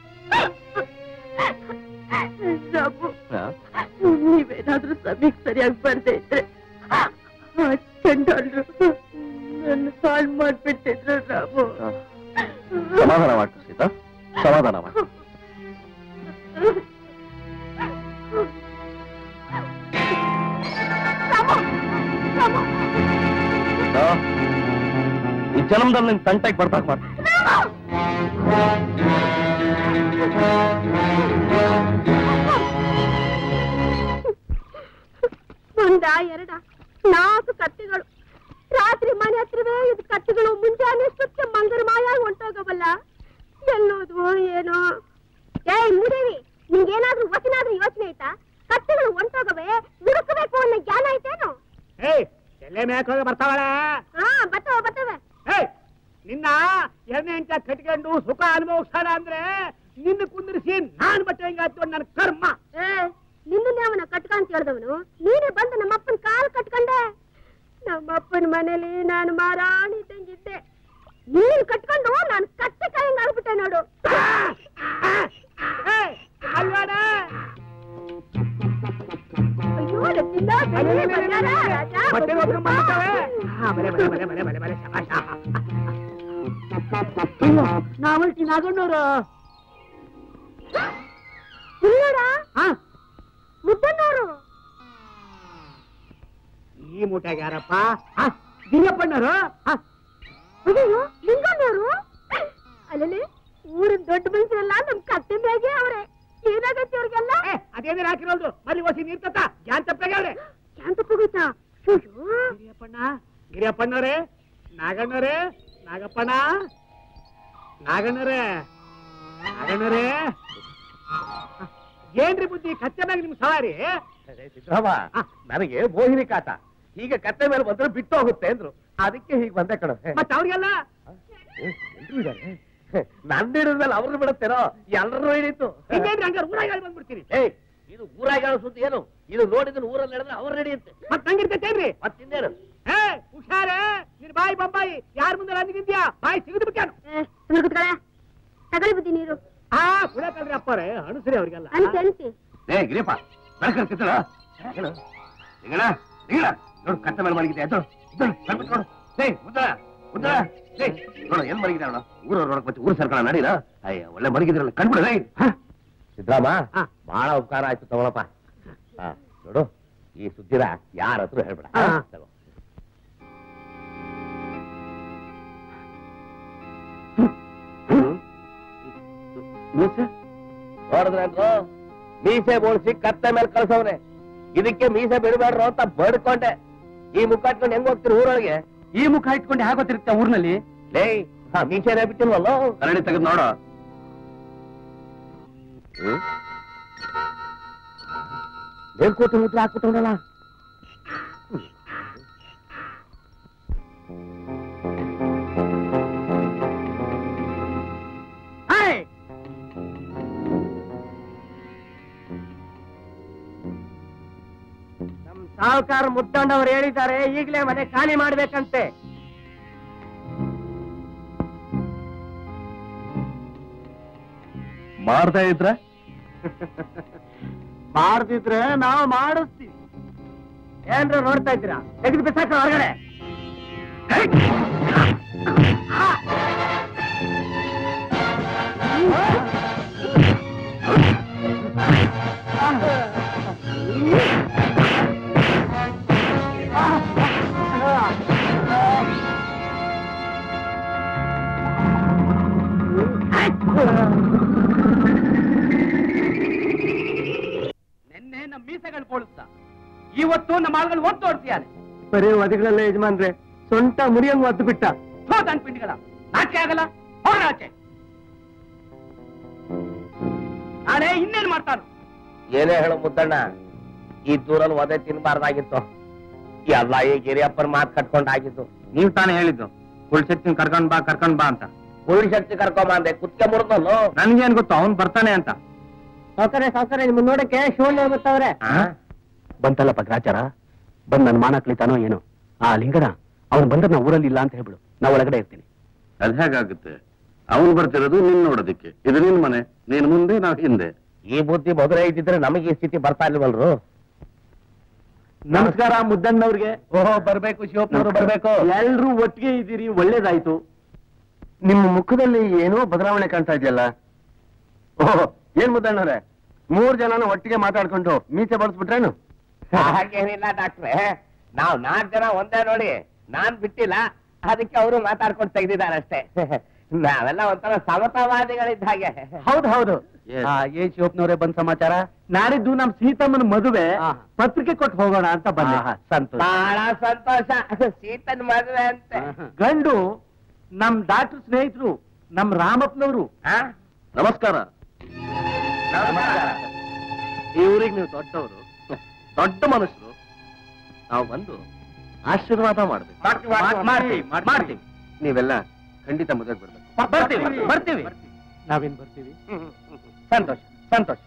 Speaker 3: ರಾಮು
Speaker 4: ಹಾ?
Speaker 3: ನೀವೇನಾದ್ರೂ ಸಮಯಕ್ಕೆ ಸರಿಯಾಗಿ ಬರ್ದೇ ಇದ್ರೆ ಆ ಚಂಡಾಲ್ರು ನನ್ನ ಹಾಳು ಮಾಡ್ಬಿಟ್ಟಿದ್ರು ರಾಮು
Speaker 4: ಹಾ. ಸಮಾಧಾನ ಮಾಡ್ಕೊ ಸೀತಾ ಸಮಾಧಾನ ಮಾಡು ಸೀತಾ, ಈ ಜನ್ಮದಲ್ಲಿ ನಿನ್ ತಂಟೆಗೆ ಬರ್ದಾಗ ಮಾಡು
Speaker 3: ಒಂದ ಎರಡ ನಾಲ್ಕು ಕತ್ತಿಗಳು ರಾತ್ರಿ ಮನೆ ಹತ್ರವೇ ಇದು ಕತ್ತಿಗಳು ಮುಂಜಾನೆ ಅಷ್ಟೊತ್ತಿಗೆ ಮಂಗರ ಮಾಯಾಗಿ ಹೊಂಟೋಗವಲ್ಲ ಎಲ್ಲೋದು ಏನೋ ಏಯ್ ಮುದೇವಿ ನಿಂಗೇನಾದ್ರೂ ವಚನಾದ್ರೂ ಯೋಚನೆ ಆಯ್ತಾ ಕತ್ತಿಗಳು ಹೊಂಟೋಗವೆ ಹುಡುಕಬೇಕು ಅನ್ನೋ ಜ್ಞಾನ ಐತೇನು
Speaker 5: ಏಯ್ ಎಲೆ ಮೇಕ್ ಹೋಗಿ ಬರ್ತಾವಳ
Speaker 3: ಹಾ ಬತ್ತವ ಬತ್ತವೆ
Speaker 5: ಏಯ್ ನಿನ್ನ ಎರಡನೇ ಇಂಚ ಕಟ್ಕೊಂಡು ಸುಖ ಅನುಭವಿಸೋಣ ಅಂದ್ರೆ ನಿನ್ನ ಕುಂದಿರಿಸಿ ನಾನ್ ಬಟ್ಟೆ ಹೆಂಗಾಯ್ತು ನನ್ನ ಕರ್ಮ
Speaker 3: ಏ ನಿನ್ನನ್ನೇ ಅವನ ಕಟ್ಕೊಂತ ಹೇಳ್ದವನು ನೀನೇ ಬಂದು ನಮ್ಮಪ್ಪನ ಕಾಲ್ ಕಟ್ಕೊಂಡೆ ನಮ್ಮಪ್ಪನ ಮನೇಲಿ ನಾನು ಮಾರಾಣಿ ಇದ್ದಂಗಿದ್ದೆ ನೀನ್ ಕಟ್ಕೊಂಡು ನಾನು ಕತ್ತೆ ಕಾಯಂಗ್ ಆಗ್ಬಿಟ್ಟೆ ನೋಡು
Speaker 5: ಏಯ್, ಅಲ್ವಾಡ
Speaker 3: ಅಯ್ಯೋ ಲಕ್ಷ್ಮೀಂದ, ಬೆಳ್ಳಿ ಬಂಗಾರ, ರಾಜ,
Speaker 5: ಬಟ್ಟೆ
Speaker 3: ಬೊಟ್ಟು
Speaker 5: ಓದ್ಕೊಂಡ್ ಬಂದ್ಬಿಟ್ಟವೆ. ಹಾ, ಬಲೆ, ಬಲೆ, ಬಲೆ, ಬಲೆ, ಬಲೆ, ಬಲೆ, ಶಬಾಷ್. ನಾವಲ್ಟಿ ನಾಗಣ್ಣವ್ರು
Speaker 3: ಇಲ್ಲೋಡ
Speaker 5: ಹಾ
Speaker 3: ಮುದ್ದಣ್ಣವ್ರು
Speaker 5: ಈ ಮೂಟೆಗೆ ಯಾರಪ್ಪ ಹಾ, ದಿನಪ್ಪಣ್ಣರು ಹಾ,
Speaker 3: ಅಯ್ಯೋ ಲಿಂಗಣ್ಣವ್ರು ಅಲ್ಲಲ್ಲಿ ಊರಿನ ದೊಡ್ಡ ಮನುಷ್ಯರೆಲ್ಲ ನಮ್ ಕತ್ತೆ ಮೇಗೆ ಅವ್ರೆ ಏನಾಗತ್ತೆ ಅವ್ರಿಗೆಲ್ಲ
Speaker 5: ಏ, ಅದೇನೇ ಹಾಕಿರೋದು ಮಲ್ಲಿ ಒಸಿ ನೀರ್ ತತ್ತ ಯಾನ್ ತಪ್ಪಾಗ ಅವ್ರೆ
Speaker 3: ಶಾಂತ ಹೋಗುತ್ತಾ ಅಯ್ಯೋ
Speaker 5: ಗಿರಿಯಪ್ಪಣ್ಣ ಗಿರಿಯಪ್ಪಣ್ಣವ್ರೆ ನಾಗಣ್ಣವ್ರೆ ನಾಗಪ್ಪಣ್ಣ ನಾಗಣ್ಣವ್ರೆ ನಾಗಣ್ಣವ್ರೆ ಏನ್ರಿ ಬುದ್ಧಿ ಕತ್ತೆ ಮ್ಯಾಗ ನಿಮ್ ಸವಾರಿ
Speaker 2: ಸಿದ್ದರಾಮ
Speaker 5: ಆ.
Speaker 2: ನನಗೆ ಮೋಹಿನಿ ಕಾಟ ಈಗ ಕತ್ತೆ ಮೇಲೆ ಬಂದ್ರೆ ಬಿಟ್ಟು ಹೋಗುತ್ತೆ ಅಂದ್ರು ಅದಕ್ಕೆ ಹೀಗೆ ಬಂದೆ ಕಣ
Speaker 5: ಮತ್ತ ಅವ್ರಿಗೆಲ್ಲ
Speaker 2: ನಂದು ಹಿಡಿದ್ಮೇಲೆ ಅವ್ರನ್ನ ಬಿಡುತ್ತೇನೋ ಎಲ್ಲರೂ ಹಿಡೀತು
Speaker 5: ಹಿಂಗೇನ್ರಿ ಹಂಗಾರ ಊರಾಗ ಬಂದ್ಬಿಡ್ತೀರಿ
Speaker 2: ಏಯ್ ಇದು ಊರಾಗ ಹೇಳೋ ಸುದ್ದಿ ಏನು ಇದು ನೋಡಿದ್ರೆ ಊರಲ್ಲಿ ನಡೆದ್ರೆ ಅವ್ರು ನಡೆಯುತ್ತೆ
Speaker 5: ಮತ್ ಹಂಗಿರ್ತೈತೇನ್ರಿ
Speaker 2: ಮತ್ತಿನ್ನೇನು
Speaker 5: ಏ ಹುಷಾರೇ ನಿನ್ ಬಾಯಿ ಬಂಬಾಯಿ ಯಾರ ಮುಂದೆ ಅಂದಿದ್ಯಾ ಬಾಯಿ ಸಿಗದು ಬಿಟ್ಟಾನು
Speaker 3: ಸುಮ್ಮನೆ ಕುತ್ಕೊಳ್ಳ ತಗೊಳ್ಳಿ ಬುದ್ಧಿ ನೀರು
Speaker 5: ಆ ಕುಡಕಲ್ರಿ ಅಪ್ಪರೇ ಅಣಸ್ರಿ ಅವ್ರಿಗೆಲ್ಲ
Speaker 3: ಅನ್ಸಿ ಅನ್ಸಿ
Speaker 4: ಏ ಗಿರಿಯಪ್ಪ ಬೆಳಕರ್ತಿದ್ದಳ ಏನು ನಿಂಗಣ ನಿಂಗಣ ನೋಡು ಕತ್ತ ಮೇಲೆ ಮಲಗಿದೆ ಎದ್ದು ಎದ್ದು, ಬರ್ಬಿಟ್ಟು ನೋಡು ಏಯ್ ಮುದ್ದಳ ಮುದ್ದಳ ಏಯ್ ನೋಡು ಏನ್ ಮಲಗಿದೆ ಅವಳು ಊರವ್ರು ನೋಡಕ್ ಮತ್ತೆ ಊರು ಸರ್ಕಾರ ನಡೀಲ ಅಯ್ಯ ಒಳ್ಳೆ ಮಲಗಿದ್ರಲ್ಲ ಕಂಡ್ಬಿಡ
Speaker 2: ಸಿದ್ದರಾಮ
Speaker 5: ಹಾ.
Speaker 2: ಬಹಳ ಉಪಕಾರ ಆಯ್ತು ತಗೊಳಪ್ಪ ಹಾ ನೋಡು ಈ ಸುದ್ದಿರ ಯಾರ ಹತ್ರ ಹೇಳ್ಬೇಡ
Speaker 5: ಹಾ.
Speaker 2: ತಗೋ ನೋಡಿದ್ರೇನ್ರು ಮೀಸೆ ಬೋಳ್ಸಿ ಕತ್ತೆ ಮೇಲೆ ಕಳ್ಸವ್ರೆ ಇದಕ್ಕೆ ಮೀಸೆ ಬಿಡಬೇಡ್ರು ಅಂತ ಬಡ್ಕೊಂಡೆ ಈ ಮುಖ ಇಟ್ಕೊಂಡು ಹೆಂಗ್ ಹೋಗ್ತೀರಿ ಊರೊಳಗೆ
Speaker 5: ಈ ಮುಖ ಇಟ್ಕೊಂಡು ಹೇಗೋತಿರುತ್ತೆ ಊರ್ನಲ್ಲಿ
Speaker 2: ಲೇ ಹಾ ಮೀಸೆನೇ ಬಿಟ್ಟಿಲ್ವಲ್ಲೋ
Speaker 4: ಕರಡಿ ತೆಗೆದು ನೋಡ
Speaker 2: ಮೇಲ್ಕೋಟು ಮುದ್ರೆ ಹಾಕ್ಬಿಟ್ಟವನಲ್ಲ
Speaker 5: ನಮ್ ಸಾಹುಕಾರ ಮುದ್ದಣ್ಣವ್ರು ಹೇಳಿದ್ದಾರೆ ಈಗಲೇ ಮನೆ ಖಾಲಿ ಮಾಡ್ಬೇಕಂತೆ
Speaker 4: ಮಾಡ್ದೇ ಇದ್ರೆ
Speaker 5: ಮಾಡ್ದಿದ್ರೆ ನಾವು ಮಾಡಿಸ್ತೀವಿ ಏನ್ರ ನೋಡ್ತಾ ಇದ್ದೀರಾ ತೆಗೆದು ಬಿಸಾಕ ಹೊರಗಡೆ
Speaker 1: ನಿನ್ನೆ ನಮ್ಮ ಮೀಸೆಗಳು ಬೋಳುತ್ತಾ ಇವತ್ತು ನಮ್ಮ ಆಳುಗಳು ಒತ್ತು ಓಡಿಸಿಯಾನೆ
Speaker 5: ಬರೀ ಒದಗಳಲ್ಲ ಯಜಮಾನ್ರೆ ಸೊಂಟ ಮುರಿಯಂಗ್ ಒದ್ದು ಬಿಟ್ಟ
Speaker 1: ಹೋದನ್ ಪಿಂಡಿಗಳ ನಾಚಿಕೆ ಆಗಲ್ಲ ಹೋಗ ಆಚೆ ನಾಳೆ ಇನ್ನೇನ್ ಮಾಡ್ತಾನು
Speaker 2: ಏನೇ ಹೇಳು ಮುದ್ದಣ್ಣ ಈ ದೂರಲ್ಲಿ ಒದೆ ತಿನ್ಬಾರ್ದಾಗಿತ್ತು ಎಲ್ಲ ಈ ಗಿರಿಯಪ್ಪನ ಮಾತು ಕಟ್ಕೊಂಡಾಗಿತ್ತು
Speaker 1: ನೀವ್ ತಾನೇ ಹೇಳಿದ್ದು ಕುಳ್ಸೆತ್ತಿನ ಕರ್ಕೊಂಡ್ ಬಾ ಕರ್ಕೊಂಡ್ ಬಾ ಅಂತ
Speaker 2: ಉಳ್ಳಿ ಶಕ್ತಿ ಕರ್ಕೊಂಬ ಅಂದೆ ಕುತ್ಕೆ ಮುರಿದಲ್ಲೋ
Speaker 1: ನನ್ಗೇನ್ ಗೊತ್ತು ಅವ್ನ್ ಬರ್ತಾನೆ ಅಂತ
Speaker 5: ಸಾವ್ಕಾರೆ ಸಾವ್ಕಾರೆ ನಿಮ್ ನೋಡಕ್ಕೆ ಶಿವಣ್ಣ ಗೊತ್ತವ್ರೆ
Speaker 6: ಬಂತಲ್ಲಪ್ಪ ಗ್ರಾಚಾರ ಬಂದ್ ನನ್ ಮಾನ ಕಲಿತಾನೋ ಏನೋ ಆ ಲಿಂಗನ ಅವನು ಬಂದ್ರೆ ನಾ ಊರಲ್ಲಿ ಇಲ್ಲ ಅಂತ ಹೇಳ್ಬಿಡು ನಾ ಒಳಗಡೆ ಇರ್ತೀನಿ
Speaker 4: ಅದ್ ಹೇಗಾಗುತ್ತೆ ಅವನು ಬರ್ತಿರೋದು ನಿನ್ ನೋಡೋದಕ್ಕೆ ಇದು ನಿನ್ ಮನೆ ನೀನ್ ಮುಂದೆ ನಾವ್ ಹಿಂದೆ
Speaker 2: ಈ ಬುದ್ಧಿ ಮೊದಲೇ ಇದ್ದಿದ್ರೆ ನಮಗೆ ಈ ಸ್ಥಿತಿ ಬರ್ತಾ ಇಲ್ವಲ್ರು
Speaker 5: ನಮಸ್ಕಾರ ಮುದ್ದಣ್ಣವ್ರಿಗೆ
Speaker 6: ಓಹೋ ಬರ್ಬೇಕು ಶಿವಪ್ಪನವರು ಬರ್ಬೇಕು
Speaker 5: ಎಲ್ರೂ ಒಟ್ಟಿಗೆ ಇದ್ದೀರಿ ಒಳ್ಳೇದಾಯ್ತು
Speaker 6: ನಿಮ್ಮ ಮುಖದಲ್ಲಿ ಏನೋ ಬದಲಾವಣೆ ಕಾಣ್ತಾ ಇದೆಯಲ್ಲ ಓಹೋ ಏನ್ ಮುದ್ದಣ್ಣವ್ರೆ ಮೂರ್ ಜನನ ಒಟ್ಟಿಗೆ ಮಾತಾಡ್ಕೊಂಡು ಮೀಸೆ ಬಳಸ್ಬಿಟ್ರೇನು
Speaker 2: ಹಾಗೇನಿಲ್ಲ ಡಾಕ್ಟ್ರೆ ನಾವ್ ನಾಲ್ಕು ಜನ ಒಂದೇ ನೋಡಿ ನಾನ್ ಬಿಟ್ಟಿಲ್ಲ ಅದಕ್ಕೆ ಅವರು ಮಾತಾಡ್ಕೊಂಡು ತೆಗ್ದಿದ್ದಾರೆ ಅಷ್ಟೇ ನಾವೆಲ್ಲ ಒಂಥರ ಸಮತಾವಾದಿಗಳಿದ್ದ ಹಾಗೆ
Speaker 5: ಹೌದು ಹೌದು
Speaker 4: Yes.
Speaker 6: ಆ, ಏನ್ ಶಿವಪ್ಪನವ್ರೆ ಬಂದ್ ಸಮಾಚಾರ
Speaker 5: ನಾಡಿದ್ದು ನಮ್ ಸೀತಮ್ಮನ ಮದುವೆ
Speaker 6: ಆ.
Speaker 5: ಪತ್ರಿಕೆ ಕೊಟ್ಟು ಹೋಗೋಣ ಅಂತ ಬಂದೆ
Speaker 6: ಆಹಾ, ಸಂತೋಷ
Speaker 2: ಬಹಳ ಸಂತೋಷ ಸೀತನ್ ಮದುವೆ ಅಂತೆ
Speaker 5: ಗಂಡು ನಮ್ ಡಾಕ್ಟರ್ ಸ್ನೇಹಿತರು ನಮ್ ರಾಮಪ್ಪನವರು
Speaker 2: ಆ?
Speaker 4: ನಮಸ್ಕಾರ
Speaker 2: ನಮಸ್ಕಾರ.
Speaker 4: ಈ ಊರಿಗೆ ನೀವು ದೊಡ್ಡವರು ದೊಡ್ಡ ಮನುಷ್ಯರು ನಾವು ಬಂದು ಆಶೀರ್ವಾದ ಮಾಡ್ಬೇಕು
Speaker 2: ಮಾಡ್ತೀವಿ, ಮಾಡ್ತೀವಿ, ಮಾಡ್ತೀವಿ, ಮಾಡ್ತೀವಿ.
Speaker 6: ನೀವೆಲ್ಲ ಖಂಡಿತ ಮದುವೆಗೆ ಬರ್ಬೇಕು
Speaker 1: ಬರ್ತೀವಿ ಬರ್ತೀವಿ
Speaker 5: ನಾವೇನ್ ಬರ್ತೀವಿ
Speaker 1: ಸಂತೋಷ ಸಂತೋಷ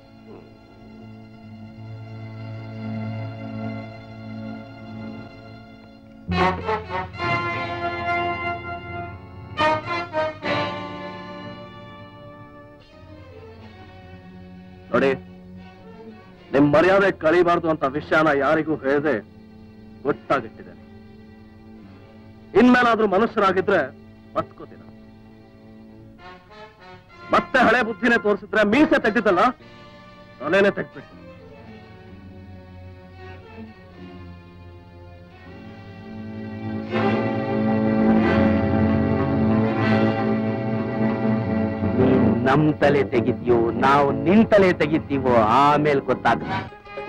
Speaker 4: ನೋಡಿ ನಿಮ್ ಮರ್ಯಾದೆ ಕಳಿಬಾರ್ದು ಅಂತ ವಿಷಯನ ಯಾರಿಗೂ ಹೇಳದೆ ಗೊತ್ತಾಗಿಟ್ಟಿದ್ದೇನೆ ಇನ್ಮೇಲಾದ್ರೂ ಮನುಷ್ಯರಾಗಿದ್ರೆ ಬದುಕೋದಿನ ಮತ್ತೆ ಹಳೆ ಬುದ್ಧಿನೇ ತೋರಿಸಿದ್ರೆ ಮೀಸೆ ತೆಗ್ದಿದ್ದಲ್ಲ ತಲೆನೇ ತೆಗ್ದ್ಬಿಟ್ಟು
Speaker 6: ನೀನ್ ನಮ್ ತಲೆ ತೆಗಿತೀವೋ ನಾವು ನಿನ್ ತಲೆ ತೆಗಿತೀವೋ ಆಮೇಲೆ ಗೊತ್ತಾಗುತ್ತೆ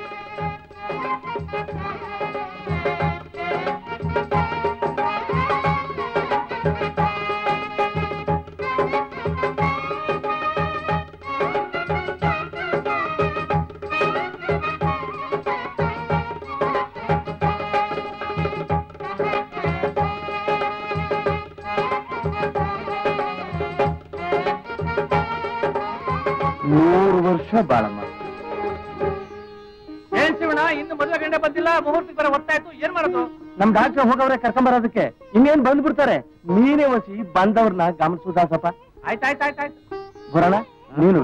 Speaker 6: ನೂರು ವರ್ಷ ಬಾಳಮ್ಮ
Speaker 1: ಏನ್ ಶಿವಣ್ಣ ಇನ್ನು ಮದುವೆ ಗಂಟೆ ಬಂದಿಲ್ಲ ಮುಹೂರ್ತಕ್ಕೆ ಬರೋ ಹೊತ್ತಾಯ್ತು ಏನ್ ಮಾಡೋದು
Speaker 5: ನಮ್ ಡಾಕ್ಟರ್ ಹೋಗವ್ರೆ ಕರ್ಕೊಂಬರೋದಕ್ಕೆ ಇನ್ನೇನ್ ಬಂದ್ಬಿಡ್ತಾರೆ ನೀನೇ ಒಸಿ ಬಂದವ್ರನ್ನ ಗಮನಿಸುದಾಸಪ್ಪ
Speaker 1: ಆಯ್ತಾಯ್ತಾಯ್ತಾಯ್ತು
Speaker 5: ಬರೋಣ ನೀನು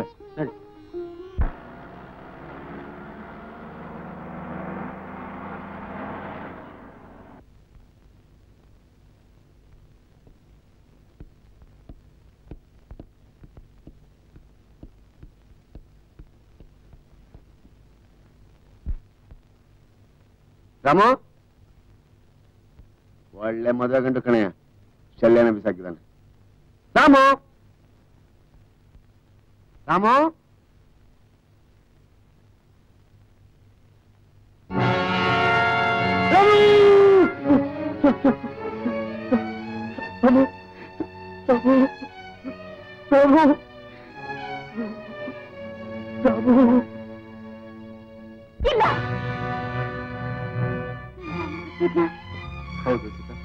Speaker 6: ರಾಮು ಒಳ್ಳೆ ಮದುವೆ ಗಂಡು ಕಣೆಯ ಶಲ್ಯನ ಬಿಸಾಕಿದ್ದಾನೆ ರಾಮು ರಾಮು
Speaker 3: ಇಲ್ಲ
Speaker 6: ಹೌದು ಸೀತಾ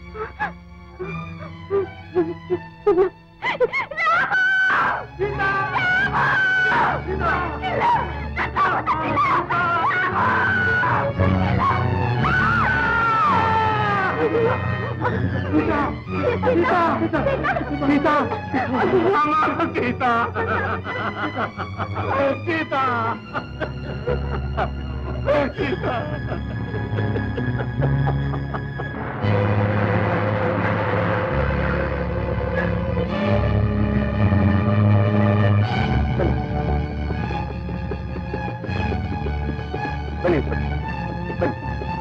Speaker 6: ಬನ್ನಿ ಬನ್ನಿ ಬನ್ನಿ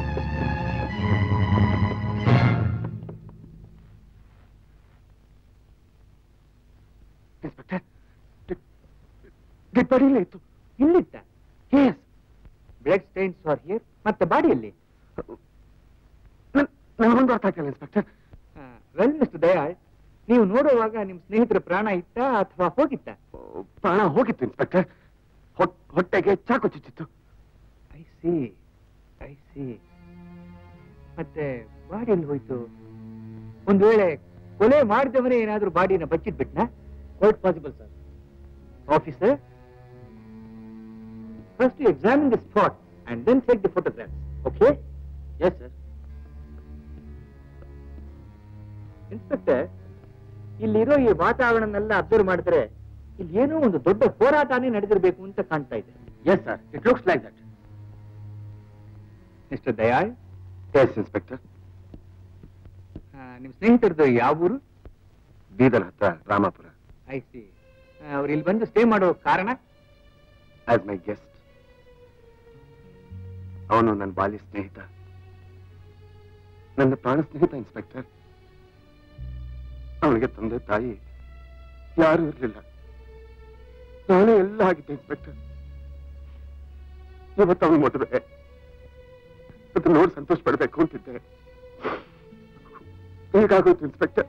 Speaker 6: ಇನ್ಸ್ಪೆಕ್ಟರ್ ಡೆಡ್ ಬಾಡಿ ಇಲ್ಲೇ ಇತ್ತು
Speaker 5: ಇಲ್ಲಿತ್ತ
Speaker 6: yes
Speaker 5: blood stains are here ಮತ್ತೆ ಬಾಡಿಯಲ್ಲಿ
Speaker 6: ನನಗೊಂದು ಅರ್ಥ ಆಗ್ತಿಲ್ಲ ಇನ್ಸ್ಪೆಕ್ಟರ್
Speaker 5: ವೆಲ್ ಮಿಸ್ಟರ್ ದಯಾಳ್ ನೀವು ನೋಡುವಾಗ ನಿಮ್ ಸ್ನೇಹಿತರ ಪ್ರಾಣ ಇತ್ತ ಅಥವಾ ಹೋಗಿತ್ತ
Speaker 6: ಪ್ರಾಣ ಹೋಗಿತ್ತು ಇನ್ಸ್ಪೆಕ್ಟರ್ ಹೊಟ್ಟೆಗೆ ಚಾಕು ಚುಚ್ಚಿತ್ತು
Speaker 5: ಐ ಸಿ ಐ ಸಿ ಮತ್ತೆ ಬಾಡಿಯಲ್ಲಿ ಹೋಯ್ತು ಒಂದ್ ವೇಳೆ ಕೊಲೆ ಮಾಡಿದವನೇ ಏನಾದ್ರೂ ಬಾಡಿನ ಬಚ್ಚಿಟ್ಬಿಟ್ನಾ quite possible sir officer first you examine the spot and then take the photographs okay yes sir inspector ಇಲ್ಲಿರೋ ಈ ವಾತಾವರಣನೆಲ್ಲ ಅಬ್ಸರ್ವ್ ಮಾಡಿದ್ರೆ ಇಲ್ಲಿ ಏನೋ ಒಂದು ದೊಡ್ಡ ಹೋರಾಟನೇ ನಡೆದಿರಬೇಕು ಅಂತ ಕಾಣ್ತಾ ಇದೆ
Speaker 6: yes sir it looks like that
Speaker 5: mister Dayal
Speaker 6: yes inspector
Speaker 5: ನಿಮ್ ಸ್ನೇಹಿತರದು ಯಾವ ಊರು
Speaker 6: ಬೀದರ್ ಹತ್ರ ರಾಮಾಪುರ
Speaker 5: ಐ ಸಿ ಅವ್ರು ಇಲ್ಲಿ ಬಂದು ಸ್ಟೇ ಮಾಡೋ ಕಾರಣ
Speaker 6: ಆಸ್ ಮೈ ಗೆಸ್ಟ್ ಅವನು ನನ್ನ ಬಾಲ್ಯ ಸ್ನೇಹಿತ ನನ್ನ ಪ್ರಾಣ ಸ್ನೇಹಿತ ಇನ್ಸ್ಪೆಕ್ಟರ್ ಅವನಿಗೆ ತಂದೆ ತಾಯಿ ಯಾರೂ ಇರಲಿಲ್ಲ ನಾನೇ ಎಲ್ಲ ಆಗಿದ್ದೆ ಇನ್ಸ್ಪೆಕ್ಟರ್ ಇವತ್ತು ಅವನು ಮದುವೆ ಅದು ನೋಡಿ ಸಂತೋಷ ಪಡಬೇಕು ಅಂತಿದ್ದೆ ಹೇಗಾಗೋಯ್ತು inspector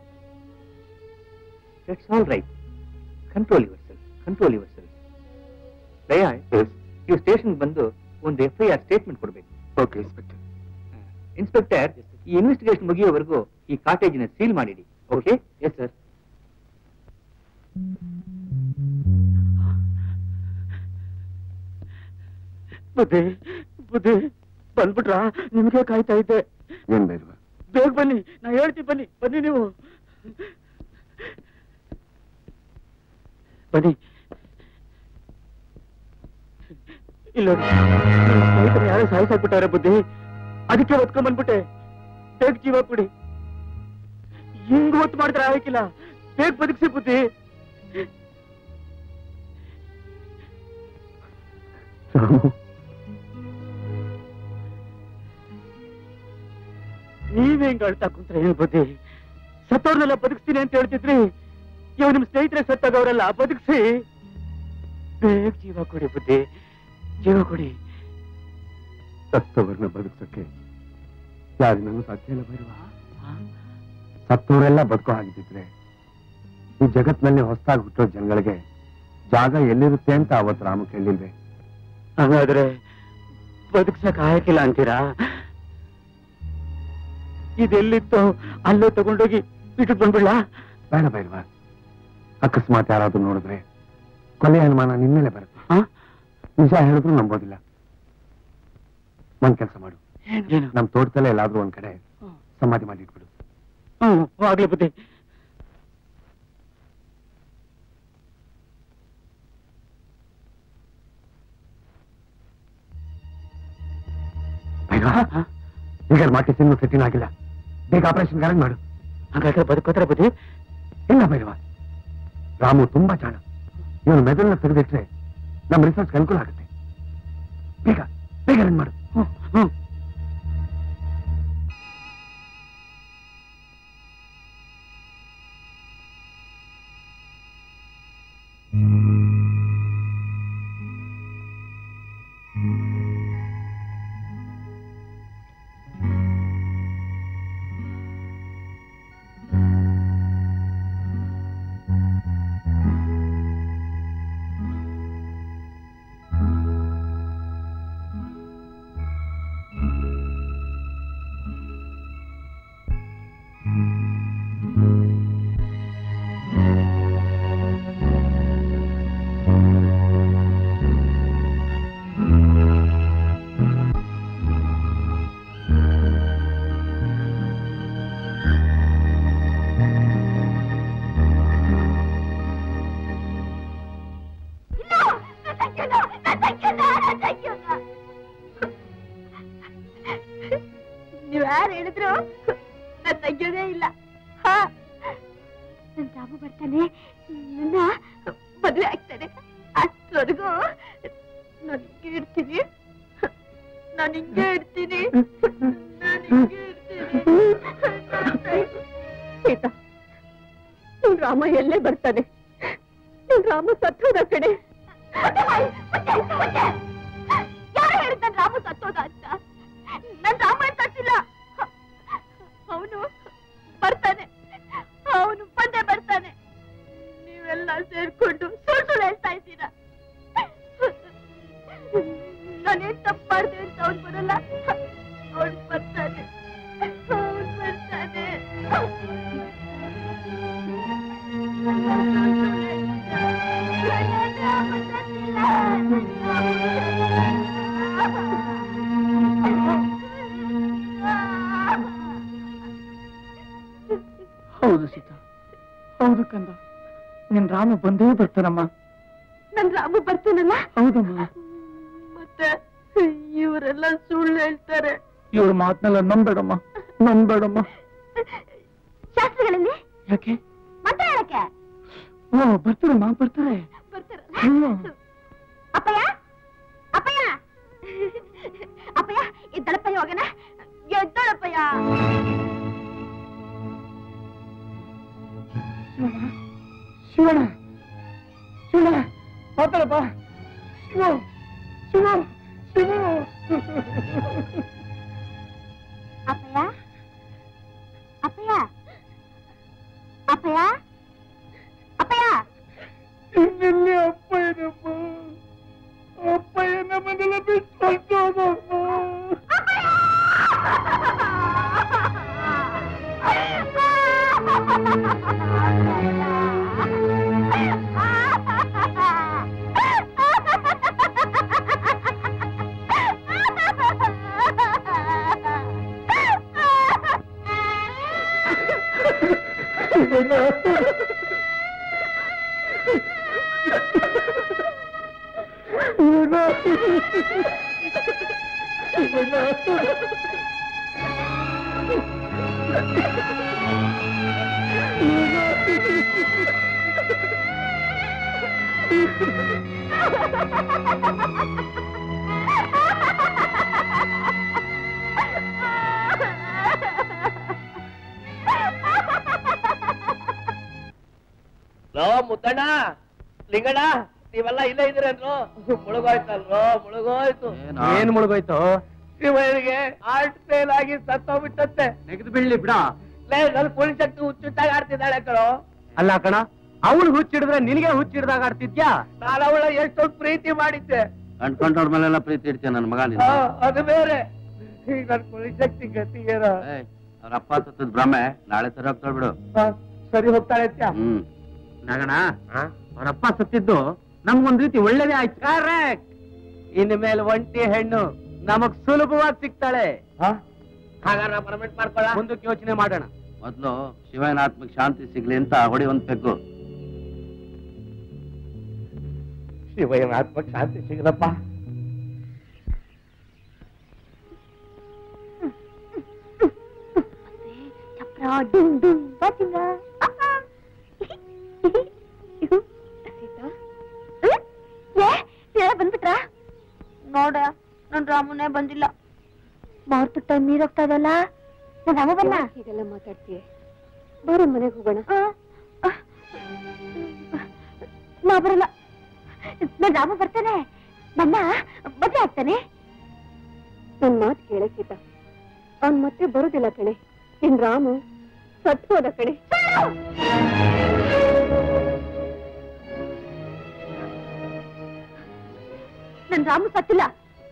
Speaker 5: that's all right control your self control your self Dayal ನೀವು ಸ್ಟೇಷನ್ ಬಂದು ಒಂದು ಎಫ್ ಐ ಆರ್ ಸ್ಟೇಟ್ಮೆಂಟ್ ಕೊಡಬೇಕು
Speaker 6: ಓಕೆ ಇನ್ಸ್ಪೆಕ್ಟರ್
Speaker 5: ಇನ್ಸ್ಪೆಕ್ಟರ್ ಈ ಇನ್ವೆಸ್ಟಿಗೇಷನ್ ಮುಗಿಯೋವರೆಗೂ ಈ ಕಾಟೇಜಿನ ಸೀಲ್ ಮಾಡಿಡಿ ಓಕೆ ಎಸ್ ಸರ್
Speaker 1: ಬುದ್ಧಿ ಬುದ್ಧಿ ಬಂದ್ಬಿಟ್ರಾ ನಿಮ್ಗೆ ಕಾಯ್ತಾ ಇದ್ದೆ
Speaker 6: ಏನ್ ಬೇಡವಾ
Speaker 1: ಬೇಗ ಬನ್ನಿ ನಾ ಹೇಳ್ತೀನಿ ಬನ್ನಿ ಬನ್ನಿ ನೀವು ಬನ್ನಿ ಇಲ್ಲ ಸ್ನೇಹಿತರು ಯಾರೋ ಸಾಯಿಸಾಕ್ಬಿಟ್ಟವ್ರೆ ಬುದ್ಧಿ ಅದಕ್ಕೆ ಒತ್ಕೊಂಡ್ ಬಂದ್ಬಿಟ್ಟೆ ಬೇಗ ಜೀವ ಕೊಡಿ ಹಿಂಗ್ ಒತ್ತು ಮಾಡಿದ್ರೆ ಆಗಿಲ್ಲ ಬೇಗ ಬದುಕ್ಸಿ ಬುದ್ಧಿ
Speaker 6: ರಾಮು
Speaker 1: ನೀವೇ ಹಿಂಗ್ ಅಳ್ತಾ ಕುಂತ್ರೆ ಏನ್ ಬುದ್ಧಿ ಸತ್ತವ್ರನ್ನೆಲ್ಲ ಬದುಕ್ತೀನಿ ಅಂತ ಹೇಳ್ತಿದ್ರಿ ಇವ್ ನಿಮ್ ಸ್ನೇಹಿತರೆ ಸತ್ತಾಗವ್ರಲ್ಲ ಬದುಕ್ಸಿ ಬೇಗ ಜೀವ ಕೊಡಿ ಬುದ್ಧಿ ಜೀವ ಕೊಡಿ
Speaker 6: ಸತ್ತವರನ್ನ ಬದುಕ್ಸಕ್ಕೆ ಯಾರಿನೂ ಸಾಧ್ಯ ಇಲ್ಲ ಬರುವ ಸತ್ತವರೆಲ್ಲ ಬದುಕೋ ಹಾಗಿದ್ದಿದ್ರೆ ಈ ಜಗತ್ನಲ್ಲಿ ಹೊಸದಾಗಿ ಹುಟ್ಟೋ ಜನಗಳಿಗೆ ಜಾಗ ಎಲ್ಲಿರುತ್ತೆ ಅಂತ ಅವತ್ತು ರಾಮ ಕೇಳಿಲ್ವೇ
Speaker 1: ಹಾಗಾದ್ರೆ ಬದುಕ್ಸಕ್ ಆಯಕಿಲ್ಲ ಅಂತೀರಾ ಇದೆಲ್ಲಿತ್ತು ಅಲ್ಲೇ ತಗೊಂಡೋಗಿ ಬಿಟ್ಟು ಬಂದ್ಬಿಡ್ಲಾ
Speaker 6: ಬೇಡ ಬೇಡವಾ ಅಕಸ್ಮಾತ್ ಯಾರಾದ್ರೂ ನೋಡಿದ್ರೆ ಕೊಲೆ ಅನುಮಾನ ನಿನ್ಮೇಲೆ ಬರುತ್ತೆ
Speaker 1: ಆ?
Speaker 6: ನಿಜ ಹೇಳಿದ್ರು ನಂಬೋದಿಲ್ಲ ಒಂದ್ ಕೆಲಸ ಮಾಡು
Speaker 1: ಏನು
Speaker 6: ನಮ್ ತೋಟದಲ್ಲೇ ಎಲ್ಲಾದ್ರೂ ಒಂದ್ ಕಡೆ ಸಮಾಧಿ ಮಾಡಿ ಇಟ್ಬಿಡು
Speaker 1: ಹ್ಮ್ ಆಗ್ಲಿ ಬುದ್ಧಿ
Speaker 6: ಬೇಗ ಈಗ ಮಾಟಿ ಸಿನಿಮಾ ಸೆಟ್ಟಿನ ಆಗಿಲ್ಲ ಬೇಗ ಆಪರೇಷನ್ ಅರೇಂಜ್ ಮಾಡು
Speaker 1: ಹಾಗಾದ್ರೆ ಬದುಕೋತ್ರ ಬುದ್ಧಿ
Speaker 6: ಇಲ್ಲ ಭೈರವ ರಾಮು ತುಂಬಾ ಜಾಣ ಇವನು ಮೆದುಳನ್ನ ತೆಗೆದಿಟ್ರೆ ನಮ್ಮ ರಿಸರ್ಚ್ ಅನುಕೂಲ ಆಗುತ್ತೆ ಬೇಗ ಬೇಗ ಅರೇಂಜ್ ಮಾಡು
Speaker 1: ಹ್ಮ್ ಹ್ಮ್
Speaker 6: ಆ
Speaker 3: ಇರ್ತೀನಿ ನಾನು ಹಿಂಗೆ ಇರ್ತೀನಿ ನಾನು ಹಿಂಗೆ ಇರ್ತೀನಿ ಸೀತಾ ನಿನ್ ರಾಮ ಎಲ್ಲೇ ಬರ್ತಾನೆ ನಿನ್ ರಾಮ ಸತ್ತೋದ ಕಡೆ ಯಾರು ಹೇಳ್ತಾನೆ ರಾಮ ಸತ್ತೋದ ಅಂತ ನನ್ ರಾಮ ಸತ್ತಿಲ್ಲ ಅವನು ಬರ್ತಾನೆ ಅವನು ಬಂದೇ ಬರ್ತಾನೆ ನೀವೆಲ್ಲ ಸೇರ್ಕೊಂಡು ಸುಳ್ಳು ಸುಳ್ಳು ಹೇಳ್ತಾ ಇದ್ದೀರಾ ನಾನೇನ್ ತಪ್ಪು ಮಾಡ್ದೆ ಅಂತ ಅವ್ನು ಬರಲ್ಲ ಅವ್ನು ಬರ್ತಾನೆ ಅವ್ನು ಬರ್ತಾನೆ
Speaker 5: ಹೌದು ಸೀತಾ ಹೌದು ಕಂದ ನಿನ್ ರಾಮ ಬಂದೇ ಬರ್ತಾನಮ್ಮ
Speaker 3: ನನ್ ರಾಮು ಬರ್ತಾನಲ್ಲ
Speaker 5: ಹೌದಮ್ಮ
Speaker 3: ಮತ್ತೆ ಇವರೆಲ್ಲ ಸುಳ್ಳು ಹೇಳ್ತಾರೆ
Speaker 5: ಇವ್ರ ಮಾತನ್ನೆಲ್ಲ ನಂಬೇಡಮ್ಮ ನಂಬೇಡಮ್ಮ
Speaker 3: ಶಾಸ್ತ್ರಗಳಲ್ಲಿ
Speaker 5: ಯಾಕೆ
Speaker 3: ಮಂತ್ರ ಹೇಳಕ್ಕೆ
Speaker 5: ಓ ಬರ್ತಾರಮ್ಮ ಬರ್ತಾರೆ
Speaker 3: ಬರ್ತಾರಲ್ಲ
Speaker 5: ಹ್ಮ್.
Speaker 3: ಅಪ್ಪಯ್ಯ ಅಪ್ಪಯ್ಯ ಅಪ್ಪಯ್ಯ ಎದ್ದಳಪ್ಪಯ್ಯ ಹೋಗಣ ಎದ್ದಳಪ್ಪಯ್ಯ
Speaker 5: ಶಿವಣ್ಣ ಶಿವಣ್ಣ ಮಾತಾಡಪ್ಪ ಶಿವ ಶಿವ ಶಿವ
Speaker 3: ಅಪ್ಪಯ್ಯ ಅಪ್ಪಯ್ಯ ಅಪ್ಪಯ್ಯ ಅಪ್ಪಯ್ಯ
Speaker 5: ಇನ್ನೆಲ್ಲಿ ಅಪ್ಪ ಏನಪ್ಪ ಅಪ್ಪ ಏನ ಮನೆಲ್ಲ ಬಿಟ್ಟು ಹೊರ್ಟೋದಪ್ಪ.
Speaker 2: ಲೋ ಮುದ್ದಣ್ಣ ಲಿಂಗಣ್ಣ ನೀವೆಲ್ಲ ಇಲ್ಲೇ ಇದ್ದೀರೇನ್ರು ಮುಳುಗೋಯ್ತಲ್ರೋ ಮುಳುಗೋಯ್ತು
Speaker 5: ಏನ್ ಮುಳುಗೋಯ್ತು
Speaker 2: ಶಿವನಿಗೆ ಹಾರ್ಟ್ ಫೇಲ್ ಆಗಿ ಸತ್ತೋಗ್ಬಿಟ್ಟಂತೆ
Speaker 5: ನೆಗೆದು ಬೀಳ್ಲಿ ಬಿಡ
Speaker 2: ಲೇ ನನ್ ಪೊಲೀಸ್ ಶಕ್ತಿ ಹುಚ್ಚುಟ್ಟಾಗಿ ಆಡ್ತಿದ್ದಾಳೆ ಕಣೋ
Speaker 5: ಅಲ್ಲ ಕಣ ಅವಳು ಹುಚ್ಚಿಡಿದ್ರೆ ನಿನಗೆ ಹುಚ್ಚಿಡ್ದಾಗ ಆಡ್ತಿದ್ಯಾ
Speaker 2: ನಾನು ಅವಳ ಎಷ್ಟೊಂದು ಪ್ರೀತಿ ಮಾಡಿದ್ದೆ
Speaker 6: ಅನ್ಕೊಂಡವ್ರ ಮೇಲೆಲ್ಲ ಪ್ರೀತಿ ಇಡ್ತೀಯ ನನ್ನ ಮಗ
Speaker 2: ಆ, ಅದು ಬೇರೆ ಈಗ ನನ್ ಪೊಲೀಸ್ ಶಕ್ತಿ ಗತಿ ಏನೋ
Speaker 6: ಅವ್ರ ಅಪ್ಪ ಸತ್ತದ ಭ್ರಮೆ ನಾಳೆ ಸರಿ ಹೋಗ್ತಾಳ್ ಬಿಡು
Speaker 2: ಆ, ಸರಿ ಹೋಗ್ತಾಳೆ ಅತ್ಯ.
Speaker 6: ಹ್ಮ್
Speaker 5: ನಗಣ ಅವರಪ್ಪ ಸತ್ತಿದ್ದು ನಮ್ಗೊಂದ್ ರೀತಿ ಒಳ್ಳೇದೇ ಆಯ್ತು ಕರೆಕ್ಟ್ ಇನ್ ಮೇಲೆ ಒಂಟಿ ಹೆಣ್ಣು ನಮಗ್ ಸುಲಭವಾಗಿ ಸಿಗ್ತಾಳೆ
Speaker 2: ಆ? ಹಾಗಾದ್ರೆ ಪರ್ಮಿಟ್ ಮಾಡ್ಕೊಳ್ಳ
Speaker 5: ಮುಂದಕ್ಕೆ ಯೋಚನೆ ಮಾಡೋಣ
Speaker 6: ಮೊದ್ಲು ಶಿವನ ಆತ್ಮಕ್ಕೆ ಶಾಂತಿ ಸಿಗ್ಲಿ ಅಂತ ಹೊಡಿ ಒಂದ್ ಪೆಗ್ಗು
Speaker 2: ಶಿವಯ್ಯನ ಆತ್ಮಕ್ಕೆ ಶಾಂತಿ ಸಿಗಲಪ್ಪ
Speaker 3: ಚಪ್ರ ಡುಂಗ್ ಡುಂಗ್ ಬಾಚಿಂಗ ಬಂದ್ಬಿಟ್ರ ನೋಡ ನನ್ ರಾಮನೇ ಬಂದಿಲ್ಲ ಮಾರ್ತು ಟೈಮ್ ನೀರೋಗ್ತಾ ಇದಲ್ಲ ನನ್ ರಾಮ ಬನ್ನ
Speaker 7: ಹೀಗೆಲ್ಲ ಮಾತಾಡ್ತೀಯ ಬರೋ ಮನೆಗೆ ಹೋಗೋಣ
Speaker 3: ನಾ ಬರಲ್ಲ ನನ್ ರಾಮ ಬರ್ತಾನೆ ನನ್ನ ಬದ್ಲೆ ಆಗ್ತಾನೆ
Speaker 7: ನನ್ ಮಾತು ಕೇಳೆ ಸೀತಾ ಅವ್ನ್ ಮತ್ತೆ ಬರುದಿಲ್ಲ ಕಣೆ ನಿನ್ ರಾಮು ಸತ್ತು ಹೋದ ಕಣೆ
Speaker 3: ನನ್ ರಾಮು ಸತ್ತಿಲ್ಲ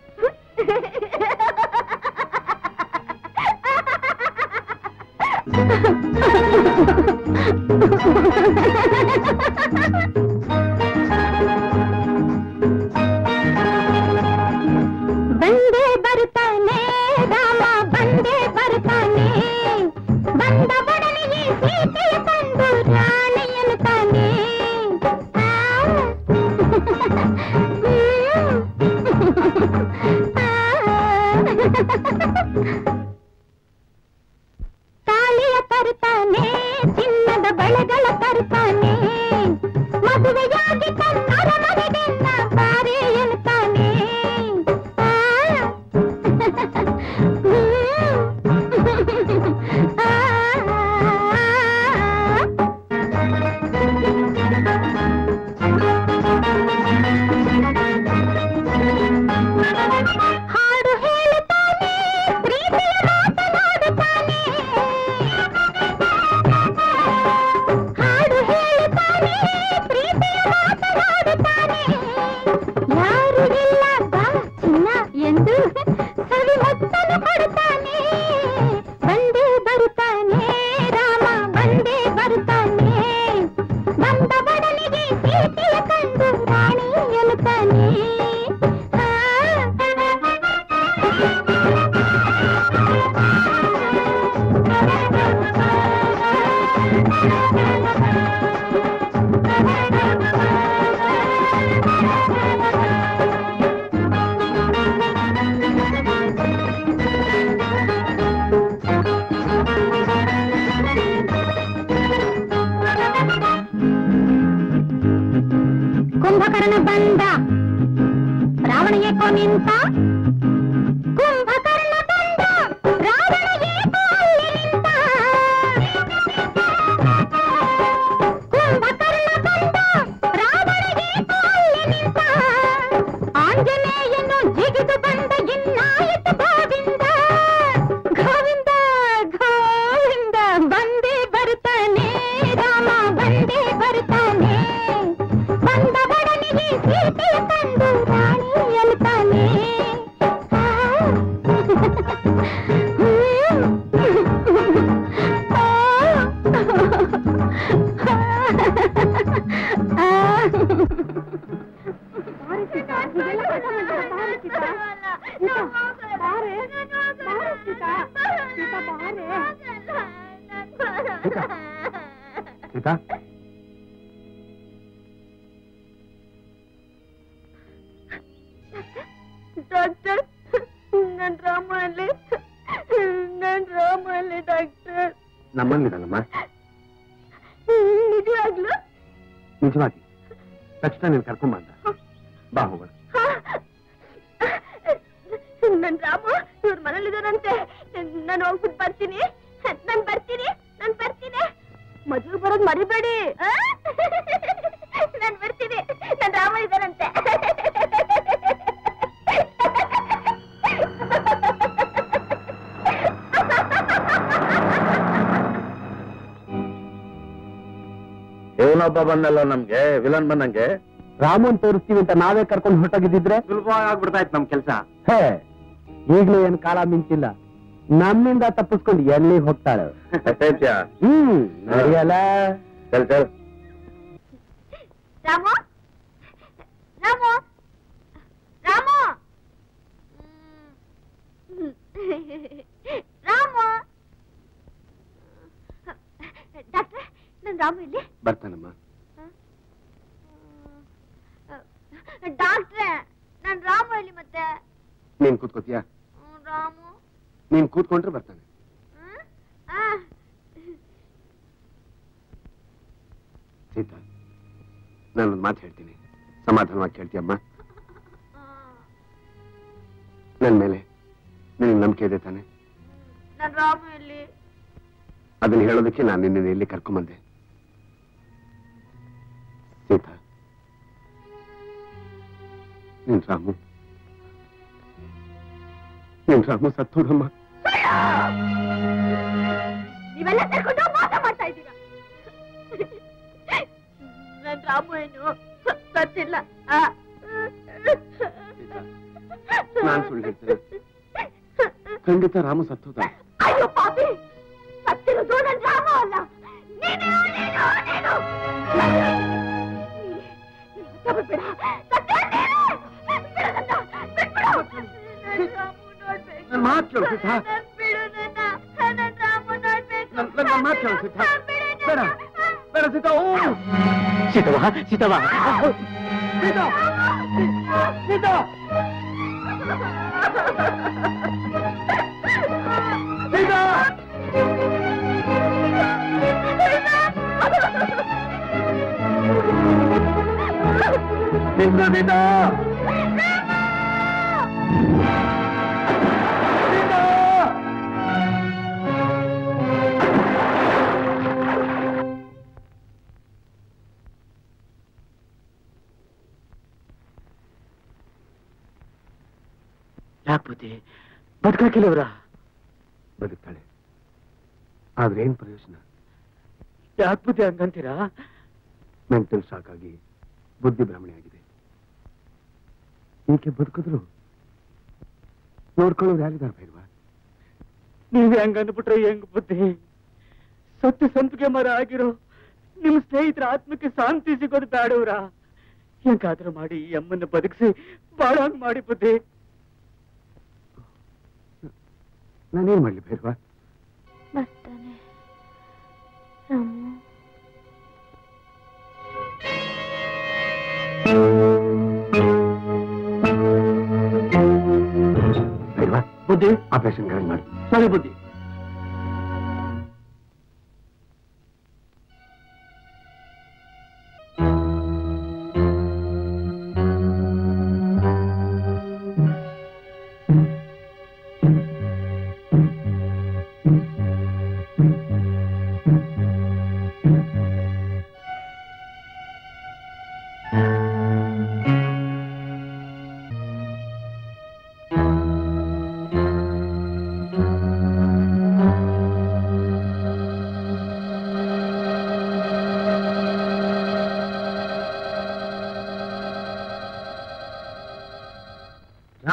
Speaker 3: ಬಂದೇ ಬರ್ತಾನೆ ರಾಮ ಬಂದೇ ಬರ್ತಾನೆ ಬಂದ ಒಡನೆಯೇ ಸೀತೆಯ ತಂದು ರಾಣಿಯನು ತಾನೆ ತಾಳಿಯ ತರುತ್ತಾನೆ ಚಿನ್ನದ ಬಳೆಗಳ ತರುತ್ತಾನೆ ಮದುವೆಯಾಗಿ ತನ್ನರ ಮನೆಗೆನ್ನ ಬಾರೆ ಎನ್ನುತ್ತಾನೆ ಏಕೋ ನಿಂತ ಕುಂಭಕರ್ಣ ಕಂಡ ರಾವಣ ಏಕೋ ಅಲ್ಲಿ ನಿಂತ ಕುಂಭಕರ್ಣ ಕಂಡ ರಾವಣ ಏಕೋ ಅಲ್ಲಿ ನಿಂತ ಆಂಜನೇಯನು ಜಿಗಿದು ಬಂದ ಇನ್ನಾಯಿತು ಗೋವಿಂದ ಗೋವಿಂದ ಗೋವಿಂದ ಬಂದೇ ಬರ್ತಾನೆ ರಾಮ ಬಂದೇ ಬರ್ತಾನೆ ಬಂದ ಬಡನಿಗೆ ಸೀತೆ ತಂದು ರಾಣಿ ಅಲ್ತಾನೆ
Speaker 6: ಸೀತಾ
Speaker 3: ಡಾಕ್ಟರ್ ನನ್ ರಾಮ ಅಲ್ಲಿ ನನ್ ರಾಮ ಅಲ್ಲಿ ಡಾಕ್ಟರ್
Speaker 6: ನಮ್ಮಲ್ಲಿದ್ದಾನಮ್ಮ
Speaker 3: ನಿಜವಾಗ್ಲು
Speaker 6: ನಿಜವಾಗಿ ತಕ್ಷಣ ನೀನು ಕರ್ಕೊಂಬಂದ ಬಾ ಹೋಗೋಣ
Speaker 3: ನನ್ ರಾಮ ಇವ್ರ ಮನೇಲಿದಾರಂತೆ ನಾನು ಹೋಗ್ಬಿಟ್ಟು ಬರ್ತೀನಿ ನಾನ್ ಬರ್ತೀನಿ ನಾನ್ ಬರ್ತೀನಿ ಮದುವೆ ಬರೋದ್ ಮರಿಬೇಡಿ ಆ? ನಾನ್ ಬರ್ತೀನಿ ನನ್ ರಾಮ ಇದಾರಂತೆ
Speaker 1: ಇವನೊಬ್ಬ ಬಂದಲ್ಲ ನಮ್ಗೆ ವಿಲನ್ ಬಂದಂಗೆ
Speaker 5: ರಾಮನ್ ತೋರಿಸ್ತೀವಿ ಅಂತ ನಾವೇ ಕರ್ಕೊಂಡು ಹೊರಟೋಗಿದ್ದಿದ್ರೆ
Speaker 1: ಸುಲಭವಾಗಿ ಆಗ್ಬಿಡ್ತಾ ಇತ್ತು ನಮ್ ಕೆಲ್ಸ
Speaker 5: ಹೇ ಈಗ್ಲೂ ಏನ್ ಕಾಲ ಮಿಂಚಿಲ್ಲ ನಮ್ಮಿಂದ ತಪ್ಪಿಸ್ಕೊಂಡು ಎಲ್ಲಿ ಹೋಗ್ತಾಳೆ ಹ್ಮ್ ನಡೆಯಲ್ಲ
Speaker 1: ಚಲ್ ಚಲ್
Speaker 3: ರಾಮು ರಾಮು ರಾಮು ಹ್ಮ್. ರಾಮು ಡಾಕ್ಟ್ರೆ ನನ್ ರಾಮು ಇಲ್ಲಿ
Speaker 6: ಬರ್ತಾನಮ್ಮ
Speaker 3: ಡಾಕ್ಟ್ರೆ ನನ್ ರಾಮು ಇಲ್ಲಿ ಮತ್ತೆ
Speaker 6: ನೀನ್ ಕೂತ್ಕೋತೀಯಾ
Speaker 3: ಹ್ಮ್, ರಾಮು
Speaker 6: ನೀನ್ ಕೂತ್ಕೊಂಡ್ರೆ ಬರ್ತಾನೆ
Speaker 3: ಹ್ಮ್? ಆ.
Speaker 6: ಸೀತಾ ನಾನೊಂದು ಮಾತು ಹೇಳ್ತೀನಿ ಸಮಾಧಾನವಾಗಿ ಕೇಳ್ತೀಯಮ್ಮ ನನ್ ಮೇಲೆ ನಿನಗೆ ನಂಬಿಕೆ ಇದೆ ತಾನೆ
Speaker 3: ನನ್ ರಾಮು ಇಲ್ಲಿ
Speaker 6: ಅದನ್ನ ಹೇಳೋದಕ್ಕೆ ನಾನು ನಿನ್ನ ಇಲ್ಲಿ ಕರ್ಕೊಂಬಂದೆ ಸೀತಾ ನಿನ್ ರಾಮು ನಿನ್ ರಾಮು ಸತ್ತೋದಮ್ಮ
Speaker 3: ನೀವೆಲ್ಲ ಸೇರ್ಕೊಂಡು ಮೋಸ ಮಾಡ್ತಾ ಇದ್ದೀರಾ ನನ್ ರಾಮು ಏನು ಸತ್ತಿಲ್ಲ ಆ.
Speaker 6: ನಾನ್ ಸುಳ್ಳು ಹೇಳ್ತೇನೆ ಖಂಡಿತ ರಾಮು ಸತ್ತೋದ
Speaker 3: ಅಯ್ಯೋ ಪಾಪಿ ಸತ್ತಿರೋದು ನನ್ ರಾಮು ಅಲ್ಲ ನೀನು ನೀನು ನೀನು ನೀನು ಬಿಟ್ಬಿಡ ಸತ್ಯ ನೀನು ಬಿಡು ನನ್ನ, ಬಿಟ್ಬಿಡು. ನನ್ ರಾಮು ನೋಡ್ಬೇಕು.
Speaker 6: ನನ್ ಮಾತ್ ಕೇಳು, ಸೀತಾ.
Speaker 3: ನನ್ ಬಿಡು ನನ್ನ, ನನ್ ರಾಮು ನೋಡ್ಬೇಕು.
Speaker 6: ನನ್- ನನ್ ಮಾತ್ ಕೇಳು, ಸೀತಾ.
Speaker 3: ಬಿಡು ನನ್ನ.
Speaker 6: ಬೇಡ. ಬೇಡ ಸೀತಾ ಓ
Speaker 5: ಸೀತವಾ ಸೀತವಾ
Speaker 6: ಸೀತಾ ಸೀತಾ ಸೀತಾ ನಿನ್ನ ನಿನ್ನ
Speaker 5: ಯಾಕೆ ಬುದ್ಧಿ ಬದುಕಾಕಿಲ್ಲವ್ರ
Speaker 6: ಬದುಕ್ತಾಳೆ ಆದ್ರೆ ಏನ್ ಪ್ರಯೋಜನ
Speaker 5: ಯಾಕೆ ಬುದ್ಧಿ ಹಂಗಂತೀರಾ
Speaker 6: ಮೆಂಟಲ್ ಶಾಕ್ ಆಗಿ ಬುದ್ಧಿ ಭ್ರಮಣೆ ಆಗಿದೆ ಈಕೆ ಬದುಕಿದ್ರು ನೋಡ್ಕೊಳ್ಳೋರು ಯಾರಿದಾರ ಭೈರವ
Speaker 5: ನೀವೇ ಹಂಗ ಅಂದ್ಬಿಟ್ರೆ ಹೆಂಗ್ ಬುದ್ಧಿ ಸತ್ತು ಸಂಪಿಗೆ ಮರ ಆಗಿರೋ ನಿಮ್ ಸ್ನೇಹಿತರ ಆತ್ಮಕ್ಕೆ ಶಾಂತಿ ಸಿಗೋದು ಬೇಡವ್ರ ಹೆಂಗಾದ್ರೂ ಮಾಡಿ ಈ ಅಮ್ಮನ್ನ ಬದುಕಿಸಿ ಬಾಳಂಗ್ ಮಾಡಿ ಬುದ್ಧಿ
Speaker 6: ನಾನೇನ್ ಮಾಡ್ಲಿ ಭೈರವ
Speaker 3: ಬರ್ತಾನೆ ರಾಮು
Speaker 6: ಭೈರವ
Speaker 5: ಬುದ್ಧಿ
Speaker 6: ಆಪರೇಷನ್ ಗಾಳಿ ಮಾಡಿ
Speaker 5: ಸರಿ ಬುದ್ಧಿ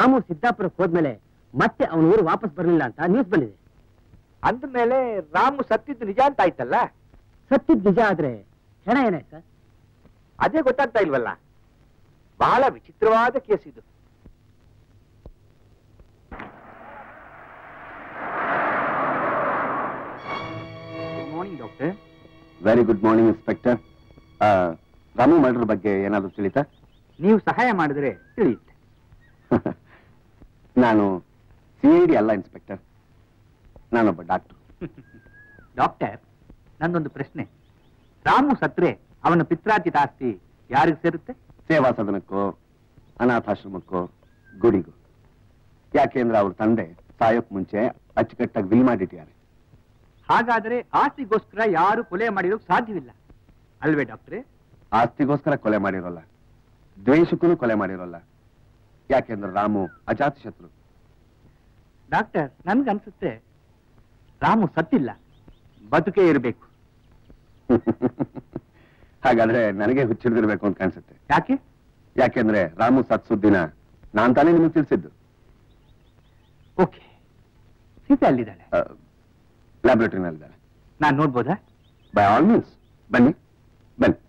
Speaker 1: ರಾಮು ಸಿದ್ದಾಪುರಕ್ಕೆ ಹೋದ್ಮೇಲೆ ಮತ್ತೆ ಅವನ ಊರು ವಾಪಸ್ ಬರಲಿಲ್ಲ ಅಂತ ನ್ಯೂಸ್ ಬಂದಿದೆ
Speaker 5: ಅಂದ್ಮೇಲೆ ರಾಮು ಸತ್ತಿದ್ದು ನಿಜ ಅಂತ ಆಯ್ತಲ್ಲ
Speaker 1: ಸತ್ತಿದ್ ನಿಜ ಆದ್ರೆ ಹೆಣ ಏನಾಯ್ತು ಸರ್
Speaker 5: ಅದೇ ಗೊತ್ತಾಗ್ತಾ ಇಲ್ವಲ್ಲ ಬಹಳ ವಿಚಿತ್ರವಾದ ಕೇಸ್ ಇದು good morning doctor
Speaker 6: very good morning inspector Ramu murder ಬಗ್ಗೆ ಏನಾದರೂ ತಿಳಿತಾ
Speaker 5: ನೀವು ಸಹಾಯ ಮಾಡಿದ್ರೆ ತಿಳಿಯುತ್ತೆ
Speaker 6: ನಾನು ಸಿ ಐ ಡಿ ಅಲ್ಲ ಇನ್ಸ್ಪೆಕ್ಟರ್ ನಾನೊಬ್ಬ ಡಾಕ್ಟರ್
Speaker 5: ಡಾಕ್ಟರ್ ನಂದೊಂದು ಪ್ರಶ್ನೆ ರಾಮು ಸತ್ರೆ ಅವನ ಪಿತ್ರಾರ್ಜಿತ ಆಸ್ತಿ ಯಾರಿಗೆ ಸೇರುತ್ತೆ
Speaker 6: ಸೇವಾ ಸದನಕ್ಕೋ ಅನಾಥಾಶ್ರಮಕ್ಕೋ ಗುಡಿಗೂ ಯಾಕೆಂದ್ರೆ ಅವ್ರ ತಂದೆ ಸಾಯೋಕ್ ಮುಂಚೆ ಅಚ್ಚುಕಟ್ಟಾಗಿ ವಿಲ್ ಮಾಡಿಟ್ಟಿದ್ದಾರೆ
Speaker 5: ಹಾಗಾದರೆ ಆಸ್ತಿಗೋಸ್ಕರ ಯಾರು ಕೊಲೆ ಮಾಡಿರೋಕ್ ಸಾಧ್ಯವಿಲ್ಲ ಅಲ್ವೇ ಡಾಕ್ಟ್ರೆ
Speaker 6: ಆಸ್ತಿಗೋಸ್ಕರ ಕೊಲೆ ಮಾಡಿರೋಲ್ಲ ದ್ವೇಷಕ್ಕೂ ಕೊಲೆ ಮಾಡಿರೋಲ್ಲ ಯಾಕೆಂದ್ರೆ ರಾಮು ಅಜಾತ ಶತ್ರು
Speaker 5: ಡಾಕ್ಟರ್ ನನ್ಗನ್ಸುತ್ತೆ ರಾಮು ಸತ್ತಿಲ್ಲ ಬದುಕೇ ಇರಬೇಕು
Speaker 6: ಹಾಗಾದ್ರೆ ನನಗೆ ಹುಚ್ಚಿಡ್ದಿರ್ಬೇಕು ಅಂತ ಕಾಣಿಸುತ್ತೆ
Speaker 5: ಯಾಕೆ
Speaker 6: ಯಾಕೆಂದ್ರೆ ರಾಮು ಸತ್ ಸುದ್ದಿನ ನಾನ್ ತಾನೇ ನಿಮಗೆ ತಿಳಿಸಿದ್ದು
Speaker 5: ಓಕೆ ಸೀತೆ ಅಲ್ಲಿದ್ದಾಳೆ
Speaker 6: ಲ್ಯಾಬ್ರೇಟರಿನಲ್ಲಿದ್ದಾರೆ
Speaker 5: ನಾನ್ ನೋಡ್ಬೋದಾ
Speaker 6: ಬೈ ಆಲ್ ಮೀನ್ಸ್ ಬನ್ನಿ ಬನ್ನಿ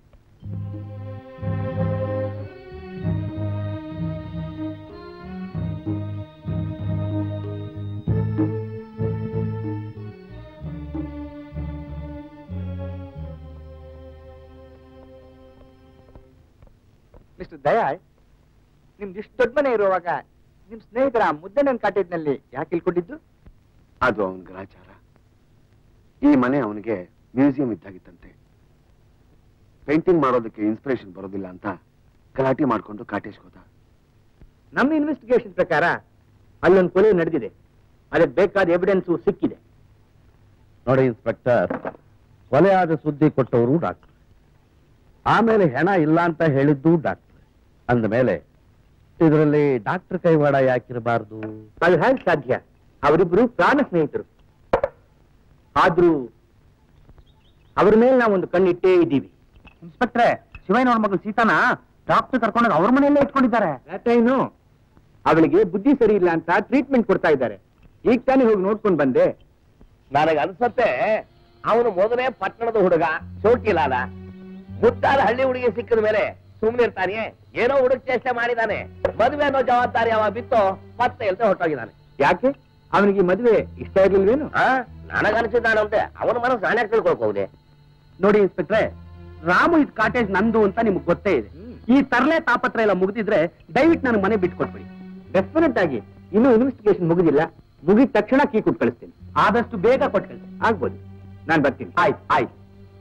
Speaker 5: ಮಿಸ್ಟರ್ ದಯಾಳ್ ನಿಮ್ದು ಇಷ್ಟು ದೊಡ್ಡ ಮನೆ ಇರುವಾಗ ನಿಮ್ ಸ್ನೇಹಿತರ ಮುದ್ದಣ್ಣನ ಕಾಟೇಜ್ನಲ್ಲಿ ಯಾಕೆ ಇಲ್ಕೊಂಡಿದ್ದು
Speaker 6: ಅದು ಅವನ ಗ್ರಹಚಾರ ಈ ಮನೆ ಅವನಿಗೆ ಮ್ಯೂಸಿಯಂ ಇದ್ದಾಗಿತ್ತಂತೆ ಪೇಂಟಿಂಗ್ ಮಾಡೋದಕ್ಕೆ ಇನ್ಸ್ಪಿರೇಷನ್ ಬರೋದಿಲ್ಲ ಅಂತ ಗಲಾಟೆ ಮಾಡ್ಕೊಂಡು ಕಾಟೇಶ್ ಹೋದ
Speaker 5: ನಮ್ಮ ಇನ್ವೆಸ್ಟಿಗೇಷನ್ ಪ್ರಕಾರ ಅಲ್ಲೊಂದು ಕೊಲೆ ನಡೆದಿದೆ ಅದಕ್ಕೆ ಬೇಕಾದ ಎವಿಡೆನ್ಸು ಸಿಕ್ಕಿದೆ
Speaker 4: ನೋಡಿ ಇನ್ಸ್ಪೆಕ್ಟರ್ ಕೊಲೆ ಆದ ಸುದ್ದಿ ಕೊಟ್ಟವರು ಡಾಕ್ಟರ್ ಆಮೇಲೆ ಹೆಣ ಇಲ್ಲ ಅಂತ ಹೇಳಿದ್ದು ಡಾಕ್ಟರ್ ಅಂದಮೇಲೆ ಇದರಲ್ಲಿ ಡಾಕ್ಟರ್ ಕೈವಾಡ ಯಾಕಿರಬಾರ್ದು
Speaker 5: ಅದು ಹೇಗೆ ಸಾಧ್ಯ ಅವರಿಬ್ರು ಪ್ರಾಣ ಸ್ನೇಹಿತರು ಆದ್ರೂ ಅವ್ರ ಮೇಲೆ ನಾವೊಂದು ಕಣ್ಣಿಟ್ಟೇ ಇದ್ದೀವಿ
Speaker 1: ಇನ್ಸ್ಪೆಕ್ಟ್ರೆ ಶಿವಯ್ಯನವ್ರ ಮಗಳು ಸೀತಾನ ಡಾಕ್ಟರ್ ಕರ್ಕೊಂಡೋಗಿ ಅವ್ರ ಮನೆಯಲ್ಲೇ ಇಟ್ಕೊಂಡಿದ್ದಾರೆ
Speaker 5: ಏನು ಅವಳಿಗೆ ಬುದ್ಧಿ ಸರಿ ಇಲ್ಲ ಅಂತ ಟ್ರೀಟ್ಮೆಂಟ್ ಕೊಡ್ತಾ ಇದ್ದಾರೆ ಈಗ ತಾನೇ ಹೋಗಿ ನೋಡ್ಕೊಂಡು ಬಂದೆ
Speaker 2: ನನಗೆ ಅನ್ಸತ್ತೆ ಅವನು ಮೊದಲೇ ಪಟ್ಟಣದ ಹುಡುಗ ಚೋಟಿಲಾಲ ಮುದ್ದಾದ ಹಳ್ಳಿ ಹುಡುಗಿ ಸಿಕ್ಕಿದ ಮೇಲೆ ಸುಮ್ಮನೆ ಇರ್ತಾನೆ ಏನೋ ಹುಡುಗ ಚೇಷ್ಟೆ ಮಾಡಿದಾನೆ ಮದುವೆ ಅನ್ನೋ ಜವಾಬ್ದಾರಿ ಅವ ಬಿತ್ತು ಮತ್ತೆ ಇಲ್ದೆ ಹೊರಟೋಗಿದ್ದಾನೆ
Speaker 5: ಯಾಕೆ ಅವನಿಗೆ ಈ ಮದುವೆ ಇಷ್ಟ ಇರ್ಲಿಲ್ವೇನು
Speaker 2: ಆ ನನಗನ್ಸಿದ್ದಾನಂತೆ ಅವನ ಮನಸ್ಸು ನಾನೇ ತಿಳ್ಕೊಳ್ಕೋದೆ
Speaker 1: ನೋಡಿ ಇನ್ಸ್ಪೆಕ್ಟ್ರೆ ರಾಮು ಇದ್ ಕಾಟೇಜ್ ನಂದು ಅಂತ ನಿಮ್ಗೆ ಗೊತ್ತೇ ಇದೆ ಈ ತರಲೆ ತಾಪತ್ರ ಎಲ್ಲ ಮುಗ್ದಿದ್ರೆ ದಯವಿಟ್ಟು ನನಗೆ ಮನೆ ಬಿಟ್ಕೊಟ್ಬಿಡಿ
Speaker 5: ಡೆಫಿನೆಟ್ ಆಗಿ ಇನ್ನೂ ಇನ್ವೆಸ್ಟಿಗೇಷನ್ ಮುಗಿದಿಲ್ಲ ಮುಗಿದ ತಕ್ಷಣ ಕೀ ಕೊಟ್ಟು ಕಳಿಸ್ತೀನಿ
Speaker 1: ಆದಷ್ಟು ಬೇಗ ಕೊಟ್ಟು ಕಳ್ಸಿ
Speaker 5: ಆಗ್ಬೋದು ನಾನು ಬರ್ತೀನಿ
Speaker 1: ಆಯ್ತು ಆಯ್ತು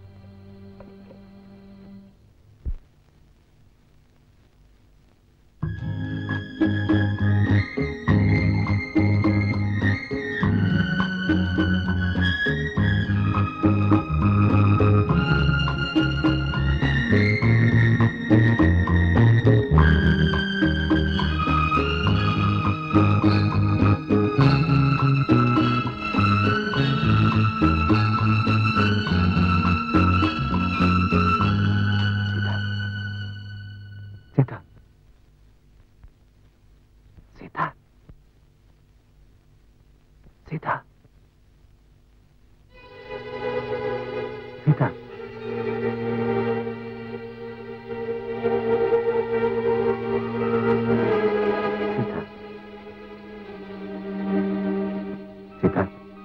Speaker 6: ಸೀತಾ ಸೀತಾ ಸೀತಾ ಸೀತಾ ಸೀತಾ ಸೀತಾ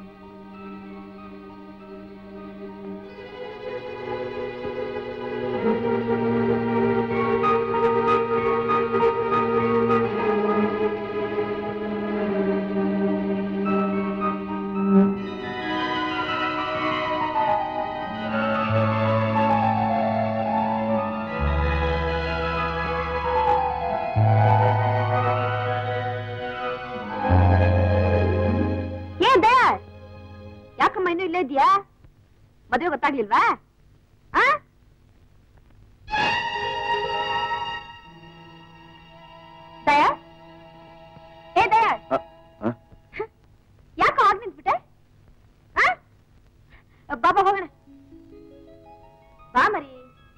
Speaker 3: ಏನ್ ದಯಾಳ್ ಯಾಕಮ್ಮ ಇನ್ನೂ ಇಲ್ಲೇ ಇದೆಯಾ ಮದುವೆ ಗೊತ್ತಾಗ್ಲಿಲ್ವಾ ಆ ದಯಾಳ್ ಏ ದಯಾಳ್
Speaker 6: ಅ, ಅ?
Speaker 3: ಯಾಕೋ ಆಗ್ ನಿಂತ್ಬಿಟ್ಟೆ ಆ? ಬಾಬಾ ಹೋಗೋಣ ಬಾ ಮರಿ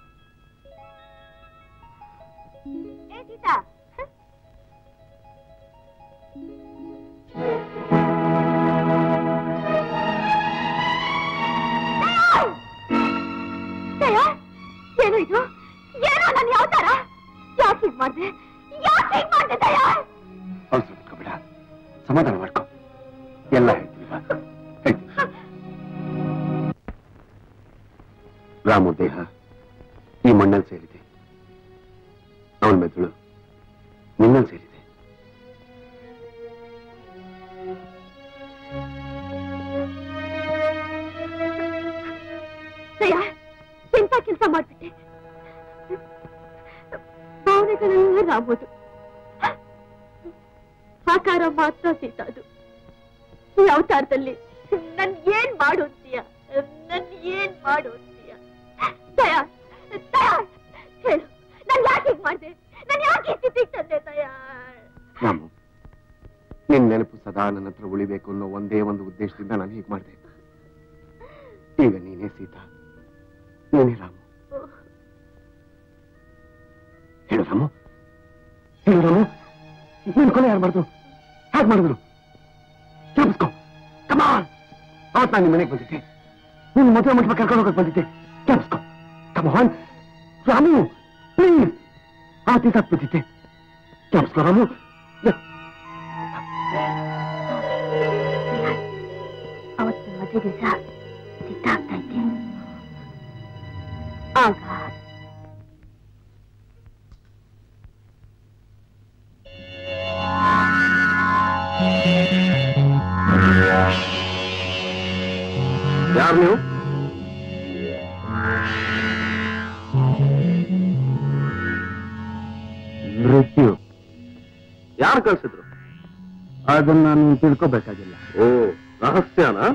Speaker 3: ಏ ಸೀತಾ ಹ?
Speaker 6: ಸಮಾಧಾನ ಮಾಡ್ಕೊ ಎಲ್ಲ ಹೇಳ್ತೀನಿ ಬಾ. ಹೇಳ್ತೀನಿ. ರಾಮು ದೇಹ ಈ ಮಣ್ಣಲ್ಲಿ ಸೇರಿದೆ ಅವನ ಮೆದುಳು ನಿನ್ನಲ್ಲಿ ಸೇರಿದೆ
Speaker 3: ದಯ ಎಂತ ಕೆಲಸ ಮಾಡ್ಬಿಟ್ಟೆ ಭಾವನೆಗಳೆಲ್ಲ ರಾಮೋದು ಆಕಾರ ಮಾತ್ರ ಸೀತಾದು ಈ ಅವತಾರದಲ್ಲಿ ನನ್ ಏನ್ ಮಾಡು ಅಂತೀಯ ನನ್ ಏನ್ ಮಾಡು ಅಂತೀಯ ದಯ ದಯ ಹೇಳು ನನ್ ಯಾಕೆ ಹೀಗ್ ಮಾಡ್ದೆ ನನ್ ಯಾಕೆ ಈ ಸ್ಥಿತಿಗೆ ತಂದೆ ದಯ
Speaker 6: ರಾಮು ನಿನ್ ನೆನಪು ಸದಾ ನನ್ನ ಹತ್ರ ಉಳಿಬೇಕು ಅನ್ನೋ ಒಂದೇ ಒಂದು ಉದ್ದೇಶದಿಂದ ನಾನು ಹೀಗೆ ಮಾಡಿದೆ ಈಗ ನೀನೇ ಸೀತಾ ನೀನೇ ರಾಮು ಹೇಳು ರಾಮು ಹೇಳು ರಾಮು ನೀನು ಕೊಲೆ ಯಾರು ಮಾಡಿದ್ರು ಹೇಗೆ ಮಾಡಿದ್ರು ಜ್ಞಾಪಿಸ್ಕೊ ಕಮಾನ್ ಅವತ್ತು ನಾನು ನಿಮ್ಮ ಮನೆಗೆ ಬಂದಿದ್ದೆ ನಿನ್ನ ಮದುವೆ ಮಂಟಪ ಕರ್ಕೊಂಡು ಹೋಗಕ್ಕೆ ಬಂದಿದ್ದೆ ಜ್ಞಾಪಿಸ್ಕೊ ಕಮಾನ್ ರಾಮು ಪ್ಲೀಸ್ ಆ ದಿವಸ ಬಂದಿದ್ದೆ ಜ್ಞಾಪಿಸ್ಕೊ ರಾಮು
Speaker 3: ಅವತ್ತು ಮದುವೆ ದಿವಸ ಸಿದ್ಧ ಆಗ್ತಾ ಇದ್ದೆ ಆಗ
Speaker 4: ಯಾರು ನೀವು
Speaker 5: ಮೃತ್ಯು
Speaker 4: ಯಾರು ಕಳ್ಸಿದ್ರು
Speaker 5: ಅದನ್ನ ನಾನು ತಿಳ್ಕೋಬೇಕಾಗಿಲ್ಲ
Speaker 4: ಓ ರಹಸ್ಯನಾ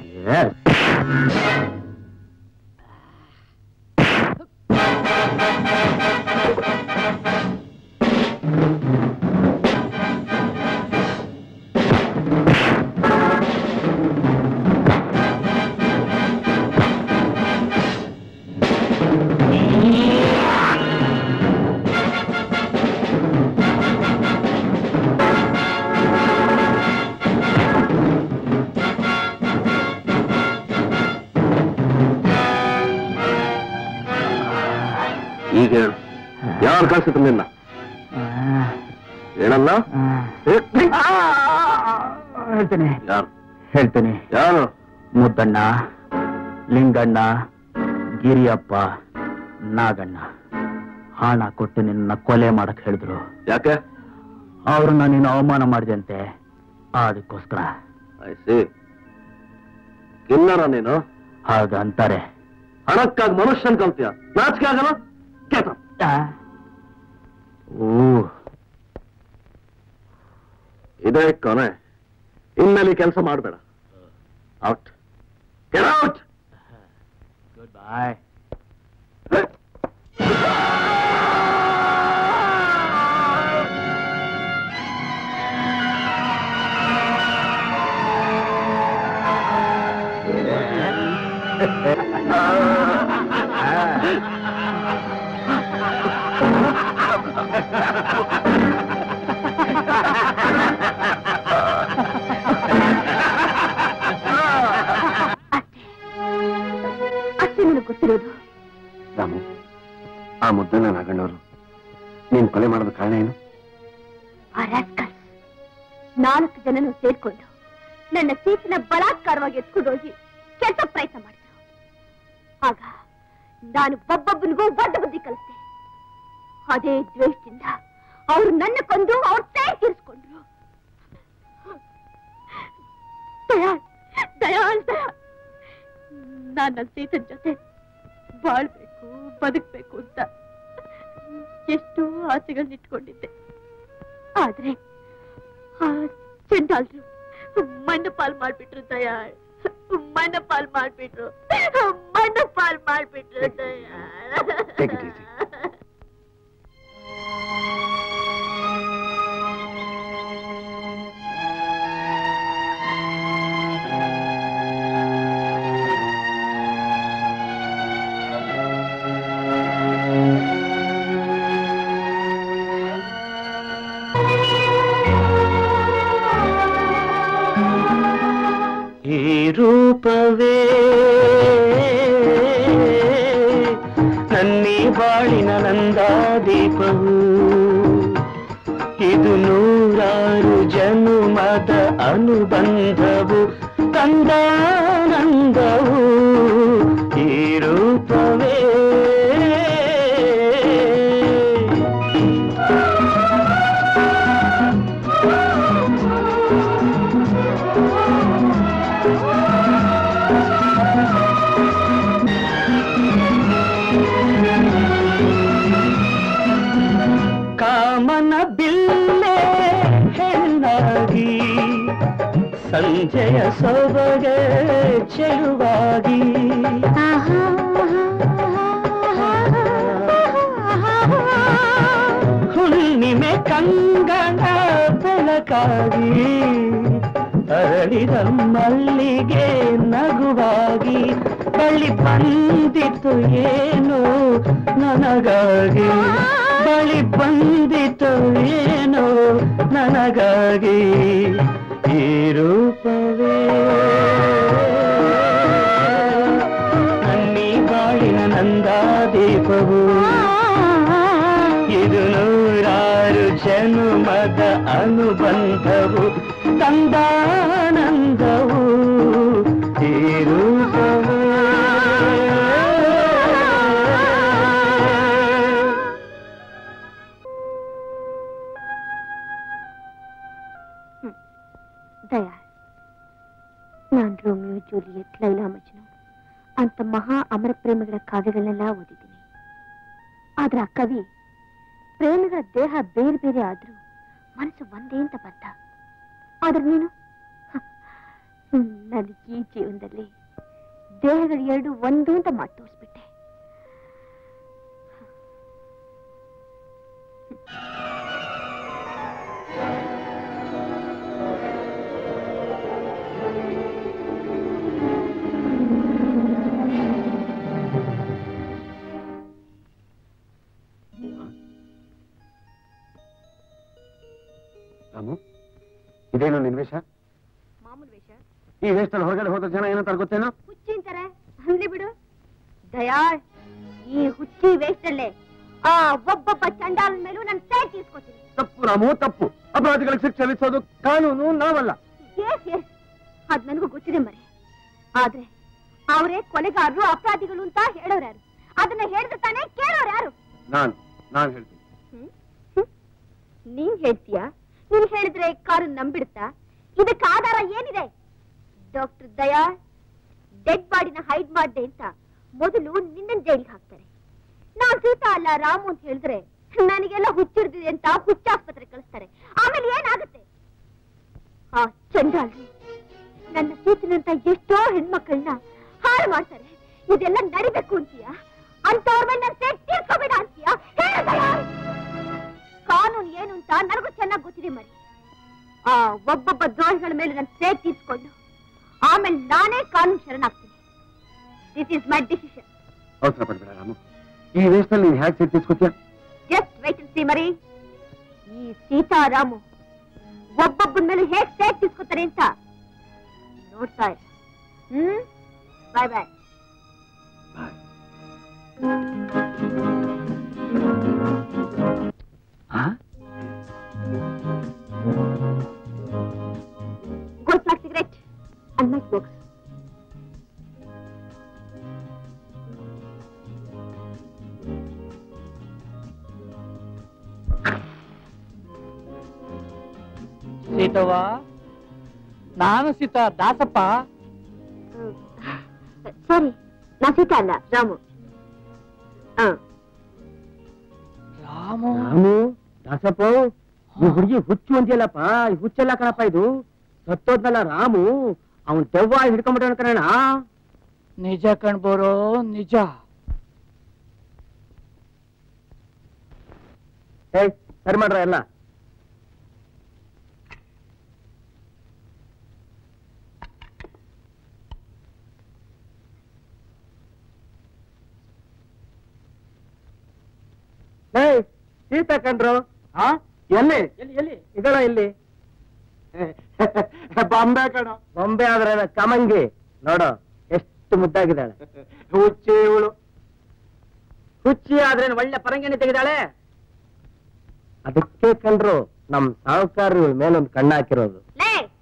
Speaker 4: ಈಗ ಹೇಳು ಯಾರು ಕಳ್ಸಿದ್ರು ನಿನ್ನ ಹೇಳಲ್ಲ
Speaker 5: ಹೇಳ್ತೇನೆ
Speaker 4: ಯಾರು
Speaker 5: ಹೇಳ್ತೇನೆ
Speaker 4: ಯಾರು
Speaker 5: ಮುದ್ದಣ್ಣ ಲಿಂಗಣ್ಣ ಗಿರಿಯಪ್ಪ ನಾಗಣ್ಣ ಹಣ ಕೊಟ್ಟು ನಿನ್ನ ಕೊಲೆ ಮಾಡಕ್ ಹೇಳಿದ್ರು
Speaker 4: ಯಾಕೆ
Speaker 5: ಅವ್ರನ್ನ ನೀನು ಅವಮಾನ ಮಾಡಿದಂತೆ ಅದಕ್ಕೋಸ್ಕರ
Speaker 4: ಐಸಿ ಕಿನ್ನರ ನೀನು
Speaker 5: ಹಾಗಂತಾರೆ
Speaker 4: ಹಣಕ್ಕಾಗಿ ಮನುಷ್ಯನ್ ಕಲ್ತೀಯ ನಾಚಿಕೆ ಆಗಲ್ಲ ಕೇತ
Speaker 5: ಓ
Speaker 4: ಇದೇ ಕೊನೆ ಇನ್ಮೇಲೆ ಕೆಲಸ ಮಾಡಬೇಡ ಔಟ್ ಔಟ್
Speaker 5: ಗುಡ್ ಬಾಯ್
Speaker 3: ಅಷ್ಟೇ ನನಗೆ ಗೊತ್ತಿರೋದು
Speaker 6: ರಾಮು ಆ ಮುದ್ದನ ನಾಗಣ್ಣವರು ನೀನ್ ಕೊಲೆ ಮಾಡೋದ ಕಾರಣ ಏನು
Speaker 3: ಆ rascals ನಾಲ್ಕು ಜನನು ಸೇರ್ಕೊಂಡು ನನ್ನ ಸೀಟಿನ ಬಲಾತ್ಕಾರವಾಗಿ ಎತ್ಕೊಂಡು ಹೋಗಿ ಕೆಟ್ಟ ಪ್ರಯತ್ನ ಮಾಡಿದ್ರು ಆಗ ನಾನು ಒಬ್ಬೊಬ್ಬನಿಗೂ ಒಡ್ಡ ಬುದ್ಧಿ ಕಲಿಸ್ದೆ ಅದೇ ದ್ವೇಷದಿಂದ ಅವರು ನನ್ನ ಕೊಂದು ಅವ್ರ ತೈ ತೀರಿಸ್ಕೊಂಡ್ರು ದಯಾಳ್ ದಯಾಳ್ ದಯಾಳ್ ನಾನು ನನ್ನ ಸೀತನ್ ಜೊತೆ ಬಾಳ್ಬೇಕು ಬದುಕ್ಬೇಕು ಅಂತ ಎಷ್ಟೋ ಆಸೆಗಳನ್ನ ಇಟ್ಕೊಂಡಿದ್ದೆ ಆದ್ರೆ ಆ ಚಂಡಾಲ್ರು ಮಣ್ಣು ಪಾಲ್ ಮಾಡ್ಬಿಟ್ರು ದಯಾಳ್ ಮಣ್ಣು ಪಾಲ್ ಮಾಡ್ಬಿಟ್ರು ಮಣ್ಣು ಪಾಲ್ ಮಾಡ್ಬಿಟ್ರು
Speaker 6: Take it easy.
Speaker 3: ದಯಾಳ್
Speaker 5: ಈ ರೂಪವೇ ನನ್ನಿ ಬಾಳಿನ ಜನುಮದ ಅನುಬಂಧವು ಕಂದಾನಂದವು ಈ ರೂಪವೇ ಕಾಮನ ಬಿಲ್ಲೆ ಹೆಣ್ಣಾಗಿ ಸಂಜೆಯ ಸೊಬಗೆ ಚೆಲುವಾಗಿ ಹುಣ್ಣಿಮೆ ಕಂಗಣ ಬೆಳಕಾಗಿ ಅರಳಿದ ಮಲ್ಲಿಗೆ ನಗುವಾಗಿ ಬಳಿ ಬಂದಿತು ಏನು ನನಗಾಗಿ ಬಳಿ ಬಂದಿತು ಏನು ನನಗಾಗಿ ಈ ರೂಪವೇ ನನ್ನಿ ಬಾಳಿನ ನಂದಾದೀಪವು ಇದು ನೂರಾರು ಜನುಮದ ಅನುಬಂಧವು ತಂದಾನಂದವು ಈ ರೂಪವೇ
Speaker 3: ದಯಾ ನಾನ್ ರೋಮಿಯೋ ಜೂಲಿಯಟ್ ಲೈಲಾ ಮಜ್ನು ಅಂತ ಮಹಾ ಅಮರ ಪ್ರೇಮಿಗಳ ಕಾವ್ಯಗಳನ್ನೆಲ್ಲ ಓದಿದ್ದೀನಿ ಆದ್ರೆ ಆ ಕವಿ ಪ್ರೇಮಿಗಳ ದೇಹ ಬೇರೆ ಬೇರೆ ಆದ್ರೂ ಮನಸ್ಸು ಒಂದೇ ಅಂತ ಬದ್ಧ ಆದ್ರೆ ನೀನು ಹ, ನನಗೆ ಈ ಜೀವನದಲ್ಲಿ ದೇಹಗಳು ಎರಡು ಒಂದು ಅಂತ ಮಾಡಿ ತೋರಿಸ್ಬಿಟ್ಟೆ
Speaker 6: ರಾಮು ಇದೇನು ನಿನ್ ವೇಷ
Speaker 3: ಮಾಮೂಲು ವೇಷ
Speaker 6: ಈ ವೇಷದಲ್ಲಿ ಹೊರಗಡೆ ಹೋದ ಜನ ಏನಂತಾರೆ ಗೊತ್ತೇನೋ
Speaker 3: ಹುಚ್ಚಿ ಅಂತಾರೆ ಅಲ್ಲಿ ಬಿಡು ದಯಾ ಈ ಹುಚ್ಚಿ ವೇಷದಲ್ಲೇ ಆ ಒಬ್ಬೊಬ್ಬ ಚಂಡಾಲನ ಮೇಲೂ ನಾನು ಸೇಟ್ ತೀಸ್ಕೊತೀನಿ
Speaker 6: ತಪ್ಪು ರಾಮು ತಪ್ಪು ಅಪರಾಧಿಗಳಿಗೆ ಶಿಕ್ಷೆ ವಿಧಿಸೋದು ಕಾನೂನು ನಾವಲ್ಲ
Speaker 3: ಎಸ್ ಎಸ್ ಅದ್ ನನಗೂ ಗೊತ್ತಿದೆ ಮರೆ ಆದ್ರೆ ಅವರೇ ಕೊಲೆಗಾರರು ಅಪರಾಧಿಗಳು ಅಂತ ಹೇಳೋರು ಯಾರು ಅದನ್ನ ಹೇಳಿದ್ರೆ ತಾನೇ ಕೇಳೋರು ಯಾರು
Speaker 6: ನಾನು ನಾನು ಹೇಳ್ತೀನಿ
Speaker 3: ಹ್ಮ್? ಹ್ಮ್. ನೀನ್ ಹೇಳ್ತೀಯಾ ನೀನ್ ಹೇಳಿದ್ರೆ ಕಾರು ನಂಬಿಡುತ್ತಾ ಇದಕ್ಕೆ ಆಧಾರ ಏನಿದೆ ಡಾಕ್ಟರ್ ದಯಾ ಡೆಡ್ ಬಾಡಿನ ಹೈಡ್ ಮಾಡ್ದೆ ಅಂತ ಮೊದಲು ನಿನ್ನ ಜೈಲಿಗೆ ಹಾಕ್ತಾರೆ ನಾನ್ ಸೀತಾ ಅಲ್ಲ ರಾಮು ಅಂತ ಹೇಳಿದ್ರೆ ನನಗೆಲ್ಲ ಹುಚ್ಚಿಡ್ದಿದೆ ಅಂತ ಹುಚ್ಚಾಸ್ಪತ್ರೆ ಕಳಿಸ್ತಾರೆ ಆಮೇಲೆ ಏನಾಗುತ್ತೆ ಆ ಚಂಡಾಲ್ರು ನನ್ನ ಸೀತಿನಂತ ಎಷ್ಟೋ ಹೆಣ್ಮಕ್ಳನ್ನ ಹಾಳು ಮಾಡ್ತಾರೆ ಇದೆಲ್ಲ ನಡಿಬೇಕು ಅಂತೀಯ ಅಂತವ್ರ ಮೇಲೆ ನಾನು ಸೇಟ್ ತೀರ್ಕೋಬೇಡ ಅಂತೀಯ ಹೇಳು ದಯಾ. ಕಾನೂನು ಏನು ಅಂತ ನನಗೂ ಚೆನ್ನಾಗಿ ಗೊತ್ತಿದೆ ಮರಿ ಆ ಒಬ್ಬೊಬ್ಬ ದ್ರೋಹಿಗಳ ಮೇಲೆ ನಾನು ಸೇಟ್ ತೀರ್ಸ್ಕೊಂಡು ಆಮೇಲೆ ನಾನೇ ಕಾನೂನು ಶರಣಾಗ್ತೀನಿ ದಿಸ್ ಇಸ್ ಮೈ ಡಿಸಿಷನ್
Speaker 6: ಅವಸರ ಪಡ್ಬೇಡ ರಾಮು ಈ ವೇಷದಲ್ಲಿ ನೀನ್ ಹೇಗೆ ಸೇರ್ತಿಸ್ಕೊತೀಯ
Speaker 3: ಜಸ್ಟ್ ವೈಟ್ ಸಿ ಮರಿ ಈ ಸೀತಾರಾಮು ಒಬ್ಬೊಬ್ಬನ ಮೇಲೆ ಹೇಗ್ ಸೇಟ್ ತೀಸ್ಕೊತಾರೆ ಅಂತ ನೋಡ್ತಾ ಇರು ಹ್ಮ್ ಬಾಯ್ ಬಾಯ್ Gold black cigarette and my books.
Speaker 5: Seetavva ನಾನು ಸೀತಾ ದಾಸಪ್ಪ
Speaker 3: ಸರಿ ನಾ ಸೀತಾ ಅಲ್ಲ ರಾಮು ಹ
Speaker 5: ರಾಮು
Speaker 1: ರಾಮು ದಾಸಪ್ಪ ಈ ಹುಡುಗಿ ಹುಚ್ಚು ಅಂತೀಯಲ್ಲಪ್ಪ ಈ ಹುಚ್ಚಲ್ಲ ಕಣಪ್ಪ ಇದು ಸತ್ತೋದ್ನಲ್ಲ ರಾಮು ಅವನ್ ದೆವ್ವ ಹಿಡ್ಕೊಂಡ್ಬಿಟ್ಟ ಕಣ
Speaker 5: ನಿಜ ಕಣ್ಬೋರೋ ನಿಜ
Speaker 1: ಏಯ್ ಸರಿ ಮಾಡ್ರ ಎಲ್ಲ ಏಯ್ ಸೀತಾ ಕಂಡ್ರು ಹಾ ಎಲ್ಲಿ ಎಲ್ಲಿ ಎಲ್ಲಿ ಇದಳ ಇಲ್ಲಿ
Speaker 6: ಬಾಂಬೆ ಕಣ
Speaker 1: ಬೊಂಬೆ ಆದ್ರೆ ಕಮಂಗಿ ನೋಡು ಎಷ್ಟು ಮುದ್ದಾಗಿದ್ದಾಳೆ
Speaker 6: ಹುಚ್ಚಿ ಇವಳು
Speaker 1: ಹುಚ್ಚಿ ಆದ್ರೆ ಒಳ್ಳೆ ಪರಂಗಿಣಿ ತೆಗೆದಾಳೆ ಅದಕ್ಕೆ ಕಂಡ್ರು ನಮ್ ಸಾಹುಕಾರರು ಮೇಲೊಂದು ಕಣ್ಣು ಹಾಕಿರೋದು
Speaker 3: ಲೇ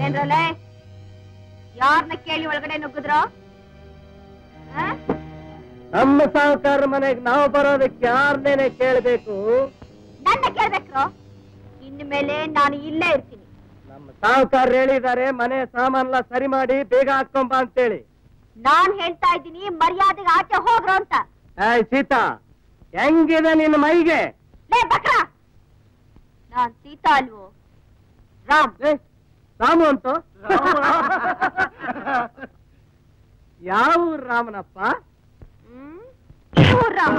Speaker 3: ಏನ್ರಲ್ಲೇ ಯಾರನ್ನ ಕೇಳಿ ಒಳಗಡೆ ನುಗ್ಗಿದ್ರು ಆ?
Speaker 5: ನಮ್ಮ ಸಾಹುಕಾರ ಮನೆಗೆ ನಾವು ಬರೋದಕ್ಕೆ ಯಾರನ್ನೇನೆ ಕೇಳಬೇಕು
Speaker 3: ನನ್ನ ಕೇಳ್ಬೇಕ್ರು ಇನ್ನು ಮೇಲೆ ನಾನು ಇಲ್ಲೇ ಇರ್ತೀನಿ
Speaker 5: ನಮ್ಮ ಸಾಹುಕಾರ ಹೇಳಿದ್ದಾರೆ ಮನೆ ಸಾಮಾನೆಲ್ಲ ಸರಿ ಮಾಡಿ ಬೇಗ ಹಾಕೊಂಬ ಅಂತೇಳಿ
Speaker 3: ನಾನ್ ಹೇಳ್ತಾ ಇದ್ದೀನಿ ಮರ್ಯಾದೆಗೆ ಆಚೆ ಹೋಗ್ರು ಅಂತ
Speaker 5: ಏಯ್ ಸೀತಾ ಹೆಂಗಿದೆ ನಿನ್ನ ಮೈಗೆ
Speaker 3: ಲೇ ಬಕ್ರ ನಾನ್ ಸೀತಾ ಅಲ್ವೋ ರಾಮ್
Speaker 5: ಏ, ರಾಮು ಅಂತ ಯಾವ ರಾಮನಪ್ಪ
Speaker 3: ಹ್ಮ್? ಇವ್ರು ರಾಮ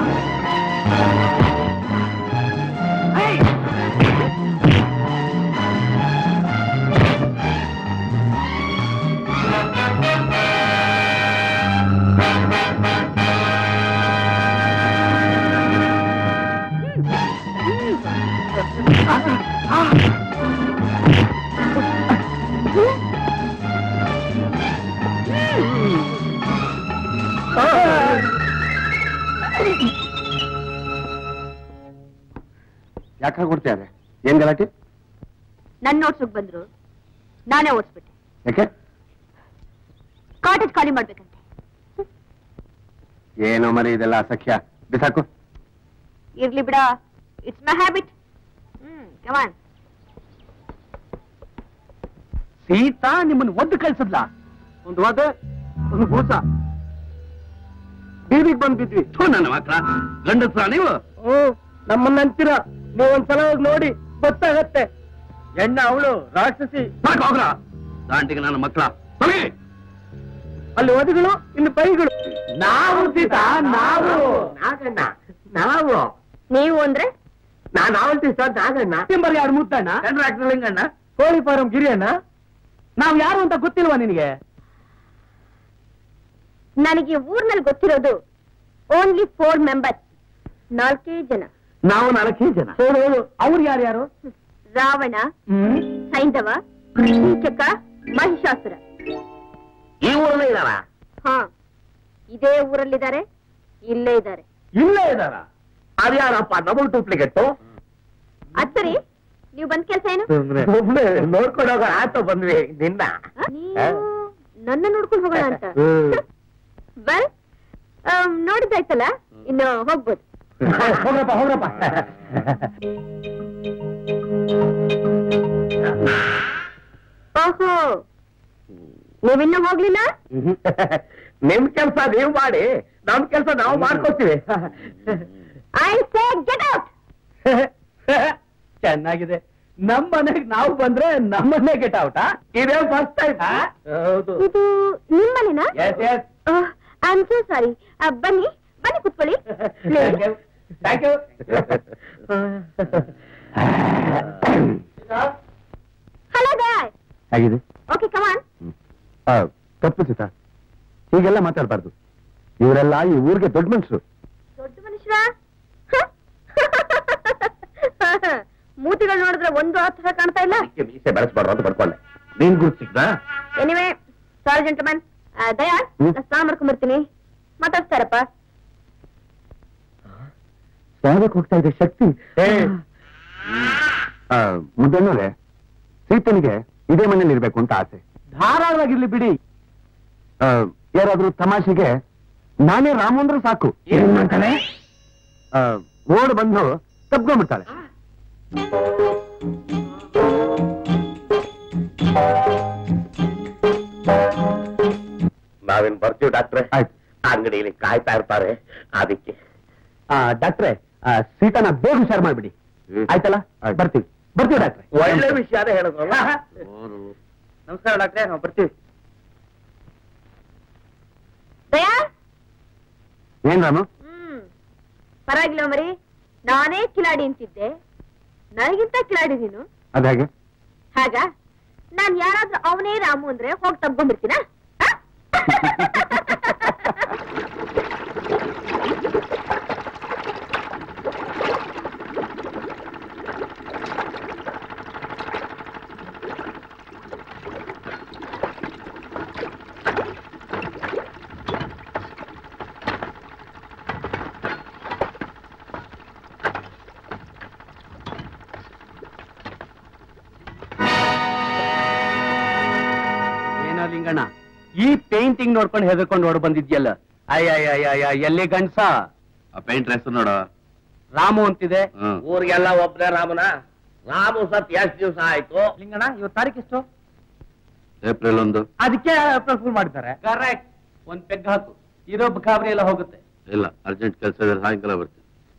Speaker 6: ಯಾಕೆ ಕೊಡ್ತಾರೆ ಏನ್ ಗಲಾಟೆ
Speaker 3: ನನ್ನ ಓಡ್ಸಕ್ ಬಂದ್ರು ನಾನೇ ಓಡಿಸ್ಬಿಟ್ಟೆ
Speaker 6: ಯಾಕೆ
Speaker 3: ಕಾಟೇಜ್ ಖಾಲಿ ಮಾಡ್ಬೇಕಂತೆ
Speaker 6: ಏನೋ ಮರಿ ಇದೆಲ್ಲ ಅಸಖ್ಯ ಬಿಸಾಕು
Speaker 3: ಇರ್ಲಿ ಬಿಡ it's my habit hmm come on
Speaker 5: Sita ನಿಮ್ಮನ್ನ ಒದ್ದು ಕಳ್ಸದ್ಲ ಒಂದು ವಾದ ಒಂದು ಭೂಸ ಬೀದಿಗೆ ಬಂದ್ ಬಿದ್ವಿ
Speaker 6: ನನ್ನ ಮಕ್ಕಳ ಗಂಡಸ್ರ ನೀವು
Speaker 5: ಹ್ಮ್ ನಮ್ಮನ್ನ ಅಂತೀರ ನೀವು ಒಂದ್ಸಲ ಹೋಗಿ ನೋಡಿ ಗೊತ್ತಾಗತ್ತೆ ಎಣ್ಣ ಅವಳು ರಾಕ್ಷಸಿ
Speaker 6: ಹೋಗ್ರ ದಾಂಟಿಗೆ ನನ್ನ ಮಕ್ಕಳ ತೊಲಗಿ
Speaker 5: ಅಲ್ಲಿ ಒದಗಳು ಇಲ್ಲಿ ಬೈಗಳು ನಾವು ಸೀತಾ ನಾವು ನಾಗಣ್ಣ ನಾವು
Speaker 3: ನೀವು ಅಂದ್ರೆ
Speaker 5: ನಾನು ನಾವಂತಿ ಸರ್ ನಾಗಣ್ಣ ತಿಂಬರ್ ಯಾರು ಮುದ್ದಣ್ಣ ಲಿಂಗಣ್ಣ ಕೋಳಿ ಫಾರಂ ಗಿರಿಯಣ್ಣ ನಾವು ಯಾರು ಅಂತ ಗೊತ್ತಿಲ್ವಾ ನಿನಗೆ
Speaker 3: ನನಗೆ ಊರ್ನಲ್ಲಿ ಗೊತ್ತಿರೋದು ಓನ್ಲಿ ಫೋರ್ ಮೆಂಬರ್ಸ್ ನಾಲ್ಕೇ ಜನ
Speaker 5: ನಾವು ನಾಲ್ಕೇ ಜನ ಹೌದು ಹೌದು ಅವ್ರು ಯಾರ್ಯಾರು
Speaker 3: ರಾವಣ ಸೈಂಧವ ಕೀಚಕ ಮಹಿಷಾಸುರ
Speaker 2: ಈ ಊರಲ್ಲೇ ಇದಾರ
Speaker 3: ಹಾ ಇದೇ ಊರಲ್ಲಿದ್ದಾರೆ ಇಲ್ಲೇ ಇದ್ದಾರೆ
Speaker 5: ಇಲ್ಲೇ ಇದಾರ
Speaker 2: ಅದ್ಯಾರಪ್ಪ ಡಬಲ್ ಡೂಪ್ಲಿಕೇಟ್
Speaker 3: ಅದ್ ಸರಿ ನೀವು ಬಂದ್ ಕೆಲ್ಸ ಏನು
Speaker 2: ನೋಡ್ಕೊಂಡು ಹೋಗೋಣ ಆತ ಬಂದ್ವಿ ನಿನ್ನ
Speaker 3: ಆ? ನೀವು ನನ್ನ ನೋಡ್ಕೊಂಡು ಹೋಗೋಣ ಅಂತ ವೆಲ್ ನೋಡಿದ್ದಾಯ್ತಲ್ಲ ಇನ್ನು ಹೋಗ್ಬೋದು
Speaker 5: ಹೋಗ್ರಪ್ಪ ಹೋಗ್ರಪ್ಪ
Speaker 3: ಓಹೋ ನೀವಿನ್ನೂ ಹೋಗ್ಲಿಲ್ಲ
Speaker 2: ನಿಮ್ ಕೆಲ್ಸ ನೀವು ಮಾಡಿ ನಮ್ ಕೆಲ್ಸ ನಾವು ಮಾಡ್ಕೊತೀವಿ
Speaker 3: ಐ ಸೇ ಗೆಟ್ ಔಟ್
Speaker 5: ಚೆನ್ನಾಗಿದೆ ನಮ್ ಮನೆಗ್ ನಾವು ಬಂದ್ರೆ ನಮ್ಮನ್ನೇ ಗೆಟ್ ಔಟ್
Speaker 2: ಇದೇ ಫಸ್ಟ್ ಟೈಮ್
Speaker 5: ಹೌದು
Speaker 3: ಇದು ನಿಮ್ಮನೇನಾ
Speaker 5: yes yes
Speaker 3: I am so sorry ಬನ್ನಿ ಬನ್ನಿ ಕುತ್ಕೊಳ್ಳಿ
Speaker 5: ಥ್ಯಾಂಕ್ ಯು
Speaker 3: ಹಲೋ ಗಾಯ್
Speaker 6: ಹೇಗಿದೆ
Speaker 3: ಓಕೆ ಕಮಾನ್
Speaker 6: ಆ, ತಪ್ಪು ಸೀತಾ ಹೀಗೆಲ್ಲ ಮಾತಾಡಬಾರ್ದು ಇವರೆಲ್ಲ ಈ ಊರಿಗೆ ದೊಡ್ಡ ಮನುಷ್ಯರು
Speaker 3: ದೊಡ್ಡ ಮನುಷ್ಯ ಮೂತಿಗಳು ನೋಡಿದ್ರೆ ಒಂದು ಆ ಥರ ಕಾಣ್ತಾ ಇಲ್ಲ
Speaker 2: ಮೀಸೆ ಬೆಳೆಸ್ಬಾರ್ದು ಅಂತ ಬರ್ಕೊಂಡೆ ನೀನ್ ಗುರುತು ಸಿಕ್ತಾ
Speaker 3: ಎನಿವೆ ಸಾರಿ ಜೆಂಟಮನ್ ದಯಾ
Speaker 6: ಹ್ಮ್.
Speaker 3: ನಾ ಸ್ನಾನ ಮಾಡ್ಕೊಂಡ್ಬರ್ತೀನಿ ಮಾತಾಡ್ತಾರಪ್ಪ
Speaker 6: ಸ್ನಾನಕ್ಕೆ ಹೋಗ್ತಾ ಇದೆ ಶಕ್ತಿ ಮುದ್ದಣ್ಣವ್ರೆ ಸೀತನಿಗೆ ಇದೇ ಮನೇಲಿ ಇರ್ಬೇಕು ಅಂತ ಆಸೆ
Speaker 5: ಧಾರಾಳವಾಗಿರ್ಲಿ ಬಿಡಿ
Speaker 6: ಆ, ಯಾರಾದ್ರೂ ತಮಾಷೆಗೆ ನಾನೇ ರಾಮು ಅಂದ್ರೆ ಸಾಕು
Speaker 5: ಏನ್ ಮಾಡ್ತಾಳೆ?
Speaker 6: ಆ, ಓಡ್ ಬಂದು ತಪ್ಕೊಂಡ್ಬಿಡ್ತಾಳೆ
Speaker 2: ನಾವೇನ್ ಬರ್ತೀವಿ ಡಾಕ್ಟ್ರೆ
Speaker 6: ಆಯ್ತು
Speaker 2: ಅಂಗಡಿಯಲ್ಲಿ ಕಾಯ್ತಾ ಇರ್ತಾರೆ ಅದಕ್ಕೆ
Speaker 6: ಆ, ಡಾಕ್ಟ್ರೆ ಆ, ಸೀತಾನ ಬೇಗ ಹುಷಾರ್ ಮಾಡ್ಬಿಡಿ ಆಯ್ತಲ್ಲ
Speaker 2: ಆಯ್ತು.
Speaker 6: ಬರ್ತೀವಿ ಬರ್ತೀವಿ ಡಾಕ್ಟ್ರೆ
Speaker 2: ಒಳ್ಳೆ ವಿಷಯನೇ ಹೇಳಿದ್ರಲ್ಲ
Speaker 5: ನಮಸ್ಕಾರ ಡಾಕ್ಟ್ರೆ ನಾವು ಬರ್ತೀವಿ
Speaker 3: ದಯಾ
Speaker 6: ಏನ್ ರಾಮು
Speaker 3: ಹ್ಮ್ ಪರವಾಗಿಲ್ಲ ಮರಿ ನಾನೇ ಕಿಲಾಡಿ ಅಂತಿದ್ದೆ ನನಗಿಂತ ಕಿಲಾಡಿ ನೀನು
Speaker 6: ಅದಾಗೆ
Speaker 3: ಹಾಗ ನಾನ್ ಯಾರಾದ್ರೂ ಅವನೇ ರಾಮು ಅಂದ್ರೆ ಹೋಗಿ ತಗೊಂಡ್ಬಿಡ್ತೀನ
Speaker 5: ರಂಗಣ್ಣ ಈ ಪೇಂಟಿಂಗ್ ನೋಡ್ಕೊಂಡು ಹೆದರ್ಕೊಂಡು ಹೊರ ಬಂದಿದ್ಯಲ್ಲ ಅಯ್ಯ ಎಲ್ಲಿ ಗಂಡ್ಸ
Speaker 4: ಆ ಪೇಂಟ್ ಹೆಸರು ನೋಡ
Speaker 5: ರಾಮು ಅಂತಿದೆ
Speaker 4: ಹ್ಮ್
Speaker 2: ಊರಿಗೆಲ್ಲ ಒಬ್ನೇ ರಾಮನ ರಾಮು ಸತ್ ಎಷ್ಟ್ ದಿವಸ ಆಯ್ತು
Speaker 5: ಲಿಂಗಣ್ಣ ಇವತ್ತು ತಾರೀಕು ಎಷ್ಟು
Speaker 4: ಏಪ್ರಿಲ್ ಒಂದು
Speaker 5: ಅದಕ್ಕೆ ಫುಲ್ ಮಾಡಿದ್ದಾರೆ ಕರೆಕ್ಟ್ ಒಂದ್ ಪೆಗ್ ಹಾಕು ಇರೋ ಗಾಬರಿ ಎಲ್ಲ ಹೋಗುತ್ತೆ
Speaker 4: ಇಲ್ಲ ಅರ್ಜೆಂಟ್ ಕೆಲಸ ಇದೆ ಸಾಯಂಕಾಲ ಬರ್ತೀನಿ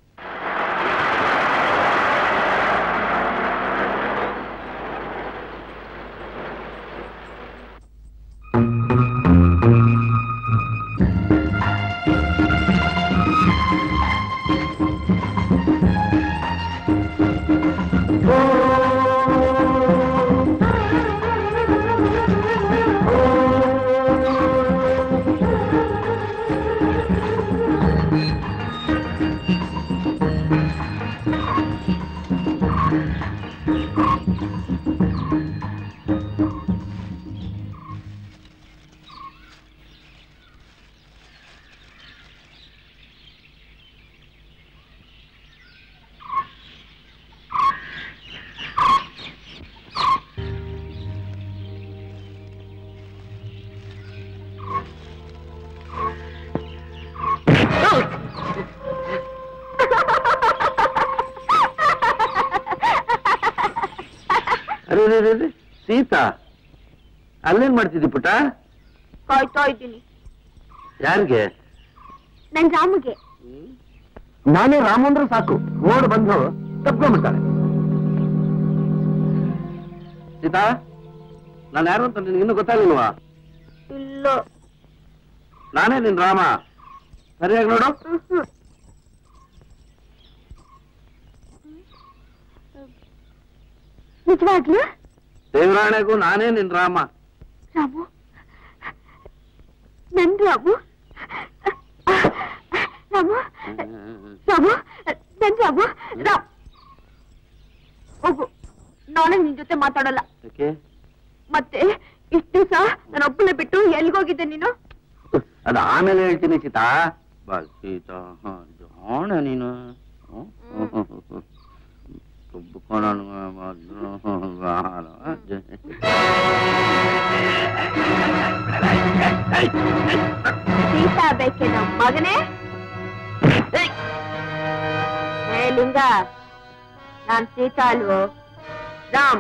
Speaker 4: ಅರೆ ಅರೆ, ಅರೆ, ಅರೆ, ಸೀತಾ ಅಲ್ಲೇನ್ ಮಾಡ್ತಿದ್ದಿ ಪುಟ
Speaker 3: ಕಾಯ್ತಾ ಇದ್ದೀನಿ
Speaker 4: ಯಾರಿಗೆ
Speaker 3: ನನ್ ರಾಮುಗೆ
Speaker 6: ನಾನೇ ರಾಮು ಅಂದ್ರೆ ಸಾಕು ಓಡ್ ಬಂದು ತಪ್ಕೊಂಡ್ಬಿಡ್ತಾಳೆ
Speaker 4: ಸೀತಾ ನಾನು ಯಾರು ಅಂತ ನಿನ್ಗೆ ಇನ್ನೂ ಗೊತ್ತಾಗ್ಲಿಲ್ವಾ
Speaker 3: ಇಲ್ಲ
Speaker 4: ನಾನೇ ನಿನ್ ರಾಮ ಸರಿಯಾಗಿ ನೋಡು
Speaker 3: ನಿಜವಾಗ್ಲೂ
Speaker 4: ದೇವರಾಣೆಗೂ ನಾನೇ ನಿನ್ ರಾಮ
Speaker 3: ರಾಮು ನನ್ ರಾಮು ರಾಮು ರಾಮು ನನ್ ರಾಮು ರಾಮ್ ಹೋಗು ನಾಳೆ ನಿನ್ ಜೊತೆ ಮಾತಾಡಲ್ಲ
Speaker 4: ಯಾಕೆ
Speaker 3: ಮತ್ತೆ ಇಷ್ಟ ದಿವಸ ನಾನು ಒಬ್ಬಳೆ ಬಿಟ್ಟು ಎಲ್ಗೋಗಿದ್ದೆ ನೀನು
Speaker 4: ಅದು ಆಮೇಲೆ ಹೇಳ್ತೀನಿ ಸೀತಾ ಬಾ ಸೀತಾ ಹ, ಜಾಣ ನೀನು ಹ್ಮ್? ತುಬ್ಬುಕೊಂಡು ಮೊದ್ಲು ಬಾಳ ಜ-
Speaker 3: ಸೀತಾ ಬೇಕೆ ನಮ್ ಮಗನೇ ಹೇ ಲಿಂಗ ನಾನ್ ಸೀತಾ ಅಲ್ವೋ ರಾಮ್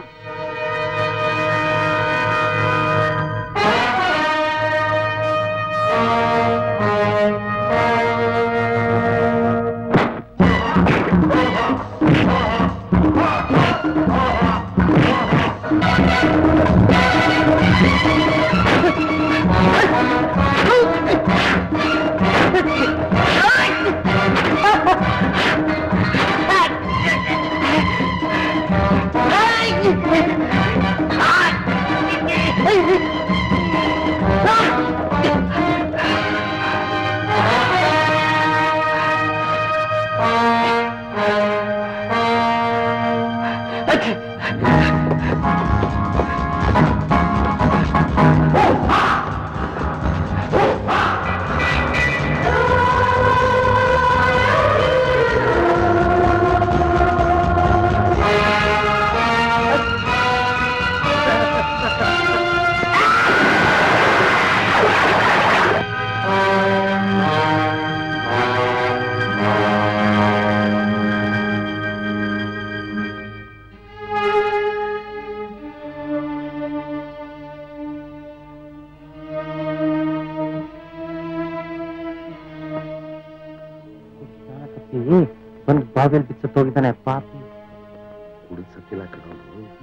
Speaker 5: ಒಂದು ಬಾವಿಲ್ ಬಿಚ್ಚತ್ ಹೋಗಿದ್ದಾನೆ ಪಾಪಿ
Speaker 4: ಹುಡುಗ ಸತ್ತಿಲ್ಲ ಕಣೋ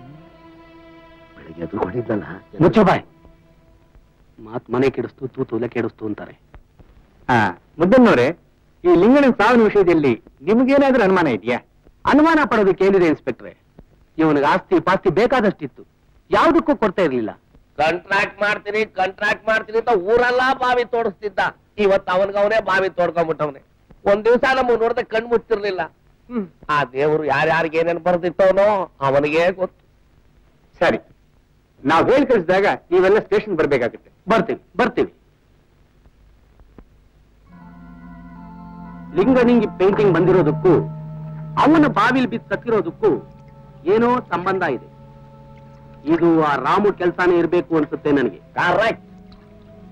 Speaker 4: ಬೆಳಿಗ್ಗೆ ಎದುರುಕೊಂಡಿದ್ನಲ್ಲ
Speaker 5: ಮುಚ್ಚೋ ಬಾಯ್ ಮಾತ್ ಮನೆ ಕೆಡಿಸ್ತು ತೂತು ಒಲೆ ಕೆಡಿಸ್ತು ಅಂತಾರೆ ಹಾ ಮುದ್ದನ್ನವ್ರೆ ಈ ಲಿಂಗನ ಸಾವಿನ ವಿಷಯದಲ್ಲಿ ನಿಮ್ಗೇನಾದ್ರೂ ಅನುಮಾನ ಇದೆಯಾ ಅನುಮಾನ ಪಡೋದಕ್ಕೆ ಏನಿದೆ ಇನ್ಸ್ಪೆಕ್ಟ್ರೆ ಇವನಿಗೆ ಆಸ್ತಿ ಪಾಸ್ತಿ ಬೇಕಾದಷ್ಟಿತ್ತು ಯಾವುದಕ್ಕೂ ಕೊಡ್ತಾ ಇರ್ಲಿಲ್ಲ
Speaker 2: ಕಾಂಟ್ರಾಕ್ಟ್ ಮಾಡ್ತೀನಿ ಕಾಂಟ್ರಾಕ್ಟ್ ಮಾಡ್ತೀನಿ ಅಂತ ಊರೆಲ್ಲ ಬಾವಿ ತೋಡಿಸ್ತಿದ್ದ ಇವತ್ತು ಅವನ್ಗವನೇ ಬಾವಿ ತೋಡ್ಕೊಂಡ್ಬಿಟ್ಟವನೆ ಒಂದ್ ದಿವಸ ನಮಗ್ ನೋಡ್ದೆ ಕಣ್ ಮುಚ್ತಿರ್ಲಿಲ್ಲ ಆ ದೇವ್ರು ಯಾರ್ಯಾರಿಗೆ ಏನೇನ್ ಬರ್ದಿತ್ತವನೋ ಅವನಿಗೆ ಗೊತ್ತು
Speaker 5: ಸರಿ ನಾವ್ ಹೇಳಿ ಕಳಿಸಿದಾಗ ನೀವೆಲ್ಲ ಸ್ಟೇಷನ್ ಬರ್ಬೇಕಾಗುತ್ತೆ ಬರ್ತೀವಿ ಬರ್ತೀವಿ ಲಿಂಗನಿಂಗಿ ಪೇಂಟಿಂಗ್ ಬಂದಿರೋದಕ್ಕೂ ಅವನ ಬಾವಿಲ್ ಬಿದ್ದು ಸತ್ತಿರೋದಕ್ಕೂ ಏನೋ ಸಂಬಂಧ ಇದೆ ಇದು ಆ ರಾಮು ಕೆಲ್ಸಾನೇ ಇರ್ಬೇಕು ಅನ್ಸುತ್ತೆ ನನಗೆ
Speaker 2: ಕರೆಕ್ಟ್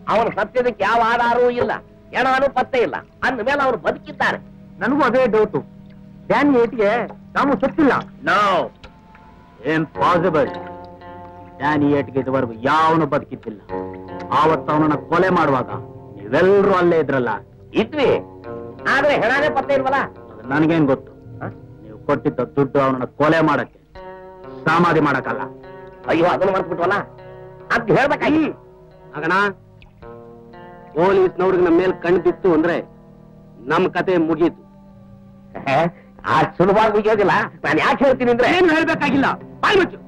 Speaker 2: ಅವನು ಸತ್ಯದಕ್ಕೆ ಯಾವ ಆಧಾರವೂ ಇಲ್ಲ ಹೆಣಾನು ಪತ್ತೆ ಇಲ್ಲ ಅಂದ ಮೇಲೆ ಅವನು ಬದುಕಿದ್ದಾರೆ
Speaker 1: ನನಗೂ ಅದೇ ಡೌಟು ಡ್ಯಾನಿ ಏಟಿಗೆ ನಾವು ಸತ್ತಿಲ್ಲ ನೋ ಏನ್ ಪಾಸಿಬಲ್ ಡ್ಯಾನಿ ಏಟ್ಗೆ ಇದುವರೆಗೂ ಯಾವನು ಬದುಕಿದ್ದಿಲ್ಲ ಆವತ್ತು ಅವನನ್ನ ಕೊಲೆ ಮಾಡುವಾಗ ನೀವೆಲ್ಲರೂ ಅಲ್ಲೇ ಇದ್ರಲ್ಲ
Speaker 2: ಇದ್ವಿ ಆದ್ರೆ ಹೆಣಾನೇ ಪತ್ತೆ ಇಲ್ವಲ್ಲ
Speaker 1: ಅದು ನನಗೇನ್ ಗೊತ್ತು ನೀವು ಕೊಟ್ಟಿದ್ದ ದುಡ್ಡು ಅವನನ್ನ ಕೊಲೆ ಮಾಡಕ್ಕೆ ಸಮಾಧಿ ಮಾಡಕ್ಕಲ್ಲ
Speaker 2: ಅಯ್ಯೋ ಅದನ್ನು ಮರ್ತ್ಬಿಟ್ವಲ್ಲ ಅಂತ ಹೇಳ್ಬೇಕಾಗಿ
Speaker 1: ಆಗಣ ಪೊಲೀಸ್ನವ್ರಿಗೆ ನಮ್ಮ ಮೇಲೆ ಕಣ್ಣು ಬಿತ್ತು ಅಂದ್ರೆ ನಮ್ ಕತೆ ಮುಗೀತು
Speaker 2: ಆ ಸುಲಭವಾಗಿ ಮುಗಿಯೋದಿಲ್ಲ ನಾನು ಯಾಕೆ ಹೇಳ್ತೀನಿ ಅಂದ್ರೆ
Speaker 1: ಏನು ಹೇಳ್ಬೇಕಾಗಿಲ್ಲ ಬಾಯ್ ಮುಚ್ಚು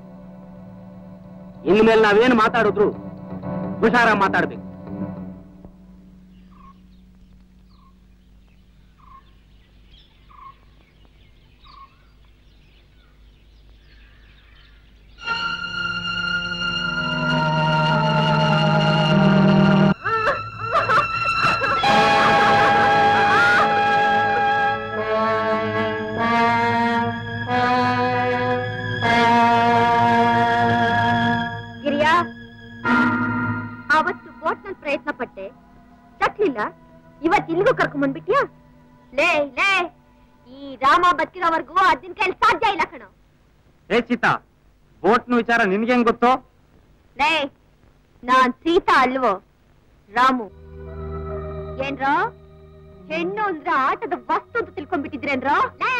Speaker 1: ಇನ್ಮೇಲೆ ನಾವೇನು ಮಾತಾಡಿದ್ರು ಹುಷಾರ ಮಾತಾಡ್ಬೇಕು
Speaker 3: ಗಿರಿಯ ಆವತ್ತು ಬೋಟ್ನಲ್ಲಿ ಪ್ರಯತ್ನ ಪಟ್ಟೆ ತಟ್ಲಿಲ್ಲ ಇವತ್ ಇಲ್ಲಿಗೂ ಕರ್ಕೊಂಡ್ ಬಂದ್ಬಿಟ್ಯಾ ಲೇ ಲೇ ಈ ರಾಮ ಬದುಕಿರೋವರೆಗೂ ಅದಿನ ಕೈಲಿ ಸಾಧ್ಯ ಇಲ್ಲ ಕಣೋ
Speaker 1: ಏ ಸೀತಾ ಬೋಟ್ನ ವಿಚಾರ ನಿನ್ಗೇನ್ ಗೊತ್ತು
Speaker 3: ಲೇ ನಾನ್ ಸೀತಾ ಅಲ್ವೋ ರಾಮು ಏನ್ರೋ ಹೆಣ್ಣು ಅಂದ್ರೆ ಆಟದ ವಸ್ತು ಅಂತ ತಿಳ್ಕೊಂಡ್ಬಿಟ್ಟಿದ್ರೇನ್ರೋ ಲೇ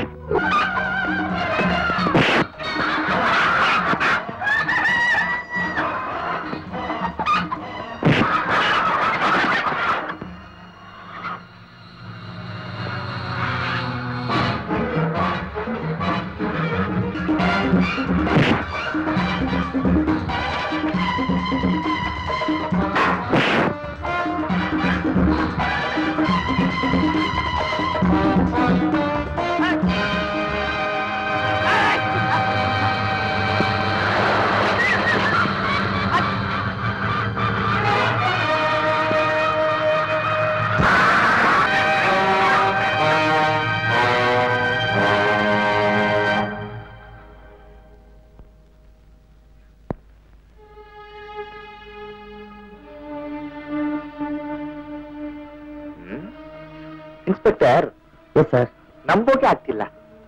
Speaker 2: ಇನ್ಸ್ಪೆಕ್ಟರ್ ಎಸ್ ಸರ್ ನಂಬೋಕೆ ಆಗ್ತಿಲ್ಲ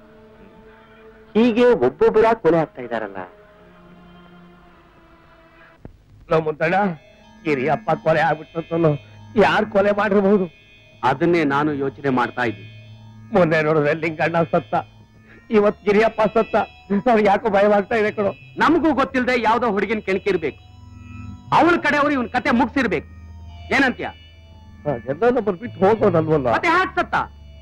Speaker 2: ಹೀಗೆ ಒಬ್ಬೊಬ್ಬರ ಕೊಲೆ ಆಗ್ತಾ ಇದಾರಲ್ಲ ನಮ್ಮ ಮುಂದಣ್ಣ ಗಿರಿಯಪ್ಪ ಕೊಲೆ ಆಗ್ಬಿಟ್ಟು ಯಾರು ಕೊಲೆ ಮಾಡಿರ್ಬಹುದು
Speaker 1: ಅದನ್ನೇ ನಾನು ಯೋಚನೆ ಮಾಡ್ತಾ ಇದ್ದೀನಿ
Speaker 2: ಮೊನ್ನೆ ನೋಡಿದ್ರೆ ಲಿಂಗಣ್ಣ ಸತ್ತ ಇವತ್ ಗಿರಿಯಪ್ಪ ಸತ್ತ ಅವ್ರಿಗೆ ಯಾಕೋ ಭಯವಾಗ್ತಾ ಇದೆ ಕಣೋ
Speaker 1: ನಮಗೂ ಗೊತ್ತಿಲ್ಲದೆ ಯಾವ್ದೋ ಹುಡುಗಿನ ಕೆಣಕಿರ್ಬೇಕು ಅವಳ ಕಡೆಯವರು ಇವನ್ ಕತೆ ಮುಗಿಸಿರ್ಬೇಕು ಏನಂತ್ಯ
Speaker 2: ಎಲ್ಲ ನಂಬರ್ ಬಿಟ್ಟು ಹೋಗೋದಲ್ವಲ್ಲ
Speaker 1: ಮತ್ತೆ ಹ್ಯಾಕ್ ಸತ್ತ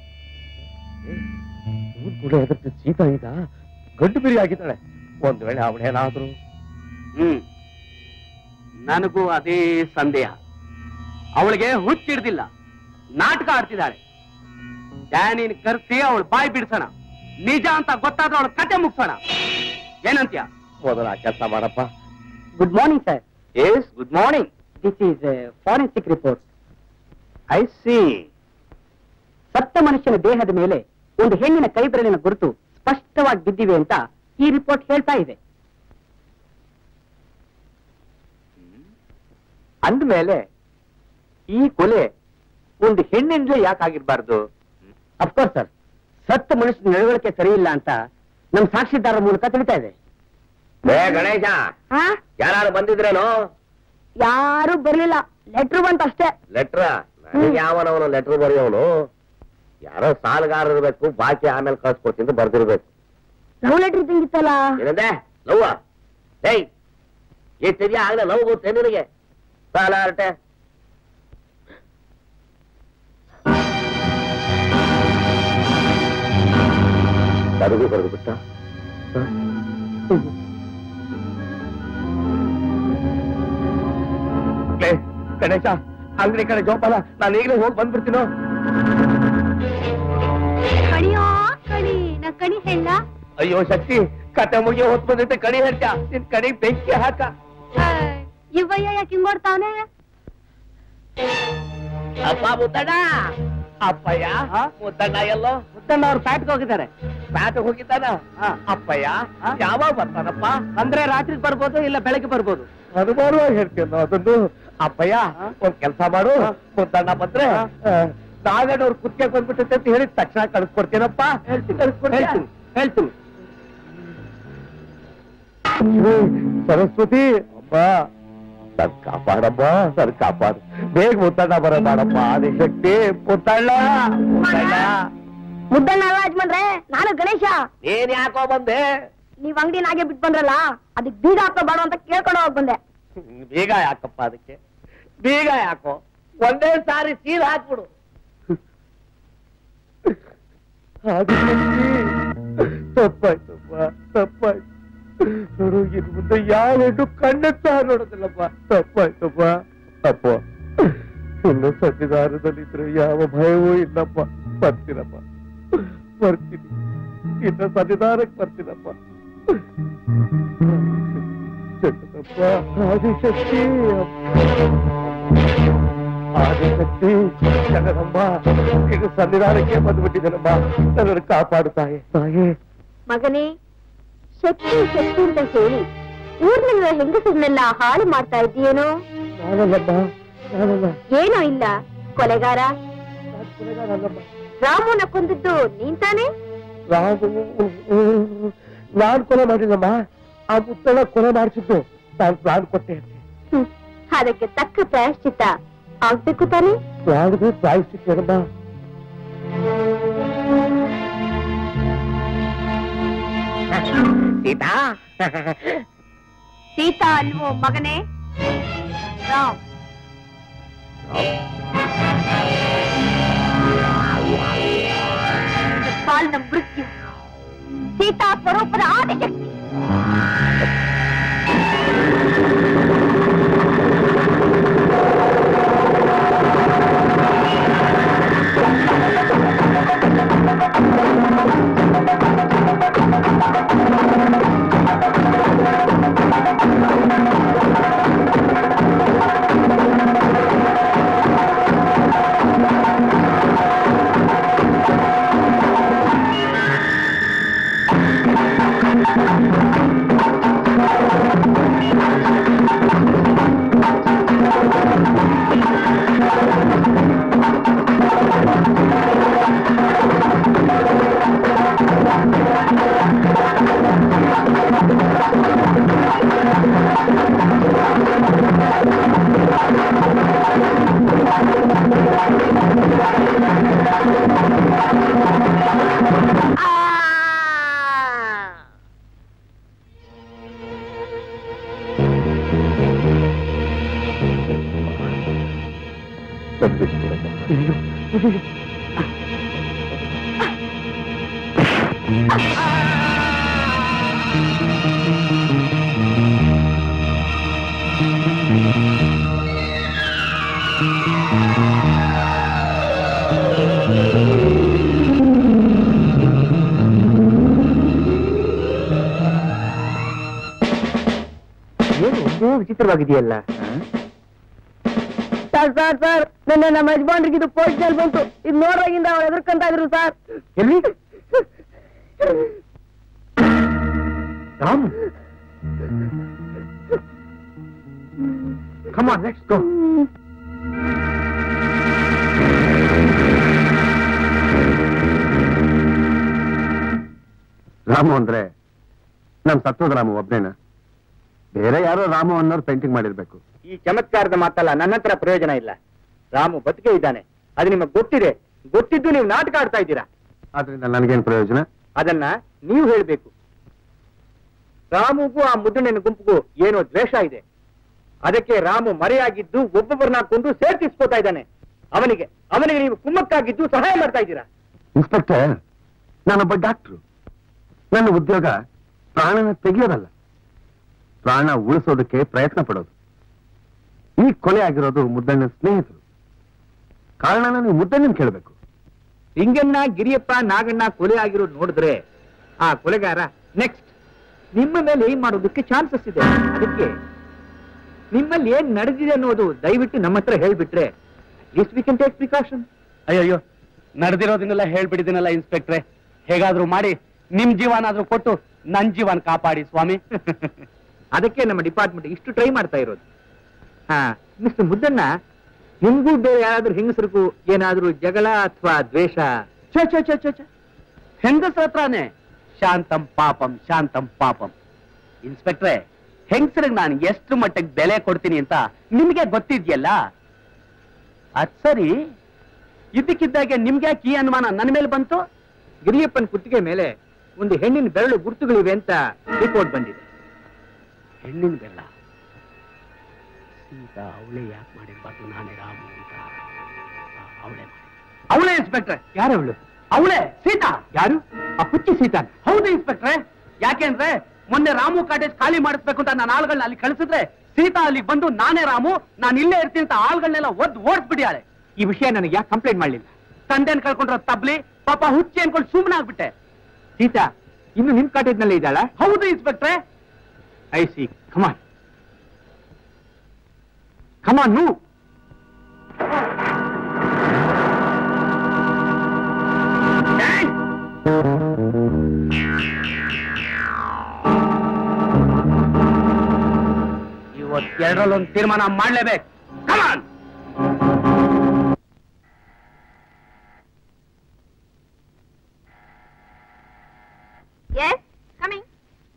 Speaker 2: ಊರ್ ಕೂಡ ಎದುರ್ತ ಸೀತಾ ಈಗ ಗಂಡು ಬಿರಿ ಆಗಿದ್ದಾಳೆ ಒಂದ್ ವೇಳೆ ಅವಳೇನಾದ್ರು
Speaker 1: ಹ್ಮ್ ನನಗೂ ಅದೇ ಸಂದೇಹ ಅವಳಿಗೆ ಹುಚ್ಚಿಡ್ದಿಲ್ಲ ನಾಟಕ ಆಡ್ತಿದ್ದಾಳೆ ಡ್ಯಾನಿನ್ ಕರ್ಸಿ ಅವಳು ಬಾಯಿ ಬಿಡ್ಸೋಣ ನಿಜ ಅಂತ ಗೊತ್ತಾದ್ರೆ ಅವಳ ಕತೆ ಮುಗ್ಸೋಣ ಏನಂತ್ಯ
Speaker 2: ಮೊದಲ ಆ ಕೆಲಸ ಮಾಡಪ್ಪ
Speaker 5: good morning sir
Speaker 2: yes good morning
Speaker 5: this is forensic report
Speaker 2: I see
Speaker 5: ಸತ್ತ ಮನುಷ್ಯನ ದೇಹದ ಮೇಲೆ ಒಂದು ಹೆಣ್ಣಿನ ಕೈಬೆರಳಿನ ಗುರುತು ಸ್ಪಷ್ಟವಾಗಿ ಬಿದ್ದಿವೆ ಅಂತ ಈ ರಿಪೋರ್ಟ್ ಹೇಳ್ತಾ ಇದೆ
Speaker 2: ಅಂದ್ಮೇಲೆ ಈ ಕೊಲೆ ಒಂದು ಹೆಣ್ಣಿಂದಲೇ ಯಾಕಾಗಿರ್ಬಾರ್ದು
Speaker 5: ಅಫ್ಕೋರ್ಸ್ ಸರ್ ಸತ್ತ ಮನುಷ್ಯನ ನಡವಳಿಕೆ ಸರಿ ಇಲ್ಲ ಅಂತ ನಮ್ಮ ಸಾಕ್ಷಿದಾರರ ಮೂಲಕ ತಿಳಿತಾ ಇದೆ
Speaker 2: ಏ ಗಣೇಶ ಯಾರು ಬಂದಿದ್ರೇನೋ
Speaker 3: ಯಾರು ಬರ್ಲಿಲ್ಲ ಲೆಟ್ರ್ ಬಂತ ಅಷ್ಟೇ
Speaker 2: ಲೆಟ್ರ ನನಗೆ ಯಾವನವನು ಲೆಟರ್ ಬರೆಯೋನು ಯಾರೋ ಸಾಲಗಾರ ಇರ್ಬೇಕು ಬಾಕಿ ಆಮೇಲೆ ಕಳ್ಸ್ಕೊಡ್ತೀನಿ ಅಂತ ಬರ್ದಿರ್ಬೇಕು
Speaker 3: ಲವ್ ಲೆಟ್ರ್ ಇದ್ದಂಗಿತ್ತಲ್ಲ
Speaker 2: ಏನಂದೆ ಲವ್ವ ಏಯ್ ಎಷ್ಟಿದ್ಯಾ ಆಗ್ಲೇ ಲವ್ ಗೊತ್ತೇ ನಿನಗೆ ಸಾಲ ಹರಟೆ ಬರೆದು ಬರೆದು ಬಿಟ್ಟ ಏ, ಗಣೇಶ ಅಂಗಡಿ ಕಡೆ ಜೋಪಾನ ನಾನು ಈಗಲೇ ಹೋಗಿ ಬಂದ್ಬಿಡ್ತೀನೋ
Speaker 3: ಕಣಿಯೋ ಕಣಿ ನಾ ಕಣಿ ಹೇಳ
Speaker 2: ಅಯ್ಯೋ ಶಕ್ತಿ ಕತೆ ಮುಗಿಯೋ ಹೊತ್ತು ಬಂದೈತೆ ಕಡಿ ಹೇಳ್ತ್ಯಾ ನಿನ್ ಕಡಿ ಬೆಂಕಿ ಹಾಕ
Speaker 3: ಇವಯ್ಯ ಯಾಕೆ ಹಿಂಗ್ ಮಾಡ್ತಾವನೆ
Speaker 2: ಅಪ್ಪ ಮುತ್ತಣ್ಣ ಅಪ್ಪಯ್ಯ ಮುತ್ತಣ್ಣ ಎಲ್ಲೋ
Speaker 5: ಮುತ್ತಣ್ಣ ಅವ್ರು ಫ್ಯಾಟ್ಗೆ ಹೋಗಿದ್ದಾರೆ
Speaker 2: ಬ್ಯಾಟ್ ಹೋಗಿದ್ದಾನ ಅಪ್ಪಯ್ಯ ಯಾವಾಗ ಬರ್ತಾನಪ್ಪ
Speaker 5: ಅಂದ್ರೆ ರಾತ್ರಿ ಬರ್ಬೋದು ಇಲ್ಲ ಬೆಳಗ್ಗೆ ಬರ್ಬೋದು
Speaker 2: ಅನುಮಾನವಾಗಿ ಹೇಳ್ತೀನಿ ಅದನ್ನು
Speaker 5: ಅಪ್ಪಯ್ಯ ಒಂದ್ ಕೆಲಸ ಮಾಡು ಮುದ್ದಣ್ಣ ಬಂದ್ರೆ ನಾಗಣ್ಣವ್ರ ಕುತ್ತಿಗೆ ಬಂದ್ಬಿಟ್ಟೈತೆ ಅಂತ ಹೇಳಿ ತಕ್ಷಣ ಕಳಿಸ್ಕೊಡ್ತೀನಪ್ಪ ಹೇಳ್ತೀನಿ ಹೇಳ್ತೀನಿ ಹೇಳ್ತೀನಿ ಸರಸ್ವತಿ ಅಮ್ಮ ಸರ್ ಕಾಪಾಡಮ್ಮ ಸರ್ ಕಾಪಾಡು ಬೇಗ ಮುತ್ತಣ್ಣ ಬರೋ ಮಾಡಪ್ಪ ಆದಿಶಕ್ತಿ ಮುತ್ತಣ್ಣ ಮುತ್ತಣ್ಣ
Speaker 3: ಮುದ್ದಣ್ಣ ಅಲ್ಲ ಯಜಮಾನ್ರೆ ನಾನು ಗಣೇಶ
Speaker 2: ನೀನ್ ಯಾಕೋ ಬಂದೆ
Speaker 3: ನೀವ್ ಅಂಗಡಿನಾಗೆ ಬಿಟ್ಟು ಬಂದ್ರಲ್ಲ ಅದಕ್ಕೆ ಬೀಗ ಹಾಕೋ ಬೇಡ ಅಂತ ಕೇಳ್ಕೊಂಡು ಹೋಗ್ ಬಂದೆ
Speaker 2: ಬೀಗ ಯಾಕಪ್ಪ ಅದಕ್ಕೆ ಬೀಗ ಯಾಕೋ ಒಂದೇ ಸಾರಿ ಸೀಲ್ ಹಾಕ್ಬಿಡು
Speaker 5: ಆದಿಶಕ್ತಿ ತಪ್ಪಾಯ್ತಪ್ಪ ತಪ್ಪಾಯ್ತು ನೋಡು ಇನ್ ಮುಂದೆ ಯಾವ ಹೆಣ್ಣು ಕಣ್ಣೆತ್ತ ನೋಡೋದಿಲ್ಲಪ್ಪ ತಪ್ಪಾಯ್ತಪ್ಪ ಅಪ್ಪ ಇನ್ನು ಸಂವಿಧಾನದಲ್ಲಿದ್ರೆ ಯಾವ ಭಯವೂ ಇಲ್ಲಪ್ಪ ಬರ್ತೀನಪ್ಪ ಬರ್ತೀನಿ ಇನ್ನು ಸಂವಿಧಾನಕ್ಕೆ ಬರ್ತೀನಪ್ಪ ಜಗದಪ್ಪ ಆದಿಶಕ್ತಿ ಆದಿಶಕ್ತಿ ಜಗದಮ್ಮ ಇದು ಸಂವಿಧಾನಕ್ಕೆ ಬಂದ್ಬಿಟ್ಟಿದ್ದೇನಮ್ಮ ನನ್ನನ್ನು ಕಾಪಾಡು ತಾಯಿ ತಾಯಿ
Speaker 3: ಮಗನೇ ಶಕ್ತಿ ಶಕ್ತಿ ಅಂತ ಹೇಳಿ ಊರ್ನಲ್ಲಿರೋ ಹೆಂಗಸರನ್ನೆಲ್ಲ ಹಾಳು ಮಾಡ್ತಾ ಇದ್ದೀಯೇನೋ
Speaker 5: ನಾನಲ್ಲಮ್ಮ ನಾನಲ್ಲ
Speaker 3: ಏನೋ ಇಲ್ಲ ಕೊಲೆಗಾರ
Speaker 5: ನಾನ್ ಕೊಲೆಗಾರನಲ್ಲಮ್ಮ.
Speaker 3: ರಾಮನ ಕೊಂದದ್ದು ನೀನ್ ತಾನೇ
Speaker 5: ರಾಮು ನಾನ್ ಕೊಲೆ ಮಾಡಿಲ್ಲಮ್ಮ ಆ ಮುತ್ತಳ ಕೊಲೆ ಮಾಡಿಸಿದ್ದು ನಾನು ಪ್ರಾಣ ಕೊಟ್ಟೆ ಅಂತೆ
Speaker 3: ಹ್ಮ್. ಅದಕ್ಕೆ ತಕ್ಕ ಪ್ರಾಯಶ್ಚಿತ್ತ ಆಗ್ಬೇಕು ತಾನೇ
Speaker 5: ಪ್ರಾಣಗೂ ಪ್ರಾಯಿಸಿದ್ದೇನಮ್ಮ
Speaker 2: ಸೀತಾ
Speaker 3: ಸೀತಾ ಅಲ್ವೋ ಮಗನೇ ರಾಮ್ ಇದು ಕಾಲ್ನ ಮೃತ್ಯು ಸೀತಾ ಸ್ವರೂಪದ ಆದಿಶಕ್ತಿ
Speaker 5: ಏನು ಒಂದೇ ವಿಚಿತ್ರವಾಗಿದೆಯಲ್ಲ
Speaker 7: ಸರ್ ಸರ್ ಸರ್ ನಿನ್ನೆ ನಮ್ಮ ಯಜಮಾನ್ರಿಗೆ ಇದು ಪೋಸ್ಟ್ ನಲ್ಲಿ ಬಂತು ಇದು ನೋಡ್ರಾಗಿಂದ ಅವ್ರು ಎದುರ್ಕೊಂತ ಇದ್ರು ಸರ್
Speaker 5: ಎಲ್ಲಿ Ramu Come on, let's go. Ramu ಅಂದ್ರೆ ನಮ್ ಸತ್ವದ ರಾಮು ಒಬ್ನೇನ ಬೇರೆ ಯಾರೋ ರಾಮು ಅನ್ನೋರು ಪೇಂಟಿಂಗ್ ಮಾಡಿರ್ಬೇಕು
Speaker 1: ಈ ಚಮತ್ಕಾರದ ಮಾತಲ್ಲ ನನ್ನ ಹತ್ರ ಪ್ರಯೋಜನ ಇಲ್ಲ ರಾಮು ಬದುಕೆ ಇದ್ದಾನೆ ಅದು ನಿಮಗೆ ಗೊತ್ತಿದೆ ಗೊತ್ತಿದ್ದು ನೀವು ನಾಟಕ ಆಡ್ತಾ ಇದ್ದೀರಾ
Speaker 5: ಆದ್ರಿಂದ ನನಗೇನ್ ಪ್ರಯೋಜನ
Speaker 1: ಅದನ್ನ ನೀವು ಹೇಳ್ಬೇಕು ರಾಮುಗೂ ಆ ಮುದ್ದಣ್ಣನ ಗುಂಪಿಗೂ ಏನೋ ದ್ವೇಷ ಇದೆ ಅದಕ್ಕೆ ರಾಮು ಮರೆಯಾಗಿದ್ದು ಒಬ್ಬೊಬ್ಬರನ್ನ ಕೊಂದು ಸೇರ್ತಿಸ್ಕೋತಾ ಇದ್ದಾನೆ ಅವನಿಗೆ ಅವನಿಗೆ ನೀವು ಕುಮ್ಮಕ್ಕಾಗಿದ್ದು ಸಹಾಯ ಮಾಡ್ತಾ ಇದ್ದೀರಾ
Speaker 5: ಇನ್ಸ್ಪೆಕ್ಟರ್ ನಾನೊಬ್ಬ ಡಾಕ್ಟ್ರು ನನ್ನ ಉದ್ಯೋಗ ಪ್ರಾಣನ ತೆಗೆಯೋದಲ್ಲ ಪ್ರಾಣ ಉಳಿಸೋದಕ್ಕೆ ಪ್ರಯತ್ನ ಪಡೋದು ಈ ಕೊಲೆ ಆಗಿರೋದು ಮುದ್ದಣ್ಣನ ಸ್ನೇಹಿತರು ಕಾರಣನ ನೀವು ಮುದ್ದಣ್ಣನ ಕೇಳಬೇಕು
Speaker 1: ಲಿಂಗಣ್ಣ ಗಿರಿಯಪ್ಪ ನಾಗಣ್ಣ ಕೊಲೆ ಆಗಿರೋದು ನೋಡಿದ್ರೆ ಆ ಕೊಲೆಗಾರ ನೆಕ್ಸ್ಟ್ ನಿಮ್ಮ ಮೇಲೆ ಏನ್ ಮಾಡೋದಕ್ಕೆ ಚಾನ್ಸಸ್ ಇದೆ ಅದಕ್ಕೆ ನಿಮ್ಮಲ್ಲಿ ಏನ್ ನಡೆದಿದೆ ಅನ್ನೋದು ದಯವಿಟ್ಟು ನಮ್ಮ ಹತ್ರ ಹೇಳ್ಬಿಟ್ರೆ at least we can take precaution
Speaker 6: ಅಯ್ಯಯ್ಯೋ ನಡೆದಿರೋದನ್ನೆಲ್ಲ ಹೇಳ್ಬಿಟ್ಟಿದ್ದೀನಲ್ಲ ಇನ್ಸ್ಪೆಕ್ಟ್ರೆ ಹೇಗಾದ್ರೂ ಮಾಡಿ ನಿಮ್ ಜೀವನಾದ್ರೂ ಕೊಟ್ಟು ನನ್ ಜೀವನ ಕಾಪಾಡಿ ಸ್ವಾಮಿ
Speaker 1: ಅದಕ್ಕೆ ನಮ್ಮ ಡಿಪಾರ್ಟ್ಮೆಂಟ್ ಇಷ್ಟು ಟ್ರೈ ಮಾಡ್ತಾ ಇರೋದು ಹಾ ಮಿಸ್ಟರ್ ಮುದ್ದಣ್ಣ ನಿಮ್ಗೂ ಬೇರೆ ಯಾರಾದ್ರೂ ಹೆಂಗಸರಿಗೂ ಏನಾದ್ರೂ ಜಗಳ ಅಥವಾ ದ್ವೇಷ
Speaker 6: ಛೇ ಛೇ ಛೇ ಛೇ ಛೇ ಹೆಂಗಸ್ರ ಹತ್ರನೇ ಶಾಂತಂ ಪಾಪಂ ಶಾಂತಂ ಪಾಪಂ ಇನ್ಸ್ಪೆಕ್ಟ್ರೆ ಹೆಂಗಸ್ರಿಗೆ ನಾನು ಎಷ್ಟು ಮಟ್ಟಿಗೆ ಬೆಲೆ ಕೊಡ್ತೀನಿ ಅಂತ ನಿಮ್ಗೆ ಗೊತ್ತಿದ್ಯಲ್ಲ ಅದ್ ಸರಿ ಇದ್ದಕ್ಕಿದ್ದಾಗೆ ನಿಮ್ಗೆ ಯಾಕೆ ಈ ಅನುಮಾನ ನನ್ನ ಮೇಲೆ ಬಂತು
Speaker 1: ಗಿರಿಯಪ್ಪನ ಕುತ್ತಿಗೆ ಮೇಲೆ ಒಂದು ಹೆಣ್ಣಿನ ಬೆರಳು ಗುರುತುಗಳಿವೆ ಅಂತ ರಿಪೋರ್ಟ್ ಬಂದಿದೆ
Speaker 6: ಹೆಣ್ಣಿನ ಬೆಲ್ಲ ಸೀತಾ ಅವಳೆ ಯಾಕೆ ಮಾಡಿರ್ಬಾರ್ದು ನಾನೇ ರಾಮು ಅಂತ ಅವಳೆ ಅವಳೆ ಇನ್ಸ್ಪೆಕ್ಟ್ರೆ
Speaker 1: ಯಾರವಳು
Speaker 6: ಅವಳೆ ಸೀತಾ
Speaker 1: ಯಾರು ಆ ಹುಚ್ಚಿ ಸೀತಾ
Speaker 6: ಹೌದು ಇನ್ಸ್ಪೆಕ್ಟ್ರೆ ಯಾಕೆಂದ್ರೆ ಮೊನ್ನೆ ರಾಮು ಕಾಟೇಜ್ ಖಾಲಿ ಮಾಡಿಸ್ಬೇಕು ಅಂತ ನಾನು ಆಳ್ಗಳನ್ನ ಅಲ್ಲಿ ಕಳಿಸಿದ್ರೆ ಸೀತಾ ಅಲ್ಲಿಗೆ ಬಂದು ನಾನೇ ರಾಮು ನಾನು ಇಲ್ಲೇ ಇರ್ತೀನಿ ಅಂತ ಆಳ್ಗಳನ್ನೆಲ್ಲ ಒದ್ದು ಓಡಿಸ್ಬಿಡಿಯಾಳೆ
Speaker 1: ಈ ವಿಷಯ ನನಗೆ ಯಾಕೆ ಕಂಪ್ಲೇಂಟ್ ಮಾಡಲಿಲ್ಲ
Speaker 6: ತಂದೆನ್ ಕಳ್ಕೊಂಡ್ರ ತಬ್ಲಿ ಪಾಪ ಹುಚ್ಚಿ ಅನ್ಕೊಂಡು ಸುಮ್ಮನೆ ಆಗ್ಬಿಟ್ಟೆ
Speaker 1: ಸೀತಾ ಇನ್ನು ನಿಮ್ ಕಾಟೇಜ್ನಲ್ಲೇ ಇದ್ದಾಳ
Speaker 6: ಹೌದು ಇನ್ಸ್ಪೆಕ್ಟ್ರೆ
Speaker 1: ಐ ಸಿ ಕಮಾನ್ ಕಮಾನ್ ನೂ
Speaker 6: ಇವತ್ತೆರಡರಲ್ಲೊಂದು ತೀರ್ಮಾನ ಮಾಡ್ಲೇಬೇಕು ಕಮಾನ್
Speaker 3: ಎಸ್ ಕಮಿಂಗ್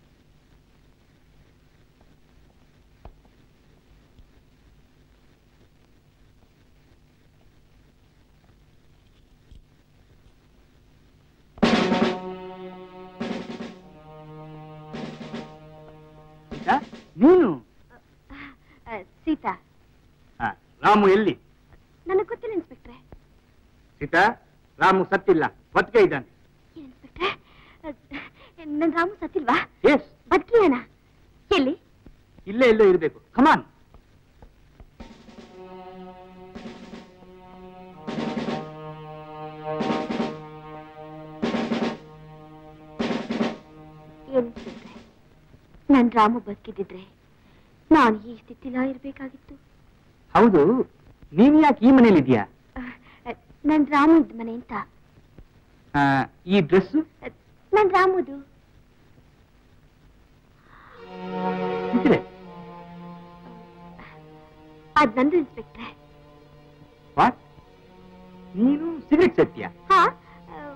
Speaker 1: ಸೀತಾ ನೀನು
Speaker 3: ಸೀತಾ
Speaker 1: ಆ, ರಾಮು ಎಲ್ಲಿ
Speaker 3: ನನಗೆ ಗೊತ್ತಿಲ್ಲ ಇನ್ಸ್ಪೆಕ್ಟ್ರೆ
Speaker 1: ಸೀತಾ ರಾಮು ಸತ್ತಿಲ್ಲ ಬದುಕೆ ಇದ್ದಾನೆ
Speaker 3: ಇನ್ಸ್ಪೆಕ್ಟ್ರೆ ನನ್ನ ರಾಮು ಸತ್ತಿಲ್ವಾ
Speaker 1: ಎಸ್
Speaker 3: ಬದುಕಿಯಾನ ಎಲ್ಲಿ
Speaker 1: ಇಲ್ಲೇ ಎಲ್ಲೋ ಇರಬೇಕು ಕಮಾನ್
Speaker 3: ಏನ್ ಇನ್ಸ್ಪೆಕ್ಟ್ರೆ ನನ್ ರಾಮು ಬದುಕಿದ್ದಿದ್ರೆ ನಾನು ಈ ಸ್ಥಿತಿಲ ಇರ್ಬೇಕಾಗಿತ್ತು
Speaker 1: ಹೌದು ನೀನ್ ಯಾಕೆ ಈ ಮನೇಲಿ ಇದೆಯಾ
Speaker 3: ಅಹ್, ನನ್ ರಾಮು ಇದ್ದ ಮನೆ ಅಂತ
Speaker 1: ಈ ಡ್ರೆಸ್
Speaker 3: ಅಹ್, ನನ್ ರಾಮುದು ಅದ್ ನಂದು ಇನ್ಸ್ಪೆಕ್ಟ್ರೆ
Speaker 1: ವಾಟ್ ನೀನು ಸಿಗರೆಟ್ ಸತ್ಯ
Speaker 3: ಹಾ ಅಹ್,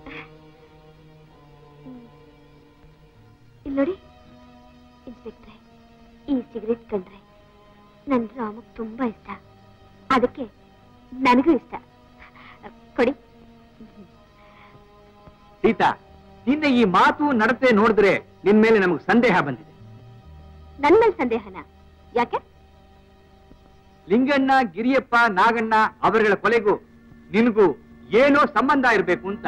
Speaker 3: ಹ್ಮ್. ಇಲ್ಲ್ ನೋಡಿ ಇನ್ಸ್ಪೆಕ್ಟ್ರೆ ಈ ಸಿಗರೆಟ್ ಕಂಡ್ರೆ ನನ್ ರಾಮಗ್ ತುಂಬಾ ಇಷ್ಟ ಅದಕ್ಕೆ ನನಗೂ ಇಷ್ಟ ಅಹ್, ಕೊಡಿ
Speaker 1: ಸೀತಾ ನಿನ್ನ ಈ ಮಾತು ನಡತೆ ನೋಡಿದ್ರೆ ನಿನ್ ಮೇಲೆ ನಮಗೆ ಸಂದೇಹ ಬಂದಿದೆ
Speaker 3: ನನ್ ಮೇಲೆ ಸಂದೇಹನ ಯಾಕೆ
Speaker 1: ಲಿಂಗಣ್ಣ ಗಿರಿಯಪ್ಪ ನಾಗಣ್ಣ ಅವರುಗಳ ಕೊಲೆಗೂ ನಿನಗೂ ಏನೋ ಸಂಬಂಧ ಇರಬೇಕು ಅಂತ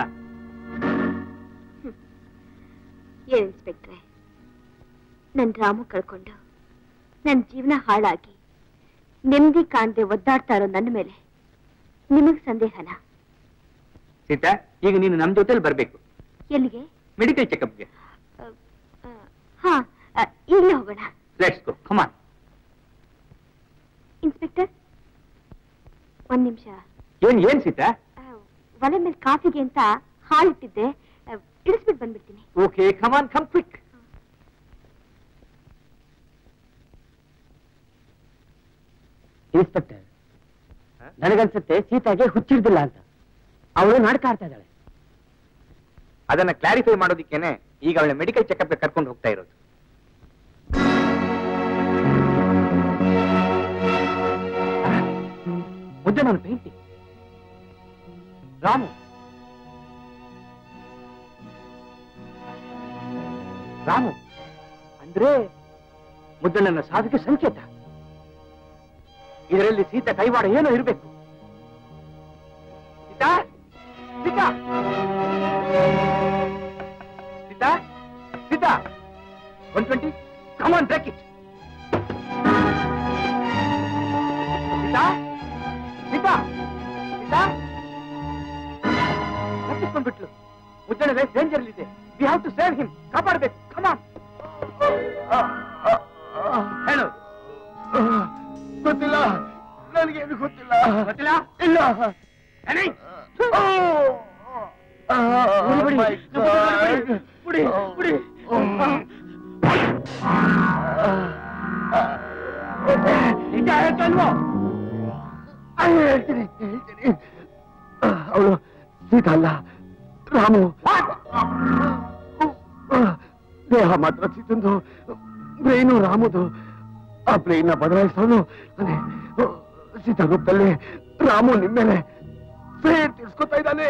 Speaker 3: ಏನ್ ಇನ್ಸ್ಪೆಕ್ಟ್ರೆ ನನ್ ರಾಮು ಕಳ್ಕೊಂಡು ನನ್ ಜೀವನ ಹಾಳಾಗಿ ನೆಮ್ಮದಿ ಕಾಣದೆ ಒದ್ದಾಡ್ತಾ ಇರೋ ನನ್ನ ಮೇಲೆ ನಿಮಗ್ ಸಂದೇಹನ
Speaker 1: ಸೀತಾ ಈಗ ನೀನು ನಮ್ ಜೊತೆಲಿ ಬರ್ಬೇಕು
Speaker 3: ಎಲ್ಲಿಗೆ
Speaker 1: ಮೆಡಿಕಲ್ ಚೆಕಪ್ಗೆ
Speaker 3: ಅಹ್, ಅಹ್, ಹಾ ಅಹ್, ಈಗ್ಲೇ ಹೋಗೋಣ
Speaker 1: ಲೆಟ್ಸ್ ಗೋ ಕಮಾನ್
Speaker 3: ಇನ್ಸ್ಪೆಕ್ಟರ್ ಒಂದ್ ನಿಮಿಷ
Speaker 1: ಏನ್ ಏನ್ ಸೀತಾ
Speaker 3: ಒಲೆ ಮೇಲೆ ಕಾಫಿಗೆ ಅಂತ ಹಾಳಿಟ್ಟಿದ್ದೆ ಅಹ್, ಇಳಿಸ್ಬಿಟ್ಟು ಬಂದ್ಬಿಡ್ತೀನಿ
Speaker 1: okay come on come quick
Speaker 6: inspector ನನಗನ್ಸುತ್ತೆ ಸೀತಾಗೆ ಹುಚ್ಚಿಡ್ದಿಲ್ಲ ಅಂತ ಅವಳು ನಾಟಕ ಆಡ್ತಾ ಇದ್ದಾಳೆ
Speaker 1: ಅದನ್ನ ಕ್ಲಾರಿಫೈ ಮಾಡೋದಿಕ್ಕೇನೆ ಈಗ ಅವಳ ಮೆಡಿಕಲ್ ಚೆಕಪ್ಗೆ ಕರ್ಕೊಂಡು ಹೋಗ್ತಾ ಇರೋದು ಮುದ್ದೆ ನಾನು ಪೇಂಟಿಂಗ್ ರಾಮು ರಾಮು ಅಂದ್ರೆ ಮುದ್ದಣ್ಣನ ಸಾವಿಗೆ ಸಂಕೇತ ಇದರಲ್ಲಿ ಸೀತಾ ಕೈವಾಡ ಏನೋ ಇರಬೇಕು Sita Sita Sita Sita one twenty come on break it Sita Sita Sita ತಪ್ಪಿಸ್ಕೊಂಡ್ಬಿಟ್ಲು ಮುದ್ದಣ ಲೈಫ್ ಡೇಂಜರ್ ಇದೆ we have to save him ಕಾಪಾಡಬೇಕು ಕಮಾನ್ ಹೇಳು
Speaker 6: ಗೊತ್ತಿಲ್ಲ ನನಗೇನು ಗೊತ್ತಿಲ್ಲ
Speaker 1: ಗೊತ್ತಿಲ್ಲ
Speaker 6: ಇಲ್ಲ
Speaker 1: ಏನೇ?
Speaker 6: ಬಿಡಿ,
Speaker 1: ಬಿಡಿ, ಬಿಡಿ.
Speaker 5: ನಿಜ ಹೇಳ್ತಲ್ವೋ
Speaker 6: ಹೇಳ್ತೀನಿ ಹೇಳ್ತೀನಿ ಅವಳು ಸೀತಾ ಅಲ್ಲ ರಾಮು ದೇಹ ಮಾತ್ರ ಸೀತಂದು ಬ್ರೈನು ರಾಮುದು ಆ ಬ್ರೈನ್ ನ ಬದಲಾಯಿಸೋನು ಅದೇ ಸೀತಾ ರೂಪದಲ್ಲಿ ರಾಮು ನಿಮ್ಮೇಲೆ ಪ್ರೇರ್ ತಿರ್ಸ್ಕೊತಾ ಇದ್ದಾನೆ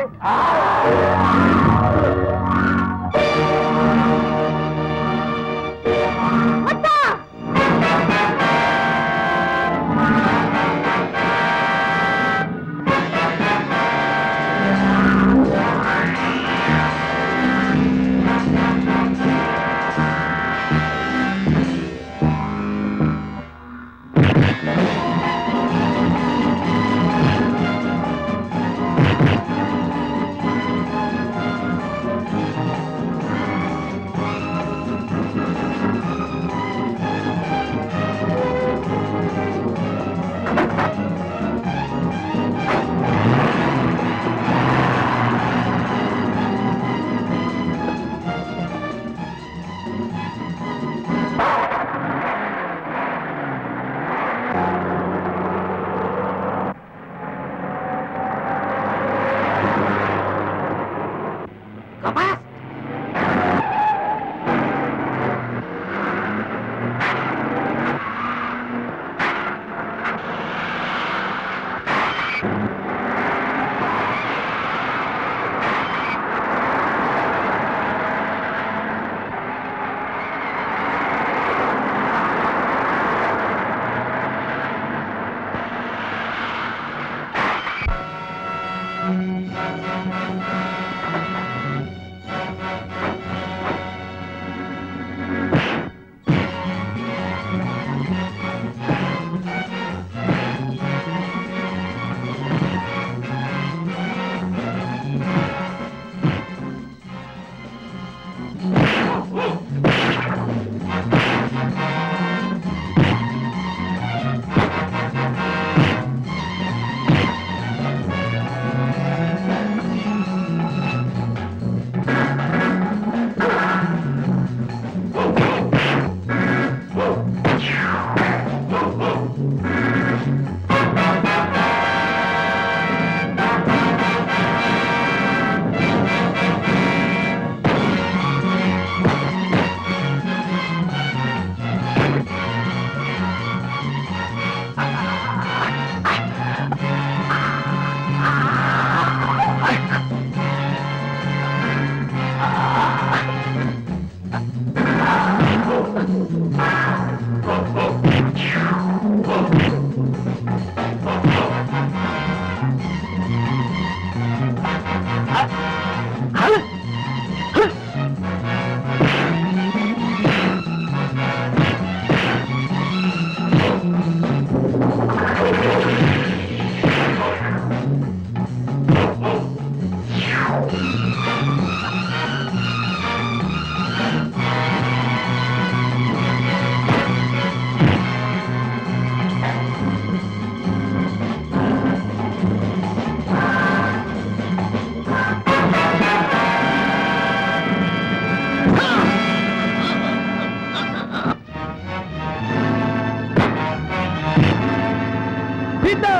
Speaker 5: Sita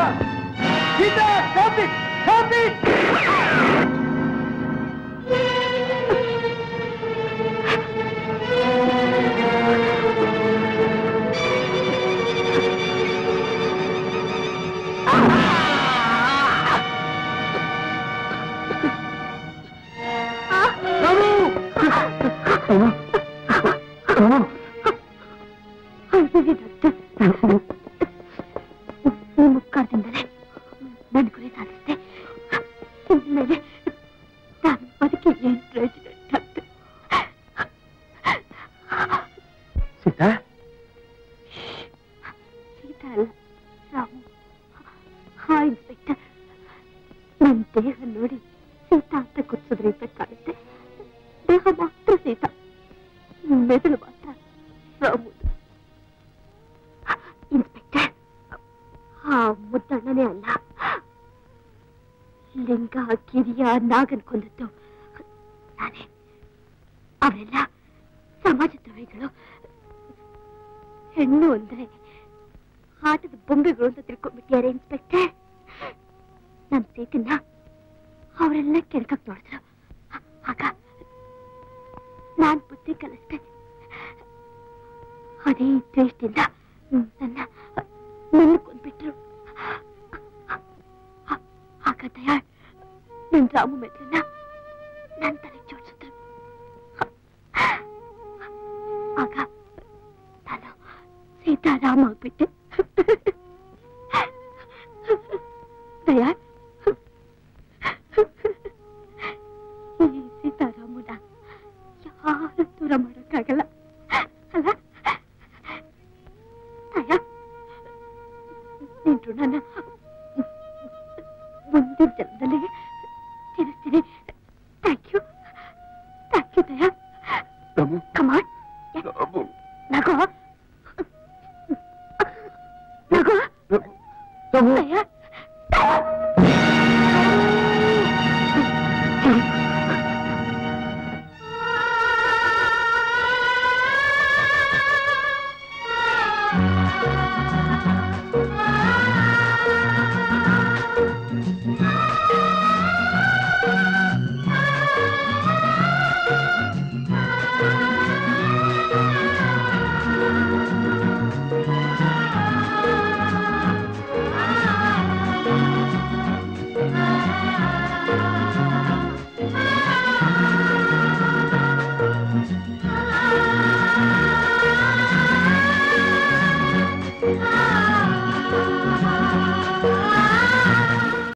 Speaker 5: Sita stop it! Stop it!
Speaker 3: ನಿಮ್ಮ ಕಾರ್ದಿಂದಲೇ ನನ್ನ ಗುರಿ ಸಾಧಿಸಿದೆ ಇನ್ಮೇಲೆ ನಾನು ಬದುಕಿ ಏನ್ ಪ್ರಯೋಜನ ಡಾಕ್ಟರ್
Speaker 5: ಸೀತಾ
Speaker 3: ಸೀತಾ ಅಲ್ಲ ರಾಮು ಹಾ ಇನ್ಸ್ಪೆಕ್ಟರ್ ನನ್ನ ದೇಹ ನೋಡಿ ಸೀತಾ ಅಂತ ಗುರ್ಸಿದ್ರೆ ಅಂತ ಕಾಣುತ್ತೆ ದೇಹ ಮಾತ್ರ ಸೀತಾ ಮೆದುಳು ಮಾತ್ರ ರಾಮು ಇನ್ಸ್ಪೆಕ್ಟರ್ ಆ ಮುದ್ದಣ್ಣನೇ ಅಲ್ಲ ಲಿಂಗ ಕಿರಿಯ ನಾಗನ್ ಕೊಂದದ್ದು ನಾನೇ ಅವರೆಲ್ಲ ಸಮಾಜ ದ್ರೋಹಿಗಳು ಹೆಣ್ಣು ಅಂದ್ರೆ ಆಟದ ಬೊಂಬೆಗಳು ಅಂತ ತಿಳ್ಕೊಂಡ್ಬಿಟ್ಟಿದ್ದಾರೆ ಇನ್ಸ್ಪೆಕ್ಟರ್ ನಮ್ ಸೀತನ್ನ ಅವರೆಲ್ಲ ಕೆಣಕಕ್ ನೋಡಿದ್ರು ಆಗ ನಾನ್ ಬುದ್ಧಿ ಕಲಿಸ್ದೆ ಅದೇ ದ್ವೇಷದಿಂದ ನನ್ನ ನನ್ನ ಕೊಂದ್ಬಿಟ್ರು ಆಗ ದಯಾಳ್ ನನ್ ರಾಮು ಮೆದ್ರನ್ನ ನನ್ ತಲೆ ಜೋಡಿಸಿದ್ರು ಆಗ ನಾನು ಸೀತಾರಾಮ ಆಗ್ಬಿಟ್ಟೆ ದಯಾಳ್ ಈ ಸೀತಾರಾಮನ ಯಾರು ದೂರ ಮಾಡಕ್ಕಾಗಲ್ಲ ಅಲ್ಲ ದಯಾ ನಿನ್ ಋಣನ